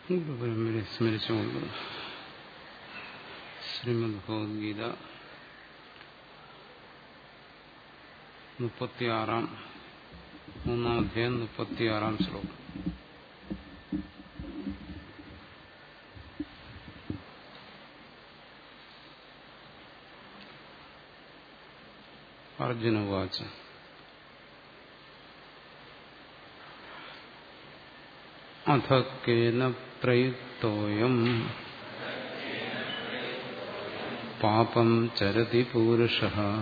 ഗുരുപരമ്പരെ സ്മരിച്ചുകൊണ്ട് ശ്രീമദ് ഭഗവത്ഗീത മുപ്പത്തിയാറാം മൂന്നാം അധ്യായം മുപ്പത്തിയാറാം ശ്ലോകം അർജുന വാച അഥ കേന പ്രയുക്തോയം പാപം ചരതി പൂരുഷ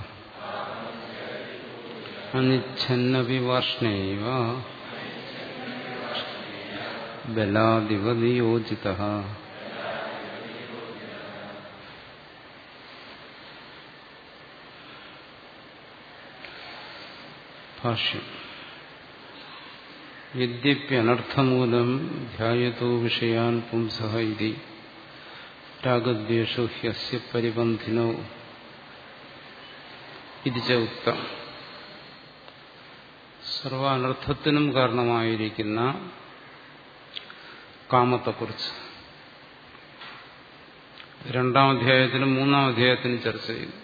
അനിച്ഛന്നപി വാർഷ്ണേവ ബലാദിവനിയോജിത ഭാഷ്യം യദ്യപ്യനർത്ഥമൂലം ധ്യായതോ വിഷയാൻ പുംസ ഇതി രാഗദ്വേഷോ ഹ്യസ്യ പരിബന്ധിനോ ഇത് ച ഉക്തം സർവാനർത്ഥത്തിനും കാരണമായിരിക്കുന്ന കാമത്തെക്കുറിച്ച് രണ്ടാം അധ്യായത്തിലും മൂന്നാം അധ്യായത്തിലും ചർച്ച ചെയ്തു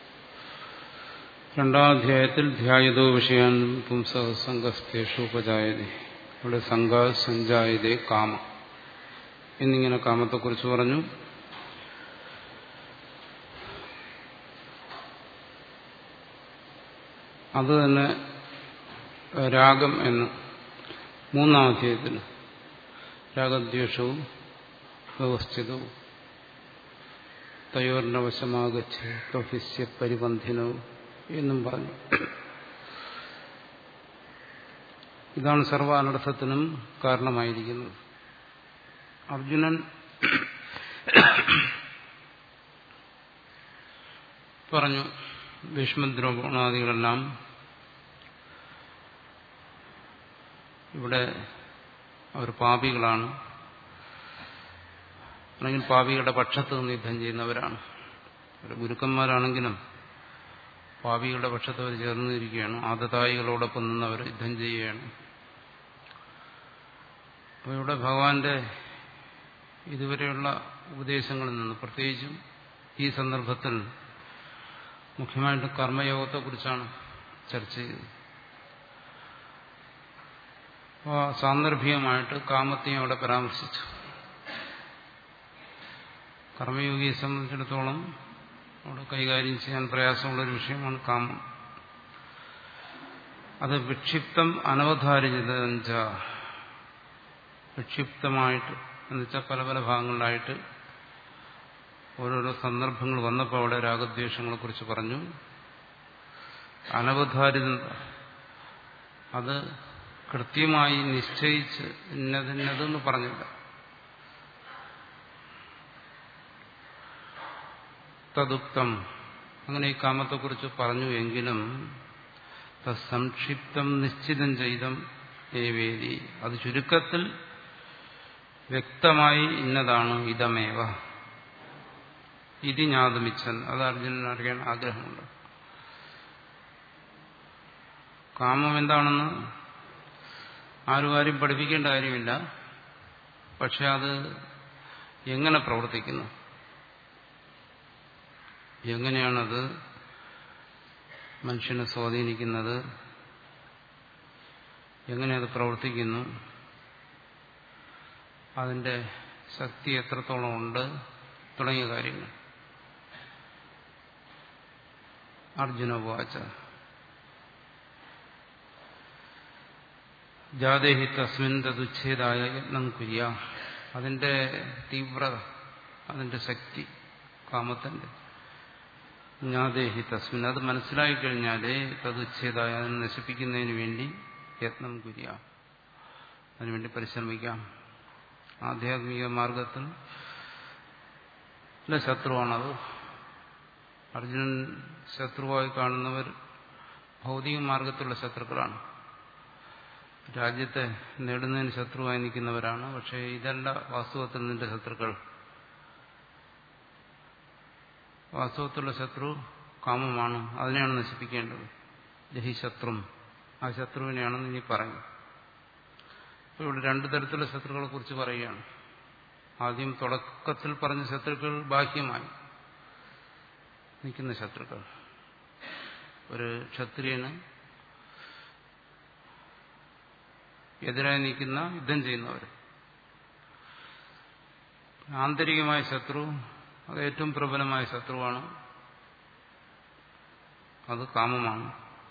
രണ്ടാം അധ്യായത്തിൽ ധ്യായതോ വിഷയാൻ പുംസ സംഘസ്തേഷു ഉപജായതേ ഇവിടെ സംഘ സഞ്ചായതേ കാമ എന്നിങ്ങനെ കാമത്തെക്കുറിച്ച് പറഞ്ഞു അത് തന്നെ രാഗം എന്ന് മൂന്നാം അധ്യായത്തിൽ രാഗദ്വേഷവും വ്യവസ്ഥിതവും തയോർണവശമാകച്ച് പരിബന്ധിനവും എന്നും പറഞ്ഞു ഇതാണ് സർവ അനർത്ഥത്തിനും കാരണമായിരിക്കുന്നത് അർജുനൻ പറഞ്ഞു ഭീഷ്മദ്രോപണാദികളെല്ലാം ഇവിടെ അവർ പാപികളാണ് അല്ലെങ്കിൽ പാപികളുടെ പക്ഷത്ത് നിന്ന് യുദ്ധം ചെയ്യുന്നവരാണ് അവർ ഗുരുക്കന്മാരാണെങ്കിലും പാപികളുടെ പക്ഷത്ത് അവർ ചേർന്നിരിക്കുകയാണ് ആദതായികളോടൊപ്പം നിന്ന് അവർ യുദ്ധം ചെയ്യുകയാണ് അപ്പോൾ ഇവിടെ ഭഗവാന്റെ ഇതുവരെയുള്ള ഉപദേശങ്ങളിൽ നിന്ന് പ്രത്യേകിച്ചും ഈ സന്ദർഭത്തിൽ മുഖ്യമായിട്ട് കർമ്മയോഗത്തെക്കുറിച്ചാണ് ചർച്ച ചെയ്തത് അപ്പോൾ സാന്ദർഭികമായിട്ട് കാമത്തെയും അവിടെ പരാമർശിച്ചു കർമ്മയോഗിയെ സംബന്ധിച്ചിടത്തോളം അവിടെ കൈകാര്യം ചെയ്യാൻ പ്രയാസമുള്ളൊരു വിഷയമാണ് കാമം അത് വിക്ഷിപ്തം അനവധാരിത വിക്ഷിപ്തമായിട്ട് എന്നുവെച്ചാൽ പല പല ഭാഗങ്ങളിലായിട്ട് ഓരോരോ സന്ദർഭങ്ങൾ വന്നപ്പോൾ അവിടെ രാഗദ്വേഷങ്ങളെ കുറിച്ച് പറഞ്ഞു അനവധാരിത അത് കൃത്യമായി നിശ്ചയിച്ച് ഇന്നതിന്നതെന്ന് പറഞ്ഞില്ല തദുക്തം അങ്ങനെ ഈ കാമത്തെക്കുറിച്ച് പറഞ്ഞു എങ്കിലും സംക്ഷിപ്തം നിശ്ചിതം ചെയ്തം ഏവേദി അത് ചുരുക്കത്തിൽ വ്യക്തമായി ഇന്നതാണ് ഇതമേവ ഇതി ജ്ഞാതമിച്ചൻ അത് അർജുനൻ അറിയാൻ ആഗ്രഹമുണ്ട് കാമം എന്താണെന്ന് ആരും ആരും പഠിപ്പിക്കേണ്ട കാര്യമില്ല പക്ഷെ അത് എങ്ങനെ പ്രവർത്തിക്കുന്നു എങ്ങനെയാണത് മനുഷ്യനെ സ്വാധീനിക്കുന്നത് എങ്ങനെ അത് പ്രവർത്തിക്കുന്നു അതിന്റെ ശക്തി എത്രത്തോളം ഉണ്ട് തുടങ്ങിയ കാര്യങ്ങൾ അർജുന വാച ജാദേഹി തസ്മിൻ തതുച്ഛേദായ യത്നം കുര്യ അതിന്റെ തീവ്രത അതിന്റെ ശക്തി കാമത്തിന്റെ ജ്ഞാദേഹി തസ്മിൻ അത് മനസ്സിലായി കഴിഞ്ഞാലേ തതുച്ഛേദായ അതിനെ നശിപ്പിക്കുന്നതിന് വേണ്ടി യത്നം കുര്യ അതിനുവേണ്ടി പരിശ്രമിക്കാം ആധ്യാത്മിക മാർഗത്തിൽ ശത്രുവാണത് അർജുനൻ ശത്രുവായി കാണുന്നവർ ഭൗതിക മാർഗത്തിലുള്ള ശത്രുക്കളാണ് രാജ്യത്തെ നേടുന്നതിന് ശത്രുവായി നിൽക്കുന്നവരാണ് പക്ഷേ ഇതല്ല വാസ്തവത്തിൽ നിന്റെ ശത്രുക്കൾ വാസ്തവത്തിലുള്ള ശത്രു കാമമാണ് അതിനെയാണ് നശിപ്പിക്കേണ്ടത് ജഹി ശത്രും ആ ശത്രുവിനെയാണെന്ന് ഇനി പറയും അപ്പോൾ ഇവിടെ രണ്ടു തരത്തിലുള്ള ശത്രുക്കളെ കുറിച്ച് പറയുകയാണ് ആദ്യം തുടക്കത്തിൽ പറഞ്ഞ ശത്രുക്കൾ ബാഹ്യമായി നിൽക്കുന്ന ശത്രുക്കൾ ഒരു ക്ഷത്രിയന് എതിരായി നിൽക്കുന്ന യുദ്ധം ചെയ്യുന്നവർ ആന്തരികമായ ശത്രു അത് ഏറ്റവും പ്രബലമായ ശത്രുവാണ് അത് കാമമാണ്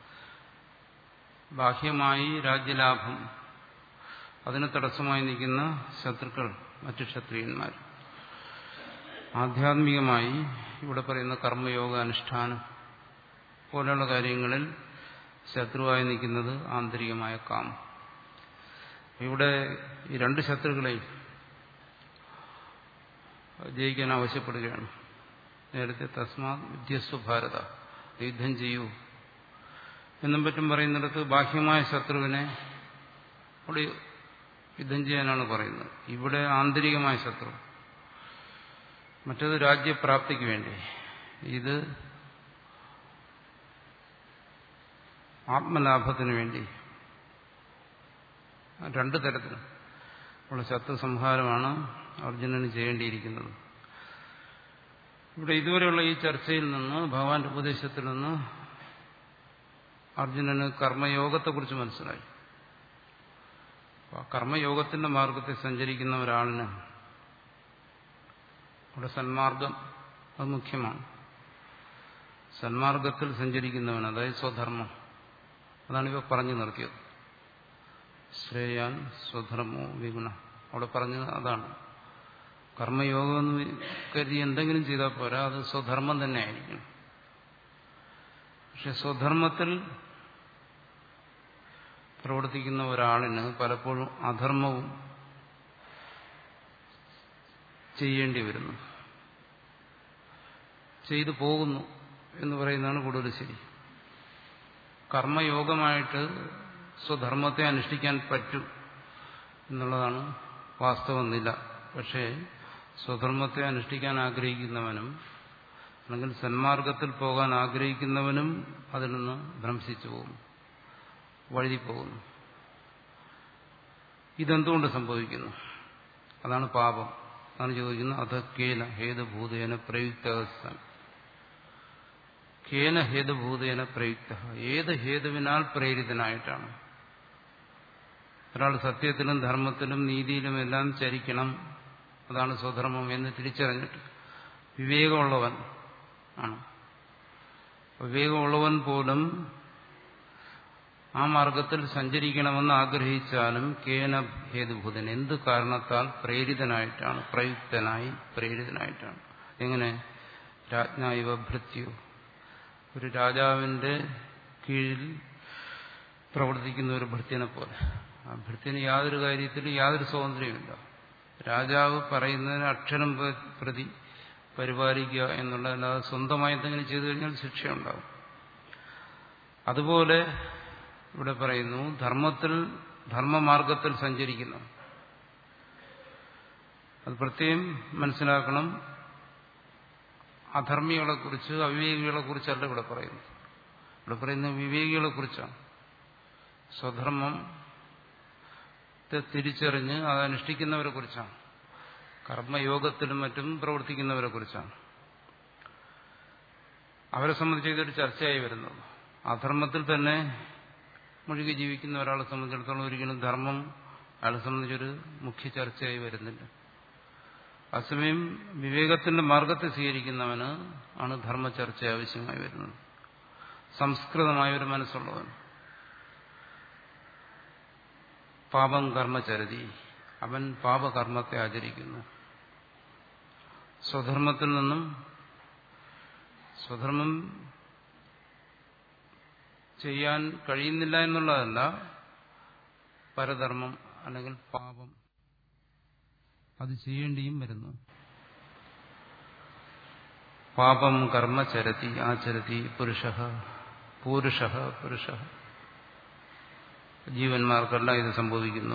ബാഹ്യമായി രാജ്യലാഭം അതിന് തടസ്സമായി നിൽക്കുന്ന ശത്രുക്കൾ മറ്റു ക്ഷത്രിയന്മാർ ആധ്യാത്മികമായി ഇവിടെ പറയുന്ന കർമ്മയോഗ അനുഷ്ഠാനം പോലെയുള്ള കാര്യങ്ങളിൽ ശത്രുവായി നിൽക്കുന്നത് ആന്തരികമായ കാമം ഇവിടെ ഈ രണ്ട് ശത്രുക്കളെയും ജയിക്കാൻ ആവശ്യപ്പെടുകയാണ് നേരത്തെ തസ്മാ വിദ്യസ്വ ഭാരത യുദ്ധം ചെയ്യൂ എന്നും പറ്റും പറയുന്നിടത്ത് ബാഹ്യമായ ശത്രുവിനെ അവിടെ യുദ്ധം ചെയ്യാനാണ് പറയുന്നത് ഇവിടെ ആന്തരികമായ ശത്രു മറ്റത് രാജ്യപ്രാപ്തിക്ക് വേണ്ടി ഇത് ആത്മലാഭത്തിന് വേണ്ടി രണ്ടു തരത്തിൽ ഉള്ള ശത്രു സംഹാരമാണ് അർജുനന് ചെയ്യേണ്ടിയിരിക്കുന്നത് ഇവിടെ ഇതുവരെയുള്ള ഈ ചർച്ചയിൽ നിന്ന് ഭഗവാന്റെ ഉപദേശത്തിൽ നിന്ന് അർജുനന് കർമ്മയോഗത്തെക്കുറിച്ച് മനസ്സിലായി കർമ്മയോഗത്തിന്റെ മാർഗത്തിൽ സഞ്ചരിക്കുന്ന ഒരാളിന് അവിടെ സന്മാർഗം അത് മുഖ്യമാണ് സന്മാർഗത്തിൽ സഞ്ചരിക്കുന്നവൻ അതായത് സ്വധർമ്മം അതാണ് ഇവ പറഞ്ഞു നിർത്തിയത് ശ്രേയാൻ സ്വധർമ്മോ വിഗുണ അവിടെ പറഞ്ഞത് അതാണ് കർമ്മയോഗം എന്ന് കരുതി എന്തെങ്കിലും ചെയ്താൽ പോരാ അത് സ്വധർമ്മം തന്നെ ആയിരിക്കണം പക്ഷെ സ്വധർമ്മത്തിൽ പ്രവർത്തിക്കുന്ന ഒരാളിന് പലപ്പോഴും അധർമ്മവും ചെയ്യേണ്ടി വരുന്നു ചെയ്തു പോകുന്നു എന്ന് പറയുന്നതാണ് കൂടുതൽ ശരി കർമ്മയോഗമായിട്ട് സ്വധർമ്മത്തെ അനുഷ്ഠിക്കാൻ പറ്റും എന്നുള്ളതാണ് വാസ്തവന്നില്ല പക്ഷേ സ്വധർമ്മത്തെ അനുഷ്ഠിക്കാൻ ആഗ്രഹിക്കുന്നവനും അല്ലെങ്കിൽ സന്മാർഗത്തിൽ പോകാൻ ആഗ്രഹിക്കുന്നവനും അതിൽ നിന്ന് ഭ്രംശിച്ചു പോകുന്നു വഴുതിപ്പോകുന്നു ഇതെന്തുകൊണ്ട് സംഭവിക്കുന്നു അതാണ് പാപം അതാണ് ചോദിക്കുന്നത് അത് കേന ഹേതുഭൂതേന പ്രയുക്ത കേന ഹേതുഭൂതേന പ്രയുക്ത ഏത് ഹേതുവിനാൽ പ്രേരിതനായിട്ടാണ് ഒരാൾ സത്യത്തിലും ധർമ്മത്തിലും നീതിയിലും എല്ലാം ചരിക്കണം അതാണ് സ്വധർമ്മം എന്ന് തിരിച്ചറിഞ്ഞിട്ട് വിവേകമുള്ളവൻ ആണ് വിവേകമുള്ളവൻ പോലും ആ മാർഗത്തിൽ സഞ്ചരിക്കണമെന്ന് ആഗ്രഹിച്ചാലും കേന ഹേതുഭൂതൻ എന്ത് കാരണത്താൽ പ്രേരിതനായിട്ടാണ് പ്രയുക്തനായി പ്രേരിതനായിട്ടാണ് എങ്ങനെ രാജ്ഞായിവ ഭൃത്യു ഒരു രാജാവിന്റെ കീഴിൽ പ്രവർത്തിക്കുന്ന ഒരു ഭൃത്യനെ പോലെ ആ ഭൃത്യന് യാതൊരു കാര്യത്തിലും യാതൊരു സ്വാതന്ത്ര്യമില്ല രാജാവ് പറയുന്നതിന് അക്ഷരം പ്രതി പരിപാലിക്കുക എന്നുള്ളതല്ലാതെ സ്വന്തമായി എന്തെങ്കിലും ചെയ്തു കഴിഞ്ഞാൽ ശിക്ഷയുണ്ടാവും അതുപോലെ ഇവിടെ പറയുന്നു ധർമ്മത്തിൽ ധർമ്മമാർഗത്തിൽ സഞ്ചരിക്കുന്നു അത് പ്രത്യേകം മനസ്സിലാക്കണം അധർമ്മികളെക്കുറിച്ച് അവിവേകികളെക്കുറിച്ചല്ല ഇവിടെ പറയുന്നത് ഇവിടെ പറയുന്നത് വിവേകികളെക്കുറിച്ചാണ് സ്വധർമ്മം തിരിച്ചറിഞ്ഞ് അത് അനുഷ്ഠിക്കുന്നവരെ കുറിച്ചാണ് കർമ്മയോഗത്തിലും മറ്റും പ്രവർത്തിക്കുന്നവരെ കുറിച്ചാണ് അവരെ സംബന്ധിച്ച് ഇതൊരു ചർച്ചയായി വരുന്നത് അധർമ്മത്തിൽ തന്നെ മുഴുകി ജീവിക്കുന്ന ഒരാളെ സംബന്ധിച്ചിടത്തോളം ഒരിക്കലും ധർമ്മം അയാളെ സംബന്ധിച്ചൊരു മുഖ്യ ചർച്ചയായി വരുന്നില്ല അസമയം വിവേകത്തിന്റെ മാർഗത്തെ സ്വീകരിക്കുന്നവന് ആണ് ധർമ്മ ചർച്ച ആവശ്യമായി വരുന്നത് സംസ്കൃതമായ ഒരു മനസ്സുള്ളവൻ പാപം കർമ്മചരതി അവൻ പാപകർമ്മത്തെ ആചരിക്കുന്നു സ്വധർമ്മത്തിൽ നിന്നും സ്വധർമ്മം ചെയ്യാൻ കഴിയുന്നില്ല എന്നുള്ളതല്ല പരധർമ്മം അല്ലെങ്കിൽ പാപം അത് ചെയ്യേണ്ടിയും വരുന്നു പാപം കർമ്മചരതി ആചരതി പുരുഷ പൂരുഷ പുരുഷ ജീവന്മാർക്കെല്ലാം ഇത് സംഭവിക്കുന്നു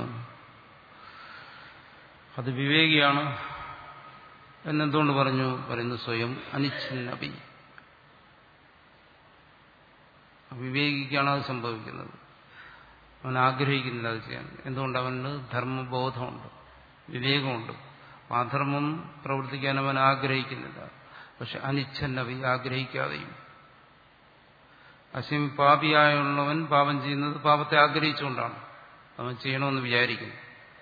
അത് വിവേകിയാണ് എന്നെന്തുകൊണ്ട് പറഞ്ഞു പറയുന്നു സ്വയം അനിച്ഛിന്നപി വിവേകിക്കാണ് അത് സംഭവിക്കുന്നത് അവൻ ആഗ്രഹിക്കുന്നില്ല അത് ചെയ്യാൻ എന്തുകൊണ്ട് അവന് ധർമ്മബോധമുണ്ട് വിവേകമുണ്ട് അധർമ്മം പ്രവർത്തിക്കാൻ അവൻ ആഗ്രഹിക്കുന്നില്ല പക്ഷെ അനിച്ഛന്നവി ആഗ്രഹിക്കാതെയും അശ്വം പാപിയായുള്ളവൻ പാപം ചെയ്യുന്നത് പാപത്തെ ആഗ്രഹിച്ചുകൊണ്ടാണ് അവൻ ചെയ്യണമെന്ന് വിചാരിക്കുന്നു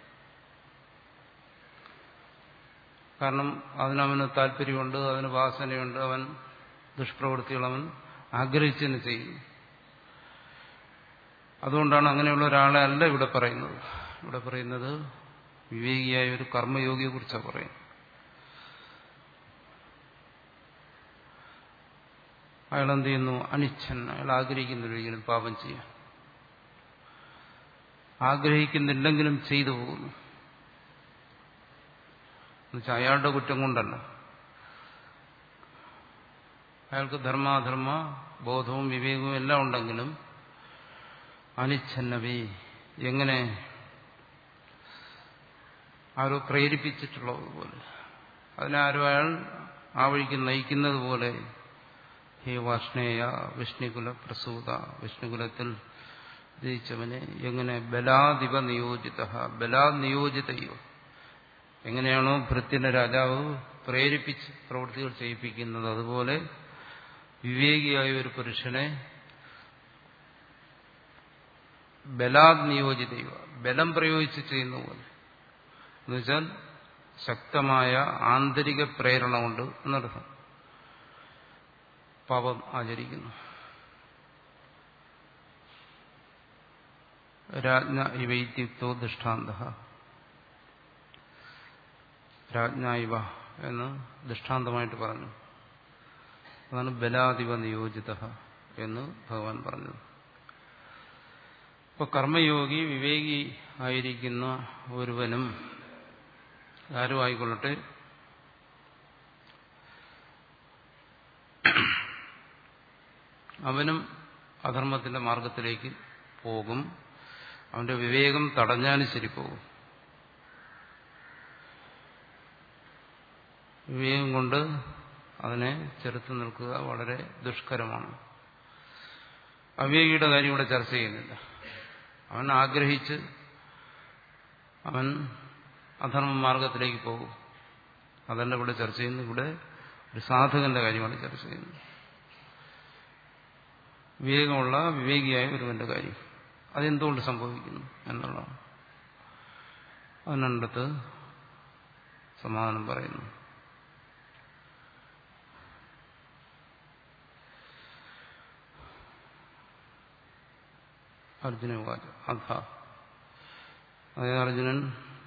കാരണം അതിനവന് താല്പര്യമുണ്ട് അതിന് വാസനയുണ്ട് അവൻ ദുഷ്പ്രവൃത്തികൾ അവൻ ആഗ്രഹിച്ചതിന് ചെയ്യുന്നു അതുകൊണ്ടാണ് അങ്ങനെയുള്ള ഒരാളെ അല്ല ഇവിടെ പറയുന്നത് ഇവിടെ പറയുന്നത് വിവേകിയായ ഒരു കർമ്മയോഗിയെ കുറിച്ചാണ് പറയുന്നത് അയാൾ എന്ത് ചെയ്യുന്നു അനിച്ഛൻ അയാൾ ആഗ്രഹിക്കുന്നില്ലെങ്കിലും പാപം ചെയ്യാൻ ആഗ്രഹിക്കുന്നില്ലെങ്കിലും ചെയ്തു പോകുന്നു എന്നുവെച്ചാൽ അയാളുടെ കുറ്റം കൊണ്ടല്ല അയാൾക്ക് ധർമാധർമ്മ ബോധവും വിവേകവും എല്ലാം ഉണ്ടെങ്കിലും അനിച്ഛന്നവി എങ്ങനെ ആരോ പ്രേരിപ്പിച്ചിട്ടുള്ളതുപോലെ അതിനാരും അയാൾ ആ വഴിക്ക് നയിക്കുന്നത് പോലെ ഹേ വാഷ്ണേയ വിഷ്ണുകുല പ്രസൂത വിഷ്ണുകുലത്തിൽ ജയിച്ചവനെ എങ്ങനെ ബലാധിപ നിയോജിത ബലാ നിയോജിതയോ എങ്ങനെയാണോ ഭൃത്യന്റെ രാജാവ് പ്രേരിപ്പിച്ച് പ്രവൃത്തികൾ ചെയ്യിപ്പിക്കുന്നത് അതുപോലെ വിവേകിയായ ഒരു പുരുഷനെ ബലാത് നിയോജിതയോ ബലം പ്രയോഗിച്ച് ചെയ്യുന്ന പോലെ എന്നുവെച്ചാൽ ശക്തമായ ആന്തരിക പ്രേരണ കൊണ്ട് എന്നർത്ഥം പാപം ആചരിക്കുന്നു രാജ്ഞ ഇവൈത്യുക്തോ ദൃഷ്ടാന്ത രാജ്ഞ ഇവ എന്ന് ദൃഷ്ടാന്തമായിട്ട് പറഞ്ഞു അതാണ് ബലാധിപ നിയോജിത എന്ന് ഭഗവാൻ പറഞ്ഞത് ഇപ്പൊ കർമ്മയോഗി വിവേകി ആയിരിക്കുന്ന ഒരുവനും ആരും ആയിക്കൊള്ളട്ടെ അവനും അധർമ്മത്തിന്റെ മാർഗത്തിലേക്ക് പോകും അവന്റെ വിവേകം തടഞ്ഞാലും ശരി പോകും വിവേകം കൊണ്ട് അതിനെ ചെറുത്തു നിൽക്കുക വളരെ ദുഷ്കരമാണ് അവിവേകിയുടെ കാര്യം ഇവിടെ ചർച്ച ചെയ്യുന്നില്ല അവൻ ആഗ്രഹിച്ച് അവൻ അധർമ്മ മാർഗത്തിലേക്ക് പോകും അതല്ല ഇവിടെ ചർച്ച ചെയ്യുന്നത് ഇവിടെ ഒരു സാധകന്റെ കാര്യമാണ് ചർച്ച ചെയ്യുന്നത് വിവേകമുള്ള വിവേകിയായ ഒരുവന്റെ കാര്യം അതെന്തുകൊണ്ട് സംഭവിക്കുന്നു എന്നുള്ളതാണ് അതിനടുത്ത് സമാധാനം പറയുന്നു അർജുന വാച അധ അതായത് അർജുനൻ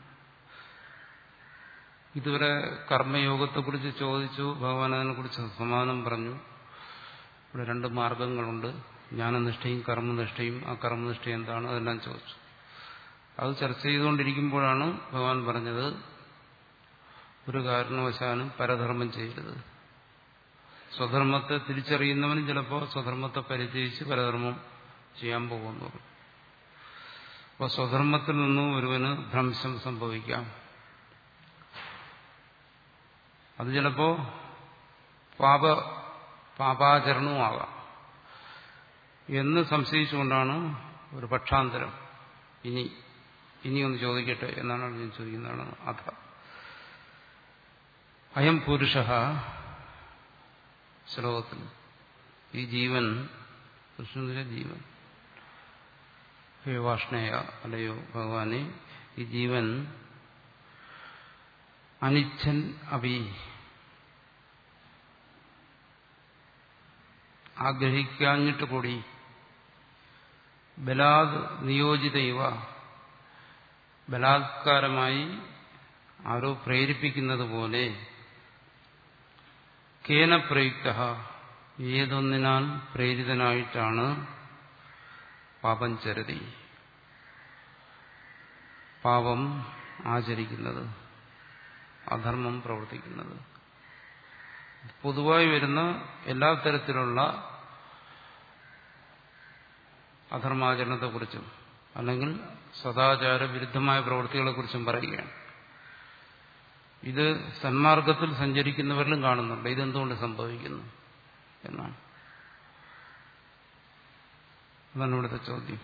ഇതുവരെ കർമ്മയോഗത്തെക്കുറിച്ച് ചോദിച്ചു ഭഗവാൻ അതിനെക്കുറിച്ച് സമാനം പറഞ്ഞു ഇവിടെ രണ്ട് മാർഗങ്ങളുണ്ട് ജ്ഞാനനിഷ്ഠയും കർമ്മനിഷ്ഠയും ആ കർമ്മനിഷ്ഠ എന്താണ് അതെല്ലാം ചോദിച്ചു അത് ചർച്ച ചെയ്തുകൊണ്ടിരിക്കുമ്പോഴാണ് ഭഗവാൻ പറഞ്ഞത് ഒരു കാരണവശാലും പരധർമ്മം ചെയ്യരുത് സ്വധർമ്മത്തെ തിരിച്ചറിയുന്നവനും ചിലപ്പോൾ സ്വധർമ്മത്തെ പരിചയിച്ച് പരധർമ്മം ചെയ്യാൻ പോകുന്നു അപ്പോൾ സ്വധർമ്മത്തിൽ നിന്നും ഒരുവന് ഭ്രംശം സംഭവിക്കാം അത് ചിലപ്പോ പാപ പാപാചരണവും ആകാം എന്ന് സംശയിച്ചുകൊണ്ടാണ് ഒരു പക്ഷാന്തരം ഇനി ഇനിയൊന്ന് ചോദിക്കട്ടെ എന്നാണ് ഞാൻ ചോദിക്കുന്നതാണ് അഥ അയം പുരുഷ ശ്ലോകത്തിൽ ഈ ജീവൻ കൃഷ്ണന്റെ ജീവൻ ഹേ വാഷ്ണേയ അല്ലയോ ഭഗവാനെ ഈ ജീവൻ അനിച്ഛൻ അഭി ആഗ്രഹിക്കാഞ്ഞിട്ട് കൂടി ബലാത് നിയോജിത ഇവ ബലാത്കാരമായി ആരോ പ്രേരിപ്പിക്കുന്നത് പോലെ കേന പ്രയുക്ത ഏതൊന്നിനാൽ പ്രേരിതനായിട്ടാണ് പാപം ചരതി പാപം ആചരിക്കുന്നത് അധർമ്മം പ്രവർത്തിക്കുന്നത് പൊതുവായി വരുന്ന എല്ലാ തരത്തിലുള്ള അധർമാചരണത്തെക്കുറിച്ചും അല്ലെങ്കിൽ സദാചാര വിരുദ്ധമായ പ്രവൃത്തികളെക്കുറിച്ചും പറയുകയാണ് ഇത് സന്മാർഗത്തിൽ സഞ്ചരിക്കുന്നവരിലും കാണുന്നുണ്ട് ഇതെന്തുകൊണ്ട് സംഭവിക്കുന്നു എന്നാണ് അതാണ് ഇവിടുത്തെ ചോദ്യം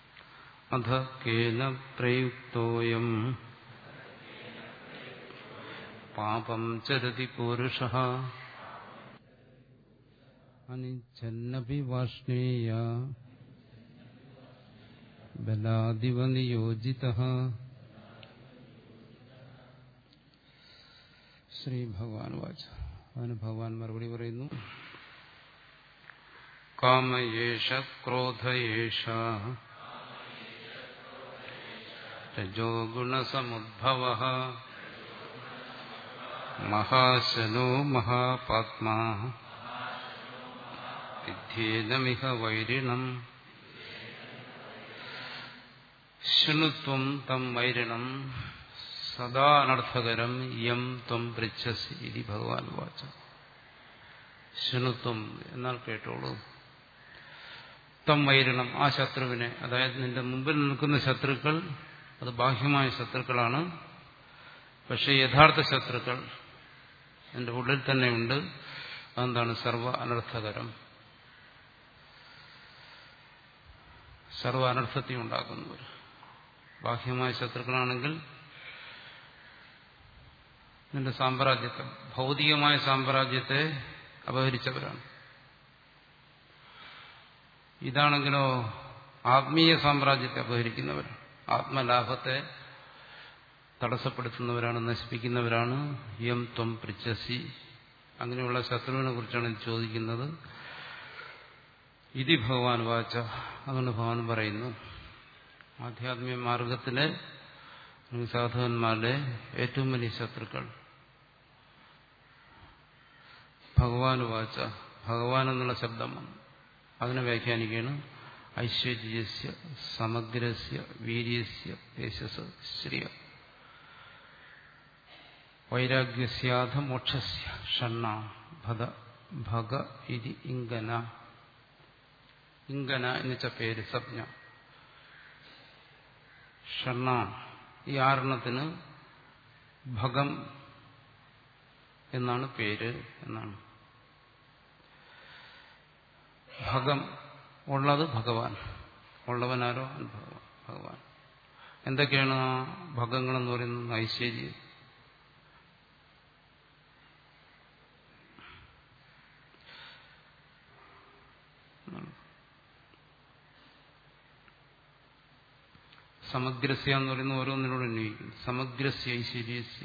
അധ കേന പ്രയുക്തോയം പാപം ചരതി പൂരുഷ അനിച്ഛന്നപി വാഷ്ണേയ ബലാദിവ നിയോജിത ശ്രീ ഭഗവാൻ വാച അതിന് ഭഗവാൻ മറുപടി പറയുന്നു കാമയേഷ ക്രോധയേഷ രജോ ഗുണസമുദ്ഭവ മഹാശനോ മഹാപാത്മാ വിദ്യേനമിഹ വൈരിണം ശൃണുത്വം തം വൈരിണം സദാ അനർത്ഥകരം യം ത്വം പൃച്ഛസി ഇതി ഭഗവാൻ വാച ശൃണുത്വം എന്നാൽ കേട്ടോളൂ തം വൈരണം ആ ശത്രുവിനെ അതായത് നിന്റെ മുമ്പിൽ നിൽക്കുന്ന ശത്രുക്കൾ അത് ബാഹ്യമായ ശത്രുക്കളാണ് പക്ഷേ യഥാർത്ഥ ശത്രുക്കൾ എന്റെ ഉള്ളിൽ തന്നെയുണ്ട് അതെന്താണ് സർവ അനർത്ഥകരം സർവ അനർത്ഥത്തെ ഉണ്ടാക്കുന്നവർ ബാഹ്യമായ ശത്രുക്കളാണെങ്കിൽ നിന്റെ സാമ്രാജ്യത്തെ ഭൗതികമായ സാമ്രാജ്യത്തെ അപഹരിച്ചവരാണ് ഇതാണെങ്കിലോ ആത്മീയ സാമ്രാജ്യത്തെ അപഹരിക്കുന്നവരാണ് ആത്മലാഭത്തെ തടസ്സപ്പെടുത്തുന്നവരാണ് നശിപ്പിക്കുന്നവരാണ് യം ത്വം പൃച്ഛസി അങ്ങനെയുള്ള ശത്രുവിനെ കുറിച്ചാണ് ഇത് ചോദിക്കുന്നത് ഇതി ഭഗവാൻ വാച്ച അതുകൊണ്ട് ഭഗവാൻ പറയുന്നു ആധ്യാത്മിക മാർഗത്തിലെ സാധുവന്മാരുടെ ഏറ്റവും വലിയ ശത്രുക്കൾ ഭഗവാൻ വാച്ച ഭഗവാൻ എന്നുള്ള ശബ്ദം അതിനെ വ്യാഖ്യാനിക്കുകയാണ് ഐശ്വര്യസ്യ സമഗ്രസ്യ വീര്യസ്യ യേശസ് ശ്രിയ വൈരാഗ്യസ്യാധ മോക്ഷസ്യ ഷണ്ണ ഭദ ഭഗ ഇതി ഇംഗന ഇംഗന എന്ന് വെച്ച പേര് സപ്ഞ ഷണ്ണ ഈ ആറെണ്ണത്തിന് ഭഗം എന്നാണ് പേര് എന്നാണ് ഭഗം ഉള്ളത് ഭഗവാൻ ഉള്ളവനാരോ ഭഗവാൻ എന്തൊക്കെയാണ് ആ ഭഗങ്ങളെന്ന് പറയുന്നത് ഐശ്വര്യം സമഗ്രസ്യ എന്ന് പറയുന്ന ഓരോന്നിനോട് അന്വയിക്കും സമഗ്രസ്യ ഐശ്വര്യസ്യ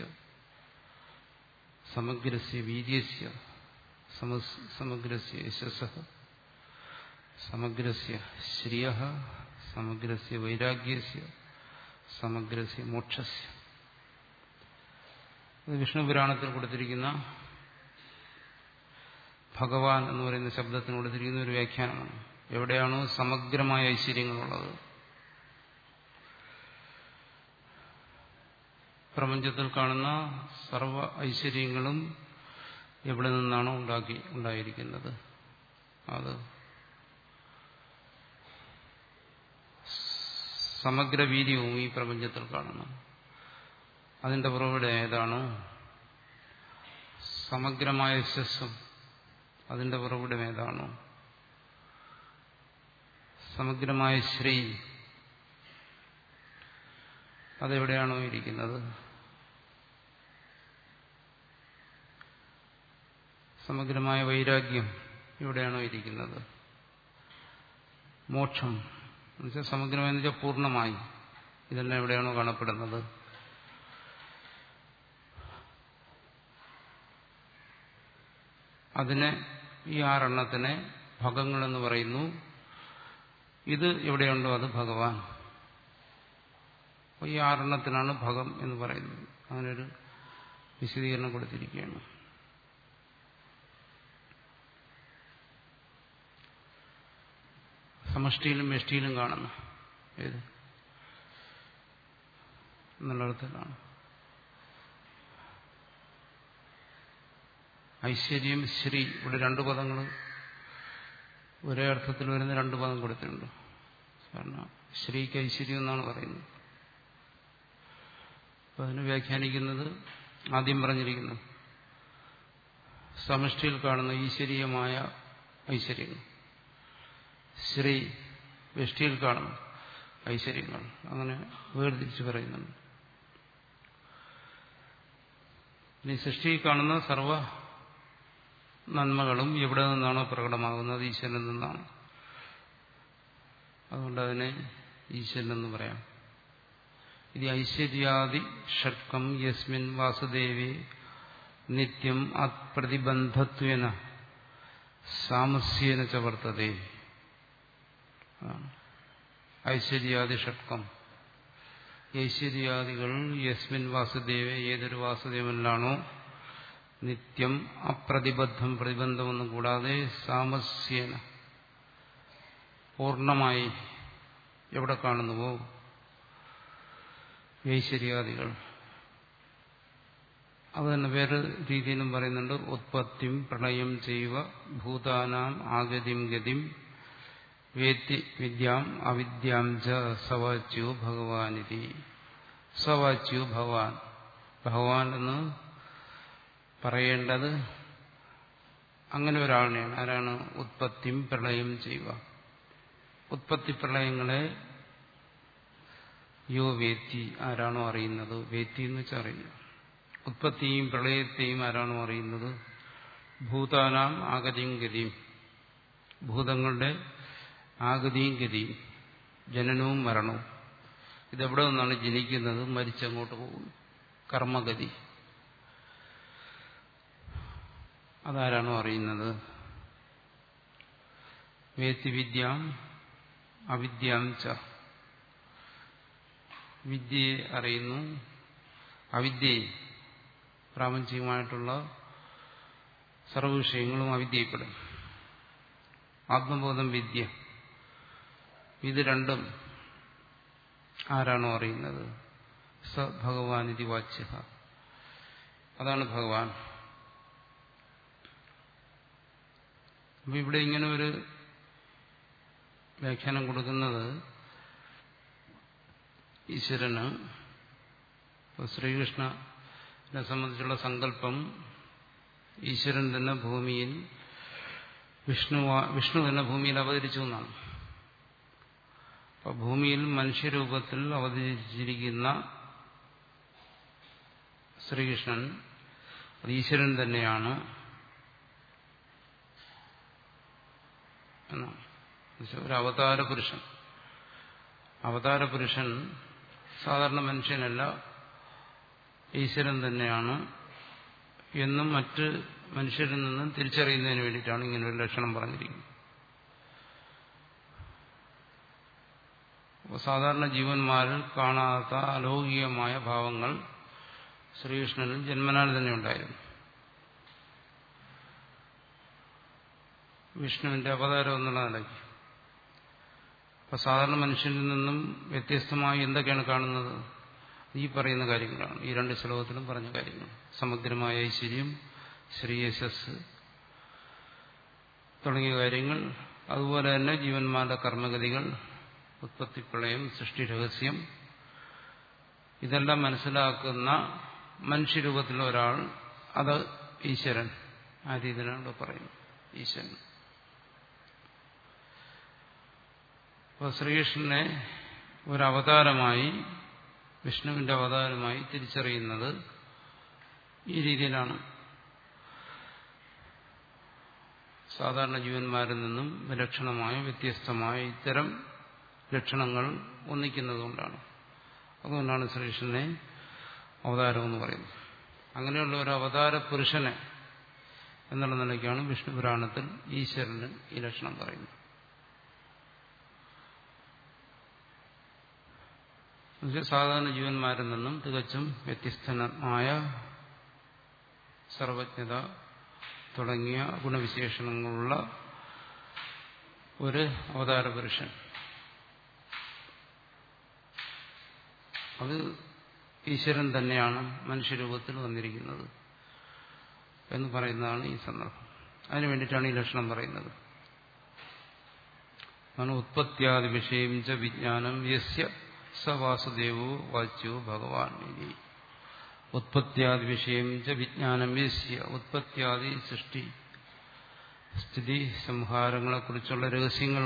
സമഗ്രസ്യ വീര്യസ്യ സമഗ്രസ്യ യശസ്സ സമഗ്രസ്യ ശ്രിയ സമഗ്രസ്യ വൈരാഗ്യസ്യ സമഗ്രസ്യ മോക്ഷസ്യ ഇത് വിഷ്ണു പുരാണത്തിൽ കൊടുത്തിരിക്കുന്ന ഭഗവാൻ എന്ന് പറയുന്ന ശബ്ദത്തിന് കൊടുത്തിരിക്കുന്ന ഒരു വ്യാഖ്യാനമാണ് എവിടെയാണോ സമഗ്രമായ ഐശ്വര്യങ്ങളുള്ളത് പ്രപഞ്ചത്തിൽ കാണുന്ന സർവ ഐശ്വര്യങ്ങളും എവിടെ നിന്നാണോ ഉണ്ടാക്കി ഉണ്ടായിരിക്കുന്നത് അത് സമഗ്ര വീര്യവും ഈ പ്രപഞ്ചത്തിൽ കാണുന്നു അതിന്റെ പുറവിടെ ഏതാണ് സമഗ്രമായ യശസ്സും അതിന്റെ പുറവിടം ഏതാണോ സമഗ്രമായ ശ്രീ അതെവിടെയാണോ ഇരിക്കുന്നത് സമഗ്രമായ വൈരാഗ്യം എവിടെയാണോ ഇരിക്കുന്നത് മോക്ഷം എന്നുവെച്ചാൽ സമഗ്രമെന്ന് വെച്ചാൽ പൂർണ്ണമായി ഇതെല്ലാം എവിടെയാണോ കാണപ്പെടുന്നത് അതിനെ ഈ ആറെണ്ണത്തിനെ ഭഗങ്ങളെന്ന് പറയുന്നു ഇത് എവിടെയുണ്ടോ അത് ഭഗവാൻ അപ്പോൾ ഈ ആറെണ്ണത്തിനാണ് ഭഗം എന്ന് പറയുന്നത് അങ്ങനൊരു വിശദീകരണം കൊടുത്തിരിക്കുകയാണ് സമഷ്ടിയിലും വ്യഷ്ടിയിലും കാണുന്നു ഏത് എന്നുള്ളിടത്തിലാണ് ഐശ്വര്യം ശ്രീ ഇവിടെ രണ്ടു പദങ്ങൾ ഒരേ അർത്ഥത്തിൽ വരുന്ന രണ്ട് പദം കൊടുത്തിട്ടുണ്ട് കാരണം ശ്രീക്ക് ഐശ്വര്യം എന്നാണ് പറയുന്നത് അപ്പൊ അതിന് വ്യാഖ്യാനിക്കുന്നത് ആദ്യം പറഞ്ഞിരിക്കുന്നു സമഷ്ടിയിൽ കാണുന്ന ഈശ്വരീയമായ ഐശ്വര്യങ്ങൾ ശ്രീ വ്യഷ്ടിയിൽ കാണുന്നു ഐശ്വര്യങ്ങൾ അങ്ങനെ വേർതിരിച്ച് പറയുന്നുണ്ട് ഇനി സൃഷ്ടിയിൽ കാണുന്ന സർവ നന്മകളും എവിടെ നിന്നാണോ പ്രകടമാകുന്നത് ഈശ്വരനിൽ നിന്നാണ് അതുകൊണ്ട് അതിനെ ഈശ്വരൻ എന്ന് പറയാം ഇത് ഐശ്വര്യാദി ഷഡ്കം യസ്മിൻ വാസുദേവി നിത്യം അപ്രതിബന്ധത്വേന സാമസ്യേന ച വർത്തതേ ഐശ്വര്യാദി ഷഡ്കം ഐശ്വര്യാദികൾ യസ്മിൻ വാസുദേവ ഏതൊരു വാസുദേവനിലാണോ നിത്യം അപ്രതിബദ്ധം പ്രതിബന്ധമൊന്നും കൂടാതെ സാമസ്യേന പൂർണ്ണമായി എവിടെ കാണുന്നുവോ ഐശ്വര്യാദികൾ അത് തന്നെ വേറെ രീതിയിലും പറയുന്നുണ്ട് ഉത്പത്തിം പ്രളയം ചെയ്യുക ഭൂതാനാം ആഗതിം ഗതിം വേത്തി വിദ്യാം അവിദ്യാം ച സവാച്യോ ഭഗവാനിതി സവാച്യോ ഭഗവാൻ ഭഗവാൻ എന്ന് പറയേണ്ടത് അങ്ങനെ ഒരാളിനെയാണ് ആരാണ് ഉത്പത്തിയും പ്രളയം ചെയ്യുക ഉത്പത്തി പ്രളയങ്ങളെ യോ വേത്തി ആരാണോ അറിയുന്നത് വേത്തി എന്ന് വെച്ചാൽ അറിയുക ഉത്പത്തിയും പ്രളയത്തെയും ആരാണോ അറിയുന്നത് ഭൂതാനാം ആഗതിയും ഗതിയും ഭൂതങ്ങളുടെ ആഗതിയും ഗതിയും ജനനവും മരണവും ഇതെവിടെ നിന്നാണ് ജനിക്കുന്നത് മരിച്ചങ്ങോട്ട് പോകുന്നു കർമ്മഗതി അതാരാണോ അറിയുന്നത് വേത്തിവിദ്യാം അവിദ്യാം ച വിദ്യയെ അറിയുന്നു അവിദ്യയെ പ്രാപഞ്ചികമായിട്ടുള്ള സർവവിഷയങ്ങളും അവിദ്യയിൽപ്പെടും ആത്മബോധം വിദ്യ ഇത് രണ്ടും ആരാണോ അറിയുന്നത് സ ഭഗവാൻ ഇതി വാച്യ അതാണ് ഭഗവാൻ അപ്പൊ ഇവിടെ ഇങ്ങനെ ഒരു വ്യാഖ്യാനം കൊടുക്കുന്നത് ഈശ്വരന് ശ്രീകൃഷ്ണനെ സംബന്ധിച്ചുള്ള സങ്കല്പം ഈശ്വരൻ തന്നെ ഭൂമിയിൽ വിഷ്ണു വിഷ്ണു തന്നെ ഭൂമിയിൽ അവതരിച്ചു എന്നാണ് അപ്പൊ ഭൂമിയിൽ മനുഷ്യരൂപത്തിൽ അവതരിച്ചിരിക്കുന്ന ശ്രീകൃഷ്ണൻ അത് ഈശ്വരൻ തന്നെയാണ് എന്നാണ് ഒരു അവതാര പുരുഷൻ അവതാര പുരുഷൻ സാധാരണ മനുഷ്യനല്ല ഈശ്വരൻ തന്നെയാണ് എന്നും മറ്റ് മനുഷ്യരിൽ നിന്നും തിരിച്ചറിയുന്നതിന് വേണ്ടിയിട്ടാണ് ഇങ്ങനെ ഒരു ലക്ഷണം പറഞ്ഞിരിക്കുന്നത് അപ്പോൾ സാധാരണ ജീവന്മാരിൽ കാണാത്ത അലൗകികമായ ഭാവങ്ങൾ ശ്രീകൃഷ്ണനിൽ ജന്മനാൽ തന്നെ ഉണ്ടായിരുന്നു വിഷ്ണുവിന്റെ അവതാരം എന്നുള്ള നിലയ്ക്ക് അപ്പൊ സാധാരണ മനുഷ്യനിൽ നിന്നും വ്യത്യസ്തമായി എന്തൊക്കെയാണ് കാണുന്നത് ഈ പറയുന്ന കാര്യങ്ങളാണ് ഈ രണ്ട് ശ്ലോകത്തിലും പറഞ്ഞ കാര്യങ്ങൾ സമഗ്രമായ ഐശ്വര്യം ശ്രീയശസ് തുടങ്ങിയ കാര്യങ്ങൾ അതുപോലെ തന്നെ ജീവന്മാരുടെ കർമ്മഗതികൾ ഉത്പത്തിപ്രളയം സൃഷ്ടി രഹസ്യം ഇതെല്ലാം മനസ്സിലാക്കുന്ന മനുഷ്യരൂപത്തിലുള്ള ഒരാൾ അത് ഈശ്വരൻ ആ രീതിയിലാണ് ഇവിടെ പറയുന്നത് ഈശ്വരൻ അപ്പോൾ ശ്രീകൃഷ്ണനെ ഒരവതാരമായി വിഷ്ണുവിന്റെ അവതാരമായി തിരിച്ചറിയുന്നത് ഈ രീതിയിലാണ് സാധാരണ ജീവന്മാരിൽ നിന്നും വിലക്ഷണമായ വ്യത്യസ്തമായ ഇത്തരം ലക്ഷണങ്ങൾ ഒന്നിക്കുന്നതുകൊണ്ടാണ് അതുകൊണ്ടാണ് ശ്രീകൃഷ്ണനെ അവതാരമെന്ന് പറയുന്നത് അങ്ങനെയുള്ള ഒരു അവതാര പുരുഷനെ എന്നുള്ള നിലയ്ക്കാണ് വിഷ്ണു പുരാണത്തിൽ ഈശ്വരന് ഈ ലക്ഷണം പറയുന്നത് സാധാരണ ജീവന്മാരിൽ നിന്നും തികച്ചും വ്യത്യസ്തമായ സർവജ്ഞത തുടങ്ങിയ ഗുണവിശേഷണങ്ങളുള്ള ഒരു അവതാര പുരുഷൻ അത് ഈശ്വരൻ തന്നെയാണ് മനുഷ്യരൂപത്തിൽ വന്നിരിക്കുന്നത് എന്ന് പറയുന്നതാണ് ഈ സന്ദർഭം അതിനു വേണ്ടിയിട്ടാണ് ഈ ലക്ഷണം പറയുന്നത് ആണ് ഉത്പത്യാദി വിഷയം ച വിജ്ഞാനം യസ്യ സ വാസുദേവോ വാച്യോ ഭഗവാൻ ഇനി ഉത്പത്യാദി വിഷയം ച വിജ്ഞാനം യസ്യ ഉത്പത്യാദി സൃഷ്ടി സ്ഥിതി സംഹാരങ്ങളെക്കുറിച്ചുള്ള രഹസ്യങ്ങൾ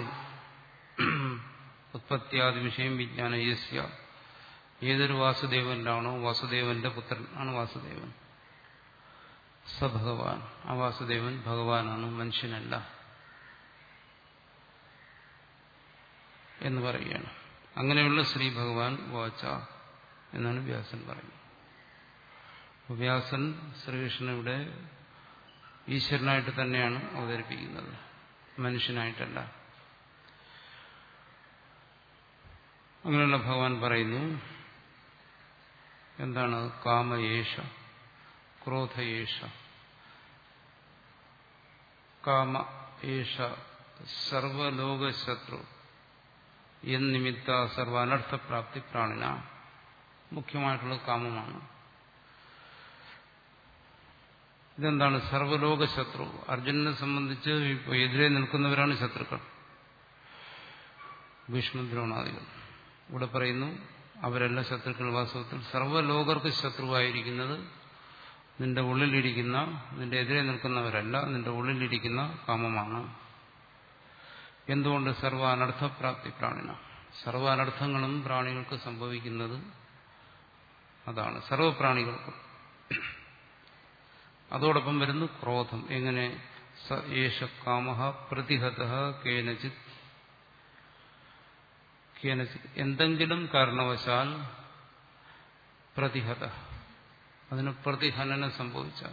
ഉത്പത്യാദി വിഷയം വിജ്ഞാനം യസ്യ ഏതൊരു വാസുദേവനിലാണോ വാസുദേവന്റെ പുത്രൻ ആണ് വാസുദേവൻ സ ഭഗവാൻ ആ വാസുദേവൻ ഭഗവാനാണ് മനുഷ്യനല്ല എന്ന് പറയുകയാണ് അങ്ങനെയുള്ള ശ്രീ ഭഗവാൻ വാച്ച എന്നാണ് വ്യാസൻ പറയുന്നത് വ്യാസൻ ശ്രീകൃഷ്ണൻ ഇവിടെ ഈശ്വരനായിട്ട് തന്നെയാണ് അവതരിപ്പിക്കുന്നത് മനുഷ്യനായിട്ടല്ല അങ്ങനെയുള്ള ഭഗവാൻ പറയുന്നു എന്താണ് കാമയേഷ ക്രോധയേഷ കാമ ഏഷ സർവലോകശത്രു എന്നിമിത്ത സർവ അനർത്ഥപ്രാപ്തി പ്രാണിന മുഖ്യമായിട്ടുള്ള കാമമാണ് ഇതെന്താണ് സർവലോക ശത്രു അർജുനനെ സംബന്ധിച്ച് ഇപ്പോൾ എതിരെ നിൽക്കുന്നവരാണ് ശത്രുക്കൾ ഭീഷ്മദ്രോണാദികൾ ഇവിടെ പറയുന്നു അവരെല്ലാം ശത്രുക്കൾ വാസ്തവത്തിൽ സർവ്വലോകർക്ക് ശത്രുവായിരിക്കുന്നത് നിന്റെ ഉള്ളിലിരിക്കുന്ന നിന്റെ എതിരെ നിൽക്കുന്നവരല്ല നിന്റെ ഉള്ളിലിരിക്കുന്ന കാമമാണ് എന്തുകൊണ്ട് സർവ അനർത്ഥപ്രാപ്തി പ്രാണിന സർവ അനർത്ഥങ്ങളും പ്രാണികൾക്ക് സംഭവിക്കുന്നത് അതാണ് സർവപ്രാണികൾക്കും അതോടൊപ്പം വരുന്നു ക്രോധം എങ്ങനെ സ ഏഷ കാമ പ്രതിഹത കേനചിത് കേനചിത് എന്തെങ്കിലും കാരണവശാൽ പ്രതിഹത അതിന് പ്രതിഹനനം സംഭവിച്ചാൽ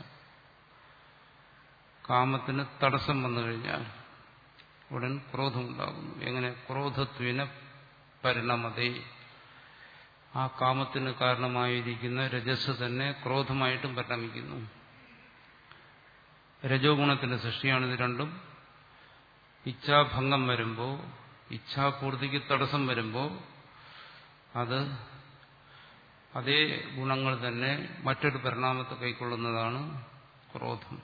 കാമത്തിന് തടസ്സം വന്നു കഴിഞ്ഞാൽ ഉടൻ ക്രോധമുണ്ടാകുന്നു എങ്ങനെ ക്രോധത്വിന പരിണമതേ ആ കാമത്തിന് കാരണമായിരിക്കുന്ന രജസ് തന്നെ ക്രോധമായിട്ടും പരിണമിക്കുന്നു രജോ ഗുണത്തിന്റെ സൃഷ്ടിയാണിത് രണ്ടും ഇച്ഛാഭംഗം വരുമ്പോൾ ഇച്ഛാപൂർത്തിക്ക് തടസ്സം വരുമ്പോൾ അത് അതേ ഗുണങ്ങൾ തന്നെ മറ്റൊരു പരിണാമത്തെ കൈക്കൊള്ളുന്നതാണ് ക്രോധം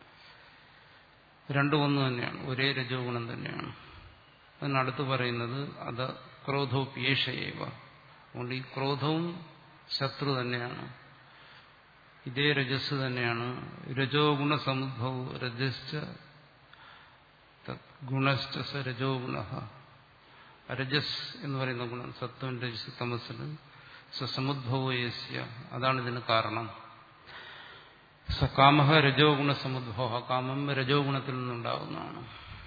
രണ്ടും ഒന്ന് തന്നെയാണ് ഒരേ രജോ ഗുണം തന്നെയാണ് അതിനടുത്ത് പറയുന്നത് അത് ക്രോധോപേക്ഷയേവ അതുകൊണ്ട് ഈ ക്രോധവും ശത്രു തന്നെയാണ് ഇതേ രജസ് തന്നെയാണ് രജോ ഗുണസമുദ്ഭവ രജശ്ച ഗുണശ്ച സ രജോ ഗുണ രജസ് എന്ന് പറയുന്ന ഗുണം സത്വം രജസ് തമസിൽ സമുദ്ഭവയസ്യ അതാണ് ഇതിന് കാരണം സ കാമ രജോ ഗുണസമുദ്ഭവ കാമം രജോ ഗുണത്തിൽ നിന്നുണ്ടാകുന്നതാണ്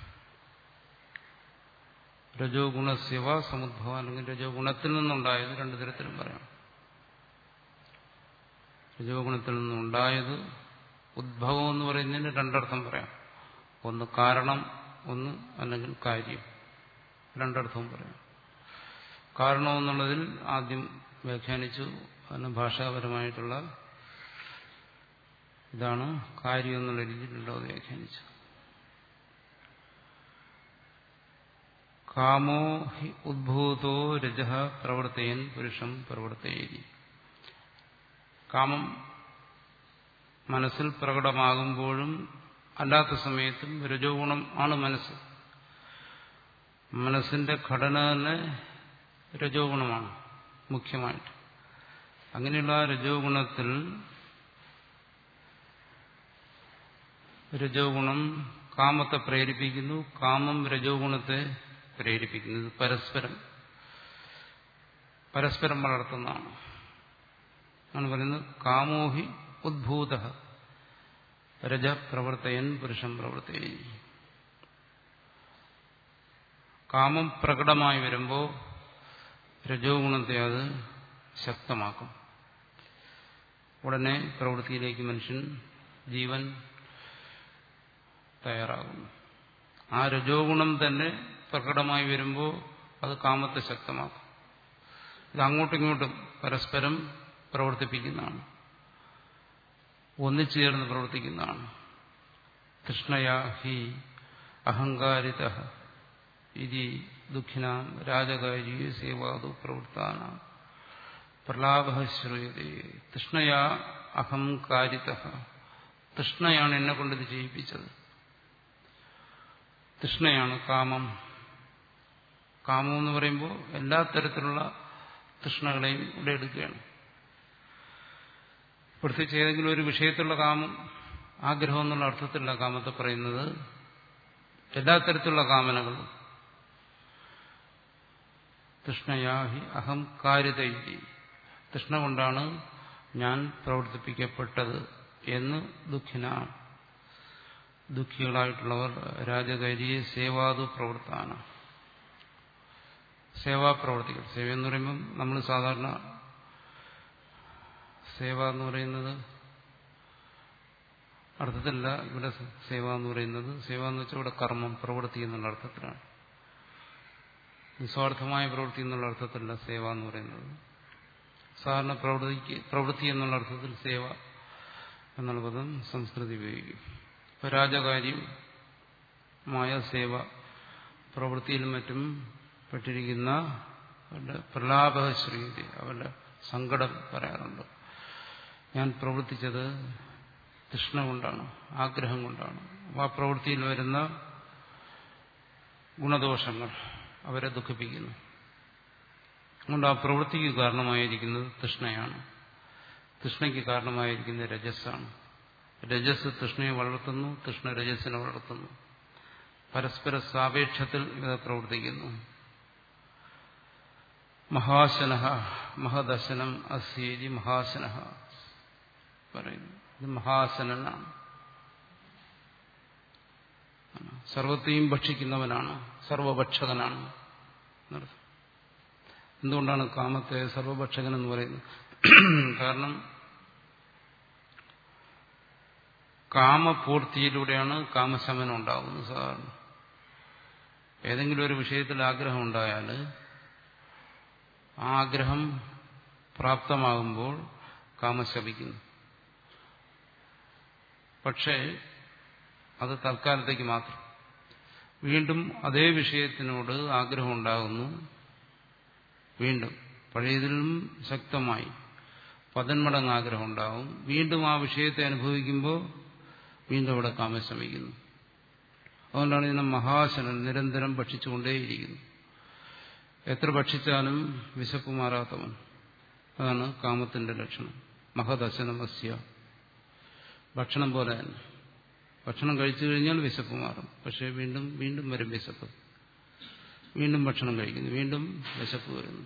രജോ ഗുണസ്യവ സമുദ്ഭവ അല്ലെങ്കിൽ രജോ ഗുണത്തിൽ നിന്നുണ്ടായത് രണ്ടു തരത്തിലും പറയാം രജോ ഗുണത്തിൽ നിന്നുണ്ടായത് ഉദ്ഭവം എന്ന് പറയുന്നതിന് രണ്ടർത്ഥം പറയാം ഒന്ന് കാരണം ഒന്ന് അല്ലെങ്കിൽ കാര്യം രണ്ടർത്ഥവും പറയാം കാരണം എന്നുള്ളതിൽ ആദ്യം വ്യാഖ്യാനിച്ചു അതിന് ഭാഷാപരമായിട്ടുള്ള ഇതാണ് കാര്യം എന്നുള്ള രീതിയിലുള്ളത് വ്യാഖ്യാനിച്ചു കാമോ ഹി ഉദ്ഭൂതോ രജ പ്രവർത്തയൻ പുരുഷം പ്രവർത്തയേരി കാമം മനസ്സിൽ പ്രകടമാകുമ്പോഴും അല്ലാത്ത സമയത്തും രജോ ഗുണം ആണ് മനസ്സ് മനസ്സിന്റെ ഘടന തന്നെ രജോ ഗുണമാണ് മുഖ്യമായിട്ട് അങ്ങനെയുള്ള ആ രജോ ഗുണത്തിൽ രജോ ഗുണം കാമത്തെ പ്രേരിപ്പിക്കുന്നു കാമം രജോ ഗുണത്തെ പ്രേരിപ്പിക്കുന്നു ഇത് പരസ്പരം പരസ്പരം വളർത്തുന്നതാണ് ആണ് പറയുന്നത് കാമോഹി ഉദ്ഭൂത രജ പ്രവർത്തയൻ പുരുഷം പ്രവർത്തയൻ കാമം പ്രകടമായി വരുമ്പോൾ രജോ ഗുണത്തെ അത് ശക്തമാക്കും ഉടനെ പ്രവൃത്തിയിലേക്ക് മനുഷ്യൻ ജീവൻ തയ്യാറാകുന്നു ആ രജോ ഗുണം തന്നെ പ്രകടമായി വരുമ്പോൾ അത് കാമത്തെ ശക്തമാക്കും ഇത് അങ്ങോട്ടും ഇങ്ങോട്ടും പരസ്പരം പ്രവർത്തിപ്പിക്കുന്നതാണ് ഒന്നിച്ചേർന്ന് പ്രവർത്തിക്കുന്നതാണ് കൃഷ്ണയാ ഹി അഹങ്കാരിത ഇതി ദുഃഖിനാം രാജകാരി സേവാതു പ്രവൃത്താന പ്രലാപ ശ്രൂയതേ തൃഷ്ണയാ അഹംകാരിത തൃഷ്ണയാണ് എന്നെ കൊണ്ടിത് ചെയ്യിപ്പിച്ചത് തൃഷ്ണയാണ് കാമം കാമം എന്ന് പറയുമ്പോൾ എല്ലാ തരത്തിലുള്ള തൃഷ്ണകളെയും ഇവിടെ എടുക്കുകയാണ് പ്രത്യേകിച്ച് ഏതെങ്കിലും ഒരു വിഷയത്തിലുള്ള കാമം ആഗ്രഹം എന്നുള്ള അർത്ഥത്തിലുള്ള കാമത്തെ പറയുന്നത് എല്ലാ തരത്തിലുള്ള കാമനകളും തൃഷ്ണയാഹി അഹം കാര്യതയി തൃഷ്ണ കൊണ്ടാണ് ഞാൻ പ്രവർത്തിപ്പിക്കപ്പെട്ടത് എന്ന് ദുഃഖിന ദുഃഖികളായിട്ടുള്ളവർ രാജകരിയെ സേവാതു പ്രവർത്താന സേവാപ്രവർത്തികൾ സേവ എന്ന് പറയുമ്പം നമ്മൾ സാധാരണ സേവ എന്ന് പറയുന്നത് അർത്ഥത്തിലല്ല ഇവിടെ സേവ എന്ന് പറയുന്നത് സേവ എന്ന് വെച്ചാൽ ഇവിടെ കർമ്മം പ്രവൃത്തി എന്നുള്ള അർത്ഥത്തിലാണ് നിസ്വാർത്ഥമായ പ്രവൃത്തി എന്നുള്ള അർത്ഥത്തിലല്ല സേവ എന്ന് പറയുന്നത് സാധാരണ പ്രവൃത്തിക്ക് പ്രവൃത്തി എന്നുള്ള അർത്ഥത്തിൽ സേവ എന്നുള്ള പദം സംസ്കൃതി ഉപയോഗിക്കും ഇപ്പൊ രാജകാര്യമായ സേവ പ്രവൃത്തിയിലും മറ്റും പെട്ടിരിക്കുന്ന അവരുടെ പ്രലാപശ്രീതി അവരുടെ സങ്കടം പറയാറുണ്ട് ഞാൻ പ്രവർത്തിച്ചത് തൃഷ്ണ കൊണ്ടാണ് ആഗ്രഹം കൊണ്ടാണ് ആ പ്രവൃത്തിയിൽ വരുന്ന ഗുണദോഷങ്ങൾ അവരെ ദുഃഖിപ്പിക്കുന്നു അതുകൊണ്ട് ആ പ്രവൃത്തിക്ക് കാരണമായിരിക്കുന്നത് തൃഷ്ണയാണ് തൃഷ്ണയ്ക്ക് കാരണമായിരിക്കുന്നത് രജസ്സാണ് രജസ് തൃഷ്ണയെ വളർത്തുന്നു തൃഷ്ണ രജസ്സിനെ വളർത്തുന്നു പരസ്പര സാപേക്ഷത്തിൽ ഇത് പ്രവർത്തിക്കുന്നു മഹാശന മഹദശനം അസ്യേരി മഹാശന പറയുന്നു ഇത് മഹാശനാണ് സർവത്തെയും ഭക്ഷിക്കുന്നവനാണ് സർവഭക്ഷകനാണ് എന്തുകൊണ്ടാണ് കാമത്തെ സർവഭക്ഷകൻ എന്ന് പറയുന്നത് കാരണം കാമപൂർത്തിയിലൂടെയാണ് കാമശമനം ഉണ്ടാകുന്നത് സാധാരണ ഏതെങ്കിലും ഒരു വിഷയത്തിൽ ആഗ്രഹം ഉണ്ടായാൽ ആ ആഗ്രഹം പ്രാപ്തമാകുമ്പോൾ കാമശപിക്കുന്നു പക്ഷേ അത് തൽക്കാലത്തേക്ക് മാത്രം വീണ്ടും അതേ വിഷയത്തിനോട് ആഗ്രഹം ഉണ്ടാകുന്നു വീണ്ടും പഴയതിലും ശക്തമായി പതന്മടങ്ങ് ആഗ്രഹം ഉണ്ടാവും വീണ്ടും ആ വിഷയത്തെ അനുഭവിക്കുമ്പോൾ വീണ്ടും അവിടെ കാമശമിക്കുന്നു അതുകൊണ്ടാണ് ഇതിനെ മഹാശനൻ നിരന്തരം ഭക്ഷിച്ചുകൊണ്ടേയിരിക്കുന്നു എത്ര ഭക്ഷിച്ചാലും വിശപ്പ് മാറാത്തവൻ അതാണ് കാമത്തിന്റെ ലക്ഷണം മഹദശനമസ്യ ഭക്ഷണം പോലെ തന്നെ ഭക്ഷണം കഴിച്ചു കഴിഞ്ഞാൽ വിശപ്പ് മാറും പക്ഷേ വീണ്ടും വീണ്ടും വരും വിശപ്പ് വീണ്ടും ഭക്ഷണം കഴിക്കുന്നു വീണ്ടും വിശപ്പ് വരുന്നു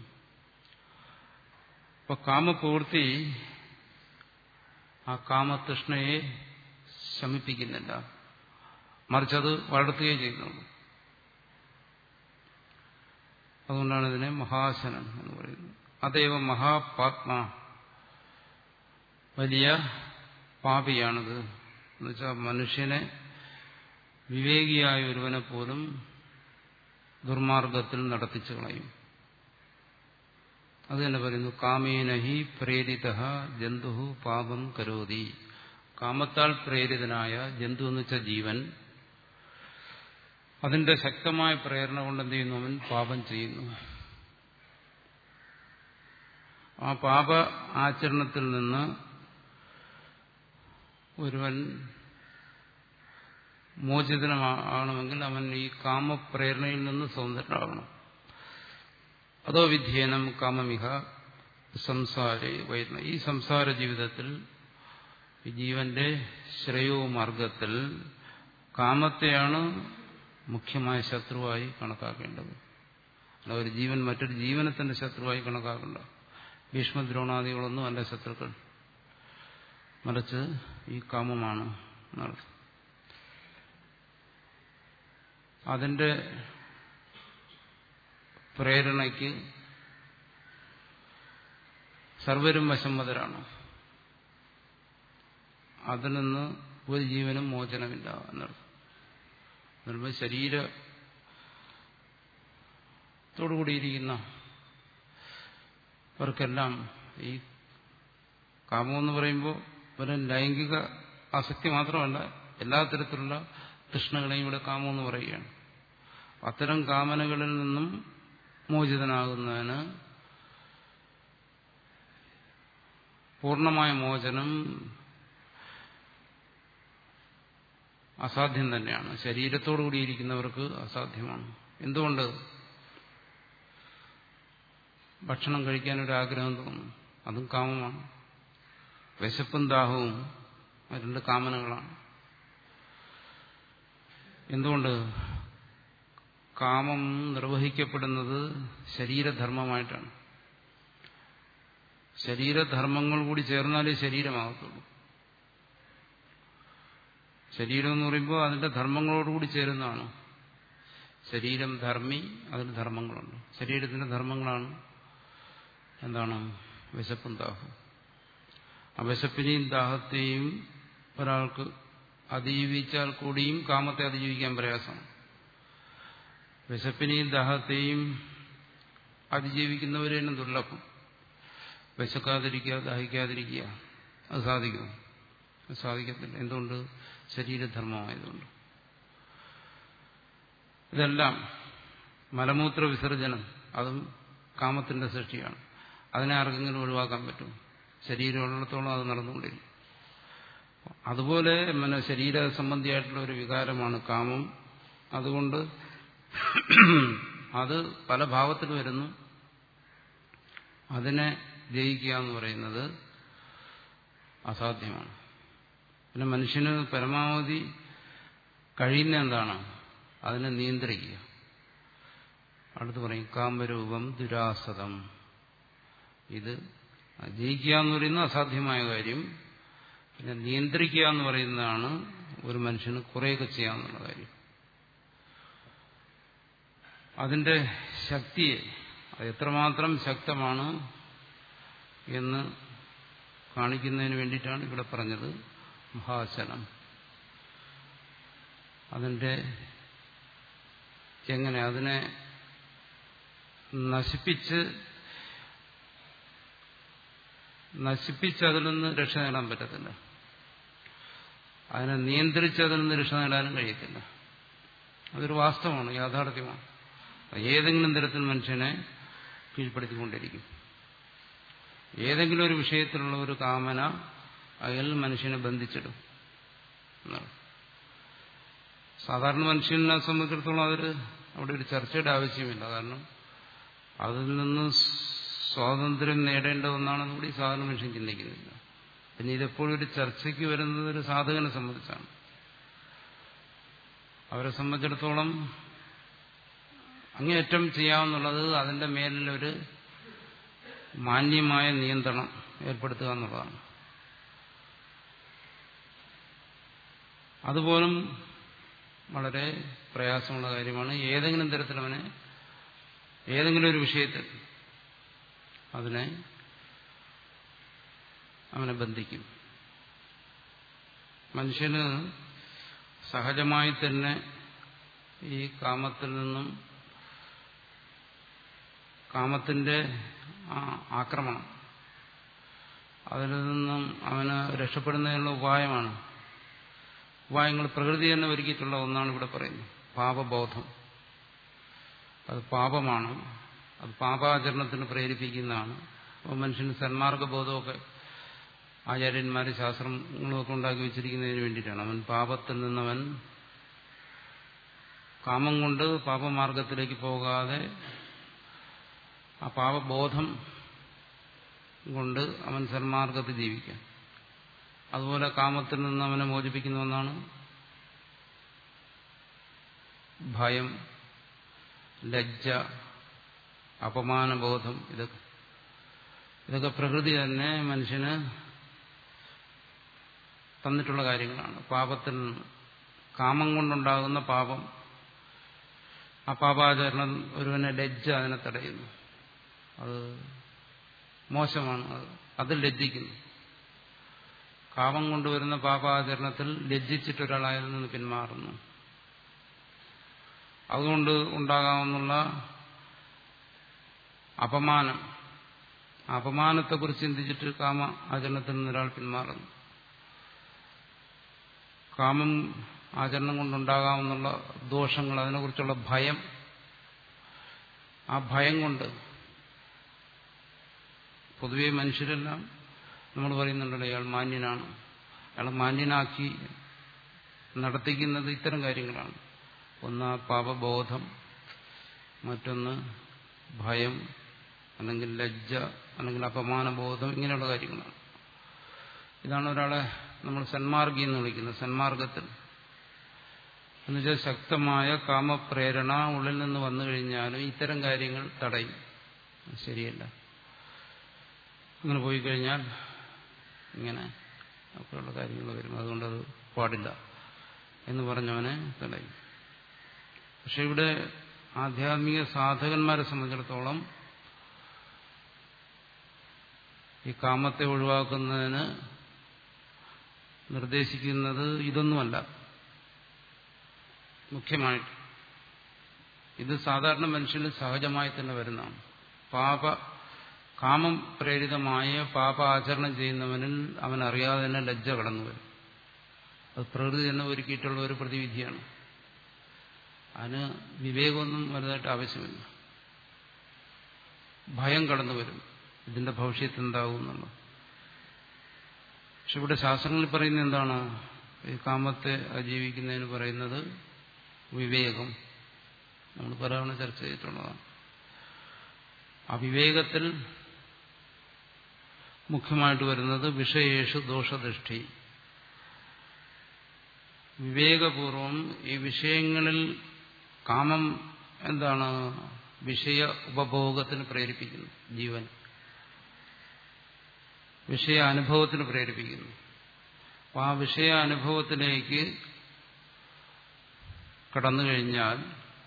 അപ്പൊ കാമപൂർത്തി ആ കാമതൃഷ്ണയെ ശമിപ്പിക്കുന്നില്ല മറിച്ചത് വളർത്തുകയും ചെയ്യുന്നുള്ളൂ അതുകൊണ്ടാണ് ഇതിനെ മഹാശനം എന്ന് പറയുന്നത് അതേവ മഹാപാത്മ വലിയ പാപിയാണിത് എന്നുവെച്ചാൽ മനുഷ്യനെ വിവേകിയായ ഒരുവനെ പോലും ദുർമാർഗത്തിൽ നടത്തിച്ചു കളയും അത് തന്നെ പറയുന്നു കാമേനഹി പ്രേരിത ജന്തു പാപം കരോതി കാമത്താൽ പ്രേരിതനായ ജന്തു എന്ന് വെച്ച ജീവൻ അതിന്റെ ശക്തമായ പ്രേരണ കൊണ്ട് എന്ത് ചെയ്യുന്നു അവൻ പാപം ചെയ്യുന്നു ആ പാപ ആചരണത്തിൽ നിന്ന് ഒരുവൻ മോചിതനാകണമെങ്കിൽ അവൻ ഈ കാമപ്രേരണയിൽ നിന്ന് സ്വതന്ത്രനാകണം അതോ വിധ്യേനം കാമമിഹ സംസാരേ വൈദ്യ ഈ സംസാര ജീവിതത്തിൽ ഈ ജീവന്റെ ശ്രേയോ മാർഗത്തിൽ കാമത്തെയാണ് മുഖ്യമായ ശത്രുവായി കണക്കാക്കേണ്ടത് അല്ല ഒരു ജീവൻ മറ്റൊരു ജീവനെ തന്നെ ശത്രുവായി കണക്കാക്കണ്ട ഭീഷ്മദ്രോണാദികളൊന്നും അല്ല ശത്രുക്കൾ മറിച്ച് ഈ കാമമാണ് എന്നർത്ഥം അതിന്റെ പ്രേരണയ്ക്ക് സർവരും വശംവതരാണ് അതിൽ നിന്ന് ഒരു ജീവനും മോചനമില്ല എന്നർത്ഥം എന്നുവെച്ചാൽ ശരീരത്തോടുകൂടിയിരിക്കുന്ന അവർക്കെല്ലാം ഈ കാമം എന്ന് പറയുമ്പോൾ വെറും ലൈംഗിക ആസക്തി മാത്രമല്ല എല്ലാ തരത്തിലുള്ള തൃഷ്ണകളെയും ഇവിടെ കാമം എന്ന് പറയുകയാണ് അത്തരം കാമനകളിൽ നിന്നും മോചിതനാകുന്നതിന് പൂർണ്ണമായ മോചനം അസാധ്യം തന്നെയാണ് ശരീരത്തോടുകൂടിയിരിക്കുന്നവർക്ക് അസാധ്യമാണ് എന്തുകൊണ്ട് ഭക്ഷണം കഴിക്കാനൊരു ആഗ്രഹം തോന്നും അതും കാമമാണ് വിശപ്പും ദാഹവും രണ്ട് കാമനകളാണ് എന്തുകൊണ്ട് കാമം നിർവഹിക്കപ്പെടുന്നത് ശരീരധർമ്മമായിട്ടാണ് ശരീരധർമ്മങ്ങൾ കൂടി ചേർന്നാലേ ശരീരമാകത്തുള്ളൂ ശരീരം എന്ന് പറയുമ്പോൾ അതിന്റെ ധർമ്മങ്ങളോടുകൂടി ചേരുന്നതാണ് ശരീരം ധർമ്മി അതിന് ധർമ്മങ്ങളുണ്ട് ശരീരത്തിന്റെ ധർമ്മങ്ങളാണ് എന്താണ് വിശപ്പും ദാഹം ആ വിശപ്പിനെയും ദാഹത്തെയും ഒരാൾക്ക് അതിജീവിച്ചാൽ കൂടിയും കാമത്തെ അതിജീവിക്കാൻ പ്രയാസമാണ് വിശപ്പിനെയും ദാഹത്തെയും അതിജീവിക്കുന്നവരെ തന്നെ ദുർലഭം വിശക്കാതിരിക്കുക ദാഹിക്കാതിരിക്കുക അത് സാധിക്കും അത് സാധിക്കത്തില്ല എന്തുകൊണ്ട് ശരീരധർമ്മമായതുകൊണ്ട് ഇതെല്ലാം മലമൂത്ര വിസർജനം അതും കാമത്തിന്റെ സൃഷ്ടിയാണ് അതിനെ ആർക്കെങ്കിലും ഒഴിവാക്കാൻ പറ്റും ശരീരമുള്ളിടത്തോളം അത് നടന്നുകൊണ്ടിരിക്കും അതുപോലെ പിന്നെ ശരീര സംബന്ധിയായിട്ടുള്ള ഒരു വികാരമാണ് കാമം അതുകൊണ്ട് അത് പല ഭാവത്തിൽ വരുന്നു അതിനെ ജയിക്കുക എന്ന് പറയുന്നത് അസാധ്യമാണ് പിന്നെ മനുഷ്യന് പരമാവധി കഴിയുന്ന എന്താണ് അതിനെ നിയന്ത്രിക്കുക അടുത്ത് പറയും കാമരൂപം ദുരാസതം ഇത് ജയിക്കുക എന്ന് പറയുന്നത് അസാധ്യമായ കാര്യം പിന്നെ നിയന്ത്രിക്കുക എന്ന് പറയുന്നതാണ് ഒരു മനുഷ്യന് കുറേയൊക്കെ ചെയ്യാമെന്നുള്ള കാര്യം അതിന്റെ ശക്തിയെ അത് എത്രമാത്രം ശക്തമാണ് എന്ന് കാണിക്കുന്നതിന് വേണ്ടിയിട്ടാണ് ഇവിടെ പറഞ്ഞത് മഹാശനം അതിന്റെ എങ്ങനെ അതിനെ നശിപ്പിച്ച് നശിപ്പിച്ച് അതിൽ നിന്ന് രക്ഷ നേടാൻ പറ്റത്തില്ല അതിനെ നിയന്ത്രിച്ച് അതിൽ നിന്ന് രക്ഷ നേടാനും കഴിയത്തില്ല അതൊരു വാസ്തവമാണ് യാഥാർത്ഥ്യമാണ് ഏതെങ്കിലും തരത്തിൽ മനുഷ്യനെ കീഴ്പ്പെടുത്തിക്കൊണ്ടിരിക്കും ഏതെങ്കിലും ഒരു വിഷയത്തിലുള്ള ഒരു കാമന അയാൾ മനുഷ്യനെ ബന്ധിച്ചിടും സാധാരണ മനുഷ്യനെ സംബന്ധിച്ചിടത്തോളം അതൊരു അവിടെ ഒരു ചർച്ചയുടെ ആവശ്യമില്ല കാരണം അതിൽ നിന്ന് സ്വാതന്ത്ര്യം നേടേണ്ട ഒന്നാണെന്ന് കൂടി സാധാരണ മനുഷ്യൻ ചിന്തിക്കുന്നില്ല പിന്നെ ഇതെപ്പോഴും ഒരു ചർച്ചയ്ക്ക് വരുന്നത് ഒരു സാധകനെ സംബന്ധിച്ചാണ് അവരെ സംബന്ധിച്ചിടത്തോളം അങ്ങേയറ്റം ചെയ്യാമെന്നുള്ളത് അതിന്റെ മേലിലൊരു മാന്യമായ നിയന്ത്രണം ഏർപ്പെടുത്തുക എന്നുള്ളതാണ് അതുപോലും വളരെ പ്രയാസമുള്ള കാര്യമാണ് ഏതെങ്കിലും തരത്തിൽ അവനെ ഏതെങ്കിലും ഒരു വിഷയത്തിൽ അതിനെ അവനെ ബന്ധിക്കും മനുഷ്യന് സഹജമായി തന്നെ ഈ കാമത്തിൽ നിന്നും കാമത്തിന്റെ ആക്രമണം അതിൽ നിന്നും അവന് രക്ഷപ്പെടുന്നതിനുള്ള ഉപായമാണ് ഉപായങ്ങൾ പ്രകൃതി തന്നെ ഒരുക്കിയിട്ടുള്ള ഒന്നാണ് ഇവിടെ പറയുന്നത് പാപബോധം അത് പാപമാണ് അത് പാപാചരണത്തിന് പ്രേരിപ്പിക്കുന്നതാണ് അപ്പോൾ മനുഷ്യന് സന്മാർഗബോധമൊക്കെ ആചാര്യന്മാർ ശാസ്ത്രങ്ങളൊക്കെ ഉണ്ടാക്കി വെച്ചിരിക്കുന്നതിന് വേണ്ടിയിട്ടാണ് അവൻ പാപത്തിൽ നിന്നവൻ കാമം കൊണ്ട് പാപമാർഗത്തിലേക്ക് പോകാതെ ആ പാപബോധം കൊണ്ട് അവൻ സന്മാർഗത്തിൽ ജീവിക്കാൻ അതുപോലെ കാമത്തിൽ നിന്ന് അവനെ മോചിപ്പിക്കുന്ന ഒന്നാണ് ഭയം ലജ്ജ അപമാനബോധം ഇതൊക്കെ ഇതൊക്കെ പ്രകൃതി തന്നെ മനുഷ്യന് തന്നിട്ടുള്ള കാര്യങ്ങളാണ് പാപത്തിൽ കാമം കൊണ്ടുണ്ടാകുന്ന പാപം ആ പാപാചരണം ഒരുവനെ ലജ്ജ അതിനെ തടയുന്നു അത് മോശമാണ് അത് അതിൽ ലജ്ജിക്കുന്നു കാമം കൊണ്ടുവരുന്ന പാപാചരണത്തിൽ ലജ്ജിച്ചിട്ടൊരാളായതിൽ നിന്ന് പിന്മാറുന്നു അതുകൊണ്ട് ഉണ്ടാകാവുന്ന അപമാനം അപമാനത്തെക്കുറിച്ച് ചിന്തിച്ചിട്ട് കാമ ആചരണത്തിൽ നിന്ന് ഒരാൾ പിന്മാറുന്നു കാമം ആചരണം കൊണ്ടുണ്ടാകാവുന്ന ദോഷങ്ങൾ അതിനെക്കുറിച്ചുള്ള ഭയം ആ ഭയം കൊണ്ട് പൊതുവെ മനുഷ്യരെല്ലാം നമ്മൾ പറയുന്നുണ്ടല്ലോ അയാൾ മാന്യനാണ് അയാൾ മാന്യനാക്കി നടത്തിക്കുന്നത് ഇത്തരം കാര്യങ്ങളാണ് ഒന്ന് പാപബോധം മറ്റൊന്ന് ഭയം അല്ലെങ്കിൽ ലജ്ജ അല്ലെങ്കിൽ അപമാനബോധം ഇങ്ങനെയുള്ള കാര്യങ്ങളാണ് ഇതാണ് ഒരാളെ നമ്മൾ സന്മാർഗി എന്ന് വിളിക്കുന്നത് സന്മാർഗത്തിൽ എന്നുവെച്ചാൽ ശക്തമായ കാമപ്രേരണ ഉള്ളിൽ നിന്ന് വന്നു കഴിഞ്ഞാലും ഇത്തരം കാര്യങ്ങൾ തടയും ശരിയല്ല അങ്ങനെ പോയി കഴിഞ്ഞാൽ ഇങ്ങനെ ഒക്കെയുള്ള കാര്യങ്ങൾ വരും അതുകൊണ്ടത് പാടില്ല എന്ന് പറഞ്ഞവനെ തടയും പക്ഷെ ഇവിടെ ആധ്യാത്മിക സാധകന്മാരെ സംബന്ധിച്ചിടത്തോളം ഈ കാമത്തെ ഒഴിവാക്കുന്നതിന് നിർദ്ദേശിക്കുന്നത് ഇതൊന്നുമല്ല മുഖ്യമായിട്ട് ഇത് സാധാരണ മനുഷ്യന് സഹജമായി തന്നെ വരുന്നതാണ് പാപ കാമം പ്രേരിതമായ പാപ ആചരണം ചെയ്യുന്നവനിൽ അവൻ അറിയാതെ തന്നെ ലജ്ജ കടന്നു വരും അത് പ്രകൃതി തന്നെ ഒരുക്കിയിട്ടുള്ള ഒരു പ്രതിവിധിയാണ് അതിന് വിവേകമൊന്നും വലുതായിട്ട് ആവശ്യമില്ല ഭയം കടന്നു വരും ഇതിന്റെ ഭവിഷ്യത്ത് എന്താകും എന്നുള്ളത് പക്ഷെ ഇവിടെ ശാസ്ത്രങ്ങളിൽ പറയുന്നത് എന്താണ് ഈ കാമത്തെ അതിജീവിക്കുന്നതിന് പറയുന്നത് വിവേകം നമ്മൾ പലതവണ ചർച്ച ചെയ്തിട്ടുള്ളതാണ് ആ വിവേകത്തിൽ മുഖ്യമായിട്ട് വരുന്നത് വിഷയേഷു ദോഷദൃഷ്ടി വിവേകപൂർവം ഈ വിഷയങ്ങളിൽ കാമം എന്താണ് വിഷയ ഉപഭോഗത്തിന് പ്രേരിപ്പിക്കുന്നു ജീവൻ വിഷയ അനുഭവത്തിന് പ്രേരിപ്പിക്കുന്നു അപ്പൊ ആ വിഷയ അനുഭവത്തിലേക്ക് കടന്നു കഴിഞ്ഞാൽ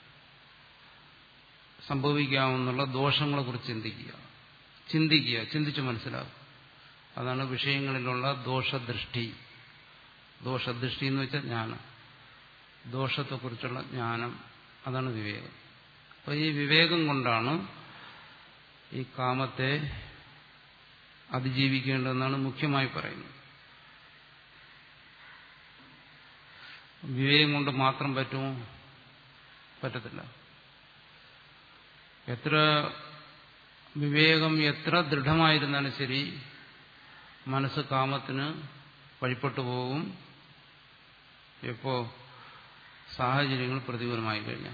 സംഭവിക്കാവുന്ന ദോഷങ്ങളെ കുറിച്ച് ചിന്തിക്കുക ചിന്തിക്കുക ചിന്തിച്ച് മനസ്സിലാക്കുക അതാണ് വിഷയങ്ങളിലുള്ള ദോഷദൃഷ്ടി ദോഷദൃഷ്ടി എന്ന് വെച്ചാൽ ജ്ഞാനം ദോഷത്തെക്കുറിച്ചുള്ള ജ്ഞാനം അതാണ് വിവേകം അപ്പോൾ ഈ വിവേകം കൊണ്ടാണ് ഈ കാമത്തെ അതിജീവിക്കേണ്ടതെന്നാണ് മുഖ്യമായി പറയുന്നത് വിവേകം കൊണ്ട് മാത്രം പറ്റുമോ പറ്റത്തില്ല എത്ര വിവേകം എത്ര ദൃഢമായിരുന്നാലും ശരി മനസ്സ് കാമത്തിന് വഴിപ്പെട്ടു പോകും എപ്പോ സാഹചര്യങ്ങൾ പ്രതികൂലമായി കഴിഞ്ഞാൽ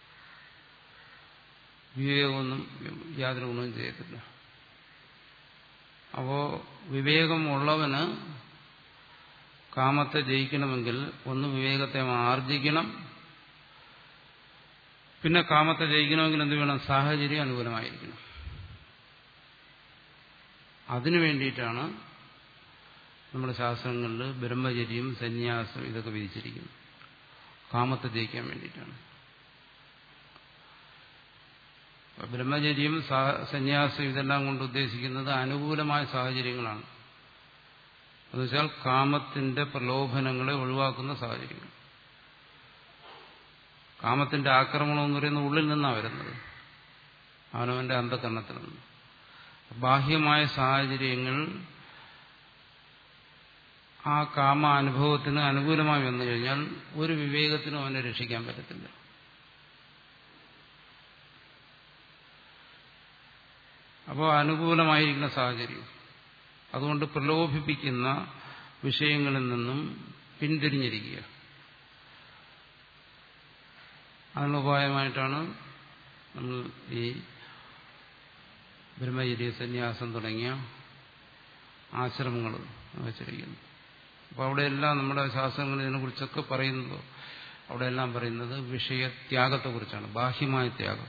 വിവേകമൊന്നും യാതൊരു ഗുണവും ചെയ്യത്തില്ല അപ്പോ വിവേകമുള്ളവന് കാമത്തെ ജയിക്കണമെങ്കിൽ ഒന്ന് വിവേകത്തെ ആർജിക്കണം പിന്നെ കാമത്തെ ജയിക്കണമെങ്കിൽ എന്ത് വേണം സാഹചര്യം അനുകൂലമായിരിക്കണം അതിനു വേണ്ടിയിട്ടാണ് നമ്മുടെ ശാസ്ത്രങ്ങളിൽ ബ്രഹ്മചര്യം സന്യാസം ഇതൊക്കെ വിധിച്ചിരിക്കുന്നത് കാമത്തെ ജയിക്കാൻ വേണ്ടിയിട്ടാണ് ബ്രഹ്മചര്യം സന്യാസം ഇതെല്ലാം കൊണ്ട് ഉദ്ദേശിക്കുന്നത് അനുകൂലമായ സാഹചര്യങ്ങളാണ് എന്നുവെച്ചാൽ കാമത്തിന്റെ പ്രലോഭനങ്ങളെ ഒഴിവാക്കുന്ന സാഹചര്യങ്ങൾ കാമത്തിന്റെ ആക്രമണം എന്ന് പറയുന്നത് ഉള്ളിൽ നിന്നാണ് വരുന്നത് അവനവന്റെ അന്ധകരണത്തിൽ നിന്ന് ബാഹ്യമായ സാഹചര്യങ്ങൾ ആ കാമ അനുഭവത്തിന് അനുകൂലമായി വന്നു കഴിഞ്ഞാൽ ഒരു വിവേകത്തിനും അവനെ രക്ഷിക്കാൻ പറ്റത്തില്ല അപ്പോൾ അനുകൂലമായിരിക്കുന്ന സാഹചര്യം അതുകൊണ്ട് പ്രലോഭിപ്പിക്കുന്ന വിഷയങ്ങളിൽ നിന്നും പിന്തിരിഞ്ഞിരിക്കുക അതിനുള്ള ഉപായമായിട്ടാണ് നമ്മൾ ഈ ബ്രഹ്മചര്യ സന്യാസം തുടങ്ങിയ ആശ്രമങ്ങൾ വെച്ചിരിക്കുന്നത് അപ്പോൾ അവിടെയെല്ലാം നമ്മുടെ ശാസ്ത്രങ്ങൾ ഇതിനെക്കുറിച്ചൊക്കെ പറയുന്നത് അവിടെയെല്ലാം പറയുന്നത് വിഷയത്യാഗത്തെക്കുറിച്ചാണ് ബാഹ്യമായ ത്യാഗം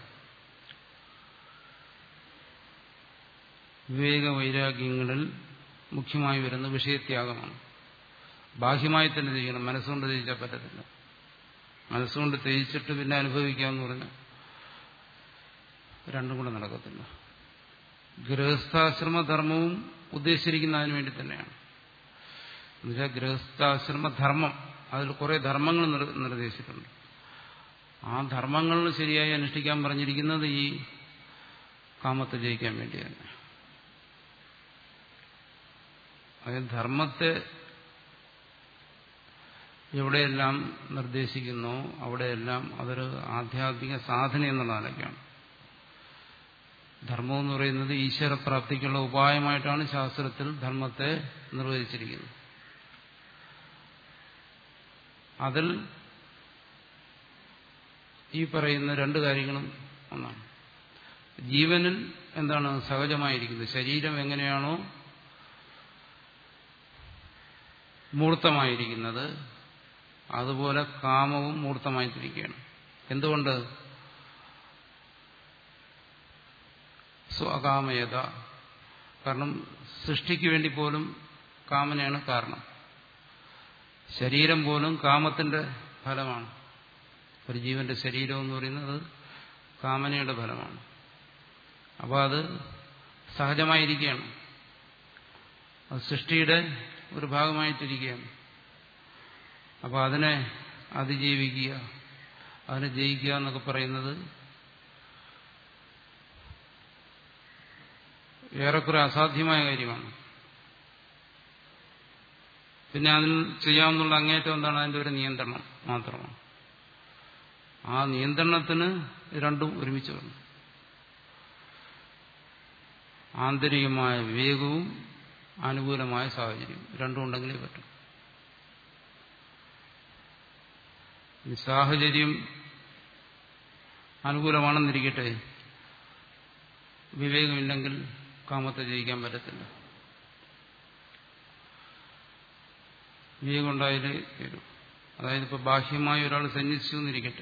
വിവേക വൈരാഗ്യങ്ങളിൽ മുഖ്യമായി വരുന്ന വിഷയത്യാഗമാണ് ബാഹ്യമായി തന്നെ ചെയ്യണം മനസ്സുകൊണ്ട് ജയിച്ചാൽ പറ്റത്തില്ല മനസ്സുകൊണ്ട് തേജിച്ചിട്ട് പിന്നെ അനുഭവിക്കാമെന്ന് പറഞ്ഞാൽ രണ്ടും കൂടെ നടക്കത്തില്ല ഗൃഹസ്ഥാശ്രമധർമ്മവും ഉദ്ദേശിച്ചിരിക്കുന്ന അതിനു വേണ്ടി തന്നെയാണ് എന്നുവെച്ചാൽ ഗൃഹസ്ഥാശ്രമധർമ്മം അതിൽ കുറെ ധർമ്മങ്ങൾ നിർദ്ദേശിച്ചിട്ടുണ്ട് ആ ധർമ്മങ്ങൾ ശരിയായി അനുഷ്ഠിക്കാൻ പറഞ്ഞിരിക്കുന്നത് ഈ കാമത്തെ ജയിക്കാൻ വേണ്ടി തന്നെ അതായത് ധർമ്മത്തെ എവിടെയെല്ലാം നിർദ്ദേശിക്കുന്നോ അവിടെയെല്ലാം അതൊരു ആധ്യാത്മിക സാധന എന്നുള്ള നിലയ്ക്കാണ് ധർമ്മം എന്ന് പറയുന്നത് ഈശ്വരപ്രാപ്തിക്കുള്ള ഉപായമായിട്ടാണ് ശാസ്ത്രത്തിൽ ധർമ്മത്തെ നിർവചിച്ചിരിക്കുന്നത് അതിൽ ഈ പറയുന്ന രണ്ട് കാര്യങ്ങളും ഒന്നാണ് ജീവനിൽ എന്താണ് സഹജമായിരിക്കുന്നത് ശരീരം എങ്ങനെയാണോ മൂർത്തമായിരിക്കുന്നത് അതുപോലെ കാമവും മൂർത്തമായിട്ടിരിക്കുകയാണ് എന്തുകൊണ്ട് സ്വകാമയത കാരണം സൃഷ്ടിക്ക് വേണ്ടി പോലും കാമനയാണ് കാരണം ശരീരം പോലും കാമത്തിന്റെ ഫലമാണ് ഒരു ജീവന്റെ ശരീരം എന്ന് പറയുന്നത് കാമനയുടെ ഫലമാണ് അപ്പോൾ അത് സഹജമായിരിക്കുകയാണ് അത് സൃഷ്ടിയുടെ ഒരു ഭാഗമായിട്ടിരിക്കുകയാണ് അപ്പോൾ അതിനെ അതിജീവിക്കുക അതിനെ ജയിക്കുക എന്നൊക്കെ പറയുന്നത് ഏറെക്കുറെ അസാധ്യമായ കാര്യമാണ് പിന്നെ അതിൽ ചെയ്യാവുന്ന അങ്ങേറ്റം എന്താണ് അതിന്റെ ഒരു നിയന്ത്രണം മാത്രമാണ് ആ നിയന്ത്രണത്തിന് രണ്ടും ഒരുമിച്ച് വരണം ആന്തരികമായ വിവേകവും അനുകൂലമായ സാഹചര്യവും രണ്ടും ഉണ്ടെങ്കിലേ പറ്റും സാഹചര്യം അനുകൂലമാണെന്നിരിക്കട്ടെ വിവേകമില്ലെങ്കിൽ കാമത്തെ ജയിക്കാൻ പറ്റത്തില്ല വിവേകം ഉണ്ടായാലേ വരും അതായത് ഇപ്പൊ ബാഹ്യമായി ഒരാൾ സന്യസിച്ചു എന്നിരിക്കട്ടെ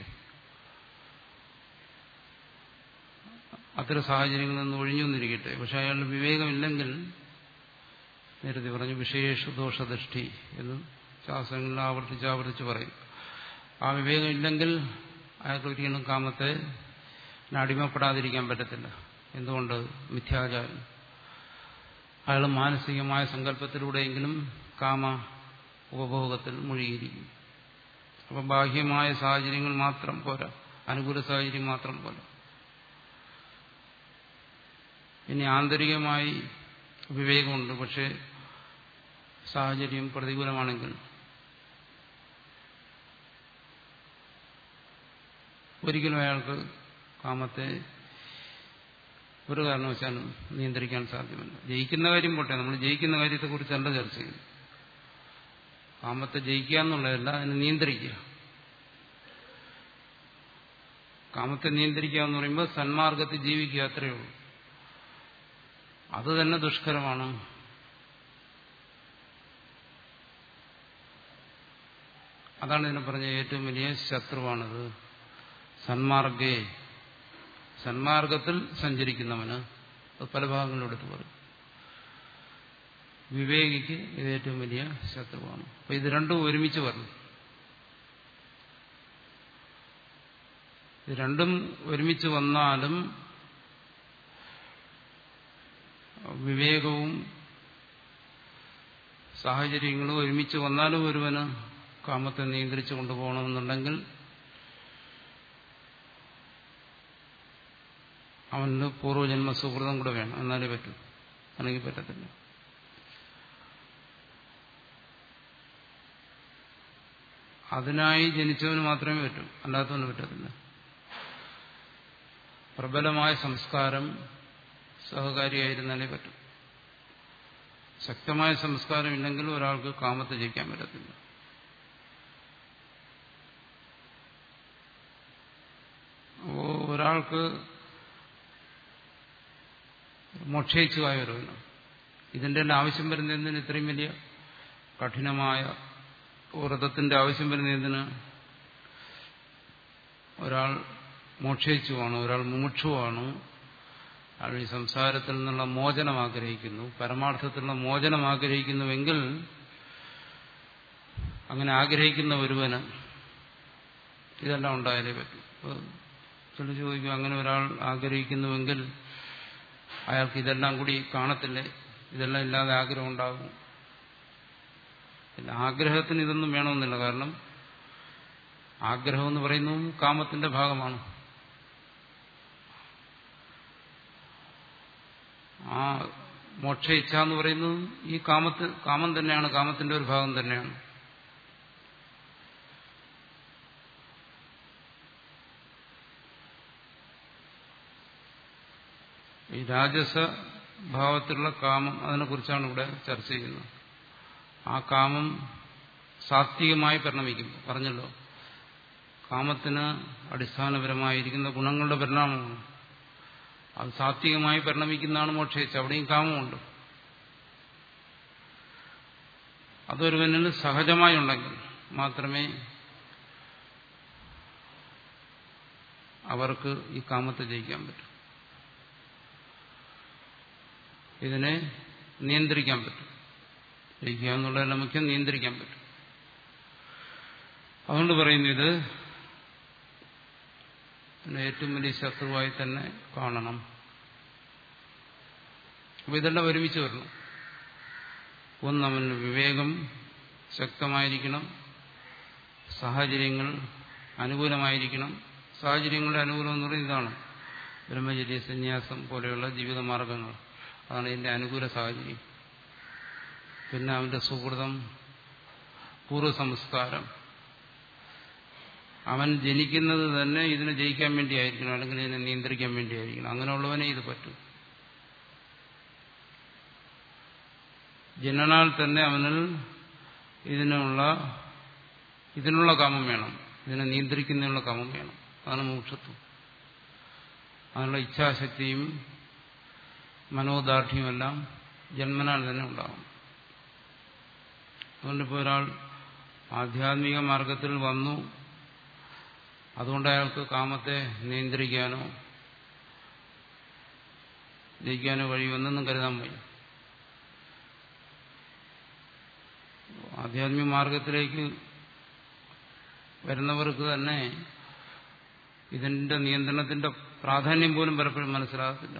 അത്തരം സാഹചര്യങ്ങളിൽ നിന്ന് ഒഴിഞ്ഞു എന്നിരിക്കട്ടെ പക്ഷെ അയാളുടെ വിവേകമില്ലെങ്കിൽ നേരത്തെ പറഞ്ഞു വിശേഷ ദോഷദൃഷ്ടി എന്ന് ശാസ്ത്രങ്ങളിൽ ആവർത്തിച്ച് ആവർത്തിച്ച് പറയും ആ വിവേകമില്ലെങ്കിൽ അയാൾക്ക് ഒരിക്കലും കാമത്തെ അടിമപ്പെടാതിരിക്കാൻ പറ്റത്തില്ല എന്തുകൊണ്ട് മിഥ്യാചാരം അയാൾ മാനസികമായ സങ്കല്പത്തിലൂടെയെങ്കിലും കാമ ഉപഭോഗത്തിൽ മുഴുകിയിരിക്കും അപ്പം ബാഹ്യമായ സാഹചര്യങ്ങൾ മാത്രം പോരാ അനുകൂല സാഹചര്യം മാത്രം പോരാ ഇനി ആന്തരികമായി വിവേകമുണ്ട് പക്ഷെ സാഹചര്യം പ്രതികൂലമാണെങ്കിൽ ഒരിക്കലും അയാൾക്ക് കാമത്തെ ഒരു കാരണവശാലും നിയന്ത്രിക്കാൻ സാധ്യമല്ല ജയിക്കുന്ന കാര്യം പോട്ടെ നമ്മൾ ജയിക്കുന്ന കാര്യത്തെക്കുറിച്ചല്ല ചർച്ച ചെയ്യുന്നത് കാമത്തെ ജയിക്കുക എന്നുള്ളതല്ല അതിനെ നിയന്ത്രിക്കുക കാമത്തെ നിയന്ത്രിക്കുക എന്ന് പറയുമ്പോൾ സന്മാർഗത്തിൽ ജീവിക്കുക അത്രയേ ഉള്ളൂ അത് തന്നെ ദുഷ്കരമാണ് അതാണ് ഇതിനെ പറഞ്ഞ ഏറ്റവും വലിയ ശത്രുവാണത് സന്മാർഗേ സന്മാർഗത്തിൽ സഞ്ചരിക്കുന്നവന് അത് പല ഭാഗങ്ങളിലെടുത്ത് പറയും വിവേകിക്ക് ഇത് ഏറ്റവും വലിയ ശത്രുവാണ് അപ്പൊ ഇത് രണ്ടും ഒരുമിച്ച് പറഞ്ഞു ഇത് രണ്ടും ഒരുമിച്ച് വന്നാലും വിവേകവും സാഹചര്യങ്ങളും ഒരുമിച്ച് വന്നാലും ഒരുവന് കാമത്തെ നിയന്ത്രിച്ചു കൊണ്ടുപോകണമെന്നുണ്ടെങ്കിൽ അവന് പൂർവ്വജന്മ സുഹൃതം കൂടെ വേണം എന്നാലേ പറ്റൂ അല്ലെങ്കിൽ പറ്റത്തില്ല അതിനായി ജനിച്ചവന് മാത്രമേ പറ്റൂ അല്ലാത്തവന് പറ്റത്തില്ല പ്രബലമായ സംസ്കാരം സഹകാരിയായിരുന്നാലേ പറ്റും ശക്തമായ സംസ്കാരം ഇല്ലെങ്കിൽ ഒരാൾക്ക് കാമത്തെ ജയിക്കാൻ പറ്റത്തില്ല അപ്പോ ഒരാൾക്ക് മോക്ഷയിച്ചുവായ ഒരുവന് ഇതിന്റെ എല്ലാം ആവശ്യം വരുന്ന എന്തിന് ഇത്രയും വലിയ കഠിനമായ വ്രതത്തിന്റെ ആവശ്യം വരുന്ന എന്തിന് ഒരാൾ മോക്ഷയിച്ചുവാണ് ഒരാൾ മുമുക്ഷുവാണ് അയാൾ ഈ സംസാരത്തിൽ നിന്നുള്ള മോചനം ആഗ്രഹിക്കുന്നു പരമാർത്ഥത്തിലുള്ള മോചനം ആഗ്രഹിക്കുന്നുവെങ്കിൽ അങ്ങനെ ആഗ്രഹിക്കുന്ന ഒരുവന് ഇതെല്ലാം ഉണ്ടായാലേ പറ്റൂ ചില ചോദിക്കും അങ്ങനെ ഒരാൾ ആഗ്രഹിക്കുന്നുവെങ്കിൽ അയാൾക്ക് ഇതെല്ലാം കൂടി കാണത്തില്ലേ ഇതെല്ലാം ഇല്ലാതെ ആഗ്രഹം ഉണ്ടാകും ആഗ്രഹത്തിന് ഇതൊന്നും വേണമെന്നില്ല കാരണം ആഗ്രഹം എന്ന് പറയുന്നതും കാമത്തിന്റെ ഭാഗമാണ് ആ മോക്ഷ ഇച്ഛ എന്ന് പറയുന്നത് ഈ കാമത്ത് കാമം തന്നെയാണ് കാമത്തിന്റെ ഒരു ഭാഗം തന്നെയാണ് ഈ രാജസ ഭാവത്തിലുള്ള കാമം അതിനെക്കുറിച്ചാണ് ഇവിടെ ചർച്ച ചെയ്യുന്നത് ആ കാമം സാത്വികമായി പരിണമിക്കും പറഞ്ഞല്ലോ കാമത്തിന് അടിസ്ഥാനപരമായിരിക്കുന്ന ഗുണങ്ങളുടെ പരിണാമമാണ് അത് സാത്വികമായി പരിണമിക്കുന്നതാണ് മോക്ഷയിച്ച് അവിടെയും കാമമുണ്ട് അതൊരുവനിൽ സഹജമായി ഉണ്ടെങ്കിൽ മാത്രമേ അവർക്ക് ഈ കാമത്തെ ജയിക്കാൻ പറ്റൂ ഇതിനെ നിയന്ത്രിക്കാൻ പറ്റും ജയിക്കുക എന്നുള്ളതല്ല മുഖ്യം നിയന്ത്രിക്കാൻ പറ്റും അതുകൊണ്ട് പറയുന്നു ഇത് ഏറ്റവും വലിയ ശത്രുവായി തന്നെ കാണണം അപ്പൊ ഇതെല്ലാം ഒരുമിച്ച് വരണം ഒന്ന് അവന് വിവേകം ശക്തമായിരിക്കണം സാഹചര്യങ്ങൾ അനുകൂലമായിരിക്കണം സാഹചര്യങ്ങളുടെ അനുകൂലം എന്ന് പറയുന്നത് ഇതാണ് ബ്രഹ്മചര്യ സന്യാസം പോലെയുള്ള ജീവിത മാർഗങ്ങൾ അതാണ് ഇതിന്റെ അനുകൂല സാഹചര്യം പിന്നെ അവന്റെ സുഹൃതം പൂർവ്വസംസ്കാരം അവൻ ജനിക്കുന്നത് തന്നെ ഇതിനെ ജയിക്കാൻ വേണ്ടിയായിരിക്കണം അല്ലെങ്കിൽ ഇതിനെ നിയന്ത്രിക്കാൻ വേണ്ടിയായിരിക്കണം അങ്ങനെയുള്ളവനെ ഇത് പറ്റും ജനനാൽ തന്നെ അവനിൽ ഇതിനുള്ള ഇതിനുള്ള കാമം വേണം ഇതിനെ നിയന്ത്രിക്കുന്നതിനുള്ള കാമം വേണം അതാണ് മോക്ഷത്വം അതിനുള്ള ഇച്ഛാശക്തിയും മനോദാർഢ്യമെല്ലാം ജന്മനാൽ തന്നെ ഉണ്ടാകും അതുകൊണ്ടിപ്പോൾ ഒരാൾ ആധ്യാത്മിക മാർഗത്തിൽ വന്നു അതുകൊണ്ട് അയാൾക്ക് കാമത്തെ നിയന്ത്രിക്കാനോ ജയിക്കാനോ കഴിയുമെന്നൊന്നും കരുതാൻ വയ്യ ആധ്യാത്മിക മാർഗത്തിലേക്ക് വരുന്നവർക്ക് തന്നെ ഇതിന്റെ നിയന്ത്രണത്തിന്റെ പ്രാധാന്യം പോലും പലപ്പോഴും മനസ്സിലാകത്തില്ല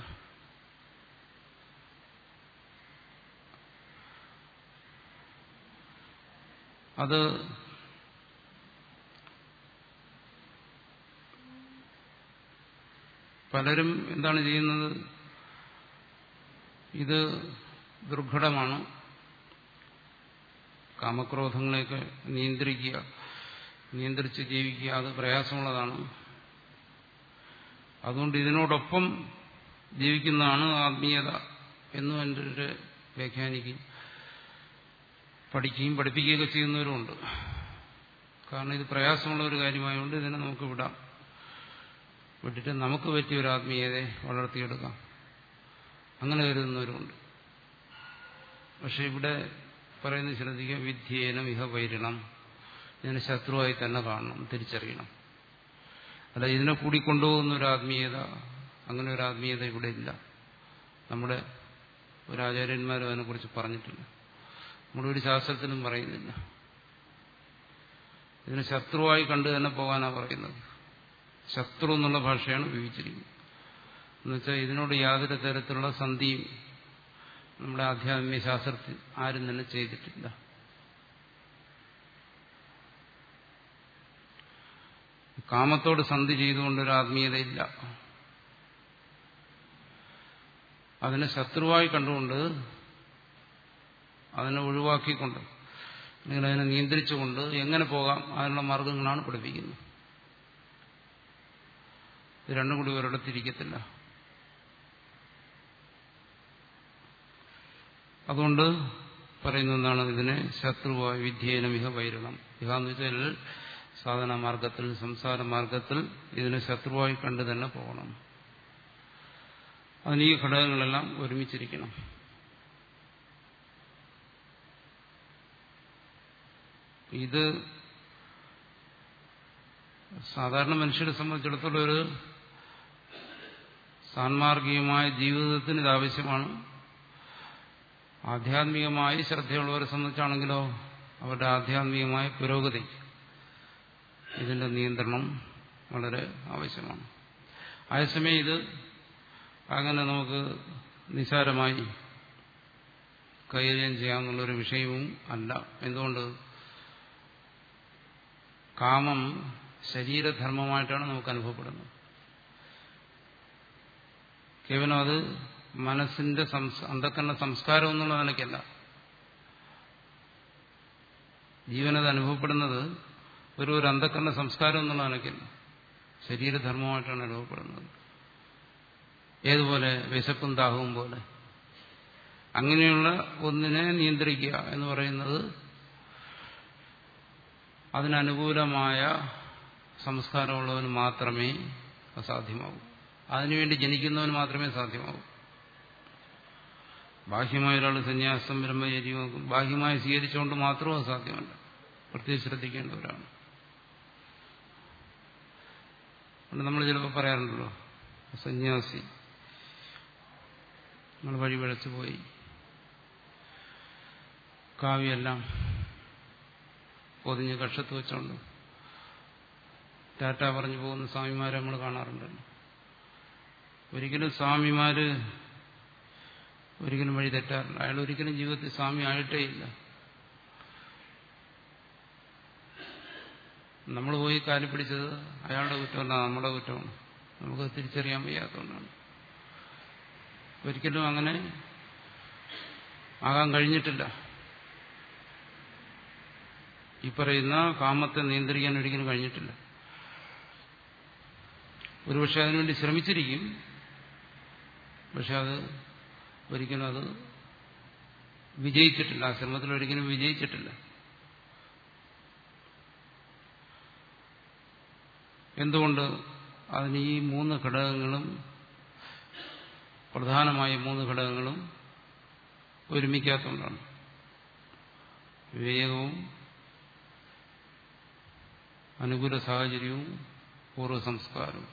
അത് പലരും എന്താണ് ചെയ്യുന്നത് ഇത് ദുർഘടമാണ് കാമക്രോധങ്ങളെയൊക്കെ നിയന്ത്രിക്കുക നിയന്ത്രിച്ച് ജീവിക്കുക അത് പ്രയാസമുള്ളതാണ് അതുകൊണ്ട് ഇതിനോടൊപ്പം ജീവിക്കുന്നതാണ് ആത്മീയത എന്നും എൻ്റെ ഒരു വ്യാഖ്യാനിക്കും പഠിക്കുകയും പഠിപ്പിക്കുകയൊക്കെ ചെയ്യുന്നവരുമുണ്ട് കാരണം ഇത് പ്രയാസമുള്ള ഒരു കാര്യമായതുകൊണ്ട് ഇതിനെ നമുക്ക് വിടാം വിട്ടിട്ട് നമുക്ക് പറ്റിയ ഒരു ആത്മീയതയെ വളർത്തിയെടുക്കാം അങ്ങനെ കരുതുന്നവരുമുണ്ട് പക്ഷെ ഇവിടെ പറയുന്നത് ശ്രദ്ധിക്കുക വിദ്യേനം ഇഹ വൈരണം ഇതിനെ ശത്രുവായി തന്നെ കാണണം തിരിച്ചറിയണം അല്ല ഇതിനെ കൂടിക്കൊണ്ടുപോകുന്ന ഒരു ആത്മീയത അങ്ങനെ ഒരു ആത്മീയത ഇവിടെ ഇല്ല നമ്മുടെ ഒരു ആചാര്യന്മാരും അതിനെക്കുറിച്ച് പറഞ്ഞിട്ടില്ല നമ്മുടെ ഒരു ശാസ്ത്രത്തിലും പറയുന്നില്ല ഇതിനെ ശത്രുവായി കണ്ടു തന്നെ പോകാനാണ് പറയുന്നത് ശത്രു എന്നുള്ള ഭാഷയാണ് ഉപയോഗിച്ചിരിക്കുന്നത് എന്നുവെച്ചാൽ ഇതിനോട് യാതൊരു തരത്തിലുള്ള സന്ധിയും നമ്മുടെ ആധ്യാത്മിക ശാസ്ത്രത്തിൽ ആരും തന്നെ ചെയ്തിട്ടില്ല കാമത്തോട് സന്ധി ചെയ്തുകൊണ്ടൊരു ആത്മീയതയില്ല അതിനെ ശത്രുവായി കണ്ടുകൊണ്ട് അതിനെ ഒഴിവാക്കിക്കൊണ്ട് അല്ലെങ്കിൽ അതിനെ നിയന്ത്രിച്ചുകൊണ്ട് എങ്ങനെ പോകാം അതിനുള്ള മാർഗങ്ങളാണ് പഠിപ്പിക്കുന്നത് ഇത് രണ്ടും കൂടി ഒരിടത്തിരിക്കത്തില്ല അതുകൊണ്ട് പറയുന്ന എന്താണ് ഇതിനെ ശത്രുവായി വിദ്യേന മിക വൈരണം ഇഹ എന്ന് വെച്ചാൽ സാധന മാർഗത്തിൽ സംസാര മാർഗത്തിൽ ഇതിനെ ശത്രുവായി കണ്ടു തന്നെ പോകണം അതിന് ഈ ഘടകങ്ങളെല്ലാം ഒരുമിച്ചിരിക്കണം ഇത് സാധാരണ മനുഷ്യരെ സംബന്ധിച്ചിടത്തോളം ഒരു സാൻമാർഗികമായ ജീവിതത്തിന് ഇത് ആവശ്യമാണ് ആധ്യാത്മികമായി ശ്രദ്ധയുള്ളവരെ സംബന്ധിച്ചാണെങ്കിലോ അവരുടെ ആധ്യാത്മികമായ പുരോഗതി ഇതിന്റെ നിയന്ത്രണം വളരെ ആവശ്യമാണ് അതേസമയം ഇത് അങ്ങനെ നമുക്ക് നിസാരമായി കൈകാര്യം ചെയ്യാമെന്നുള്ളൊരു വിഷയവും അല്ല എന്തുകൊണ്ട് കാമം ശരീരധർമ്മമായിട്ടാണ് നമുക്ക് അനുഭവപ്പെടുന്നത് കേവലം അത് മനസ്സിന്റെ അന്ധക്കരണ സംസ്കാരം എന്നുള്ള നിലയ്ക്കല്ല ജീവനത് അനുഭവപ്പെടുന്നത് ഒരു ഒരു അന്ധക്കരണ സംസ്കാരം എന്നുള്ള നിലയ്ക്കല്ല ശരീരധർമ്മമായിട്ടാണ് അനുഭവപ്പെടുന്നത് ഏതുപോലെ വിശപ്പും ദാഹവും പോലെ അങ്ങനെയുള്ള ഒന്നിനെ നിയന്ത്രിക്കുക എന്ന് പറയുന്നത് അതിനനുകൂലമായ സംസ്കാരമുള്ളവന് മാത്രമേ അസാധ്യമാകൂ അതിനുവേണ്ടി ജനിക്കുന്നവന് മാത്രമേ സാധ്യമാകൂ ബാഹ്യമായ ഒരാൾ സന്യാസം ബ്രഹ്മചര്യവും ബാഹ്യമായി സ്വീകരിച്ചുകൊണ്ട് മാത്രവും അത് സാധ്യമല്ല പ്രത്യേകം ശ്രദ്ധിക്കേണ്ടവരാണ് അതുകൊണ്ട് നമ്മൾ ചിലപ്പോൾ പറയാറുണ്ടല്ലോ സന്യാസി നമ്മൾ വഴി വിളച്ചു പോയി കാവ്യെല്ലാം പൊതിഞ്ഞ് കക്ഷത്ത് വെച്ചോണ്ട് ടാറ്റ പറഞ്ഞു പോകുന്ന സ്വാമിമാരെ നമ്മൾ കാണാറുണ്ടല്ലോ ഒരിക്കലും സ്വാമിമാര് ഒരിക്കലും വഴി തെറ്റാറില്ല അയാൾ ഒരിക്കലും ജീവിതത്തിൽ സ്വാമി ആയിട്ടേ ഇല്ല നമ്മൾ പോയി കാലി പിടിച്ചത് അയാളുടെ കുറ്റമല്ല നമ്മുടെ കുറ്റമാണ് നമുക്ക് തിരിച്ചറിയാൻ വയ്യാത്തതുകൊണ്ടാണ് ഒരിക്കലും അങ്ങനെ ആകാൻ കഴിഞ്ഞിട്ടില്ല ഈ പറയുന്ന കാമത്തെ നിയന്ത്രിക്കാൻ ഒരിക്കലും കഴിഞ്ഞിട്ടില്ല ഒരുപക്ഷെ അതിനുവേണ്ടി ശ്രമിച്ചിരിക്കും പക്ഷെ അത് ഒരിക്കലും അത് വിജയിച്ചിട്ടില്ല ആ ശ്രമത്തിൽ ഒരിക്കലും വിജയിച്ചിട്ടില്ല എന്തുകൊണ്ട് അതിന് ഈ മൂന്ന് ഘടകങ്ങളും പ്രധാനമായ മൂന്ന് ഘടകങ്ങളും ഒരുമിക്കാത്തതുകൊണ്ടാണ് വിവേകവും അനുകൂല സാഹചര്യവും പൂർവ്വ സംസ്കാരവും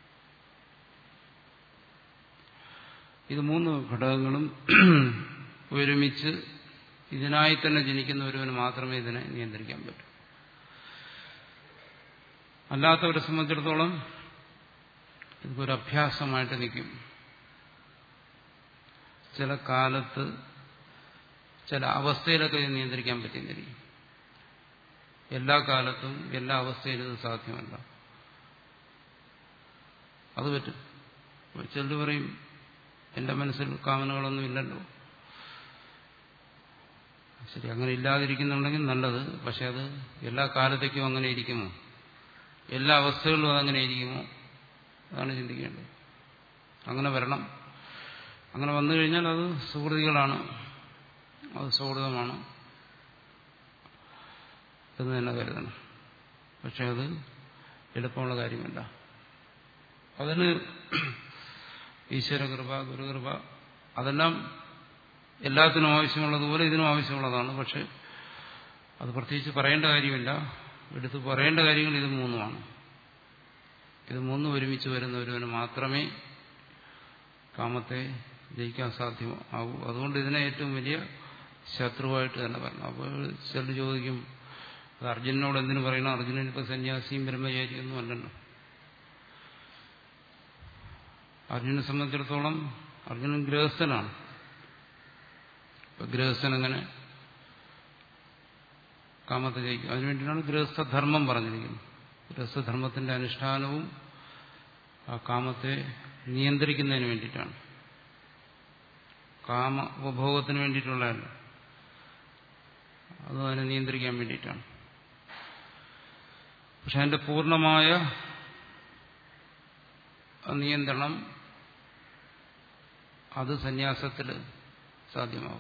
ഇത് മൂന്ന് ഘടകങ്ങളും ഒരുമിച്ച് ഇതിനായി തന്നെ ജനിക്കുന്ന ഒരുവന് മാത്രമേ ഇതിനെ നിയന്ത്രിക്കാൻ പറ്റൂ അല്ലാത്തവരെ സംബന്ധിച്ചിടത്തോളം ഇതൊരു അഭ്യാസമായിട്ട് നിൽക്കും ചില കാലത്ത് ചില അവസ്ഥയിലൊക്കെ ഇത് നിയന്ത്രിക്കാൻ പറ്റുന്നിരിക്കും എല്ലാ കാലത്തും എല്ലാ അവസ്ഥയിലും ഇത് സാധ്യമല്ല അത് പറ്റും ചിലർ പറയും എന്റെ മനസ്സിൽ കാമനകളൊന്നും ഇല്ലല്ലോ ശരി അങ്ങനെ ഇല്ലാതിരിക്കുന്നുണ്ടെങ്കിൽ നല്ലത് പക്ഷെ അത് എല്ലാ കാലത്തേക്കും അങ്ങനെ ഇരിക്കുമോ എല്ലാ അവസ്ഥകളിലും അതങ്ങനെ ഇരിക്കുമോ അതാണ് ചിന്തിക്കേണ്ടത് അങ്ങനെ വരണം അങ്ങനെ വന്നു കഴിഞ്ഞാൽ അത് സുഹൃതികളാണ് അത് സൗഹൃദമാണ് എന്ന് തന്നെ കരുതണം പക്ഷെ അത് എളുപ്പമുള്ള കാര്യമല്ല അതിന് ഈശ്വരകൃപ ഗുരുകൃപ അതെല്ലാം എല്ലാത്തിനും ആവശ്യമുള്ളതുപോലെ ഇതിനും ആവശ്യമുള്ളതാണ് പക്ഷെ അത് പ്രത്യേകിച്ച് പറയേണ്ട കാര്യമില്ല എടുത്ത് പറയേണ്ട കാര്യങ്ങൾ ഇത് മൂന്നുമാണ് ഇത് മൂന്നും ഒരുമിച്ച് വരുന്ന ഒരുവന് മാത്രമേ കാമത്തെ ജയിക്കാൻ സാധ്യമാകൂ അതുകൊണ്ട് ഇതിനെ ഏറ്റവും വലിയ ശത്രുവായിട്ട് തന്നെ പറഞ്ഞു അപ്പോൾ ചിലർ ചോദിക്കും അത് അർജുനനോട് എന്തിനു പറയണം അർജുനൻ ഇപ്പൊ സന്യാസിയും ബ്രഹ്മചാരിയൊന്നും അല്ലല്ലോ അർജുനെ സംബന്ധിച്ചിടത്തോളം അർജുനൻ ഗൃഹസ്ഥനാണ് ഇപ്പൊ ഗൃഹസ്ഥൻ എങ്ങനെ കാമത്തെ ജയിക്കും അതിനുവേണ്ടിയിട്ടാണ് ഗൃഹസ്ഥധർമ്മം പറഞ്ഞിരിക്കുന്നത് ഗൃഹസ്ഥധർമ്മത്തിന്റെ അനുഷ്ഠാനവും ആ കാമത്തെ നിയന്ത്രിക്കുന്നതിന് വേണ്ടിയിട്ടാണ് കാമ ഉപഭോഗത്തിന് വേണ്ടിയിട്ടുള്ളതല്ല അത് അതിനെ നിയന്ത്രിക്കാൻ വേണ്ടിയിട്ടാണ് പക്ഷെ അതിന്റെ പൂർണ്ണമായ നിയന്ത്രണം അത് സന്യാസത്തിൽ സാധ്യമാവും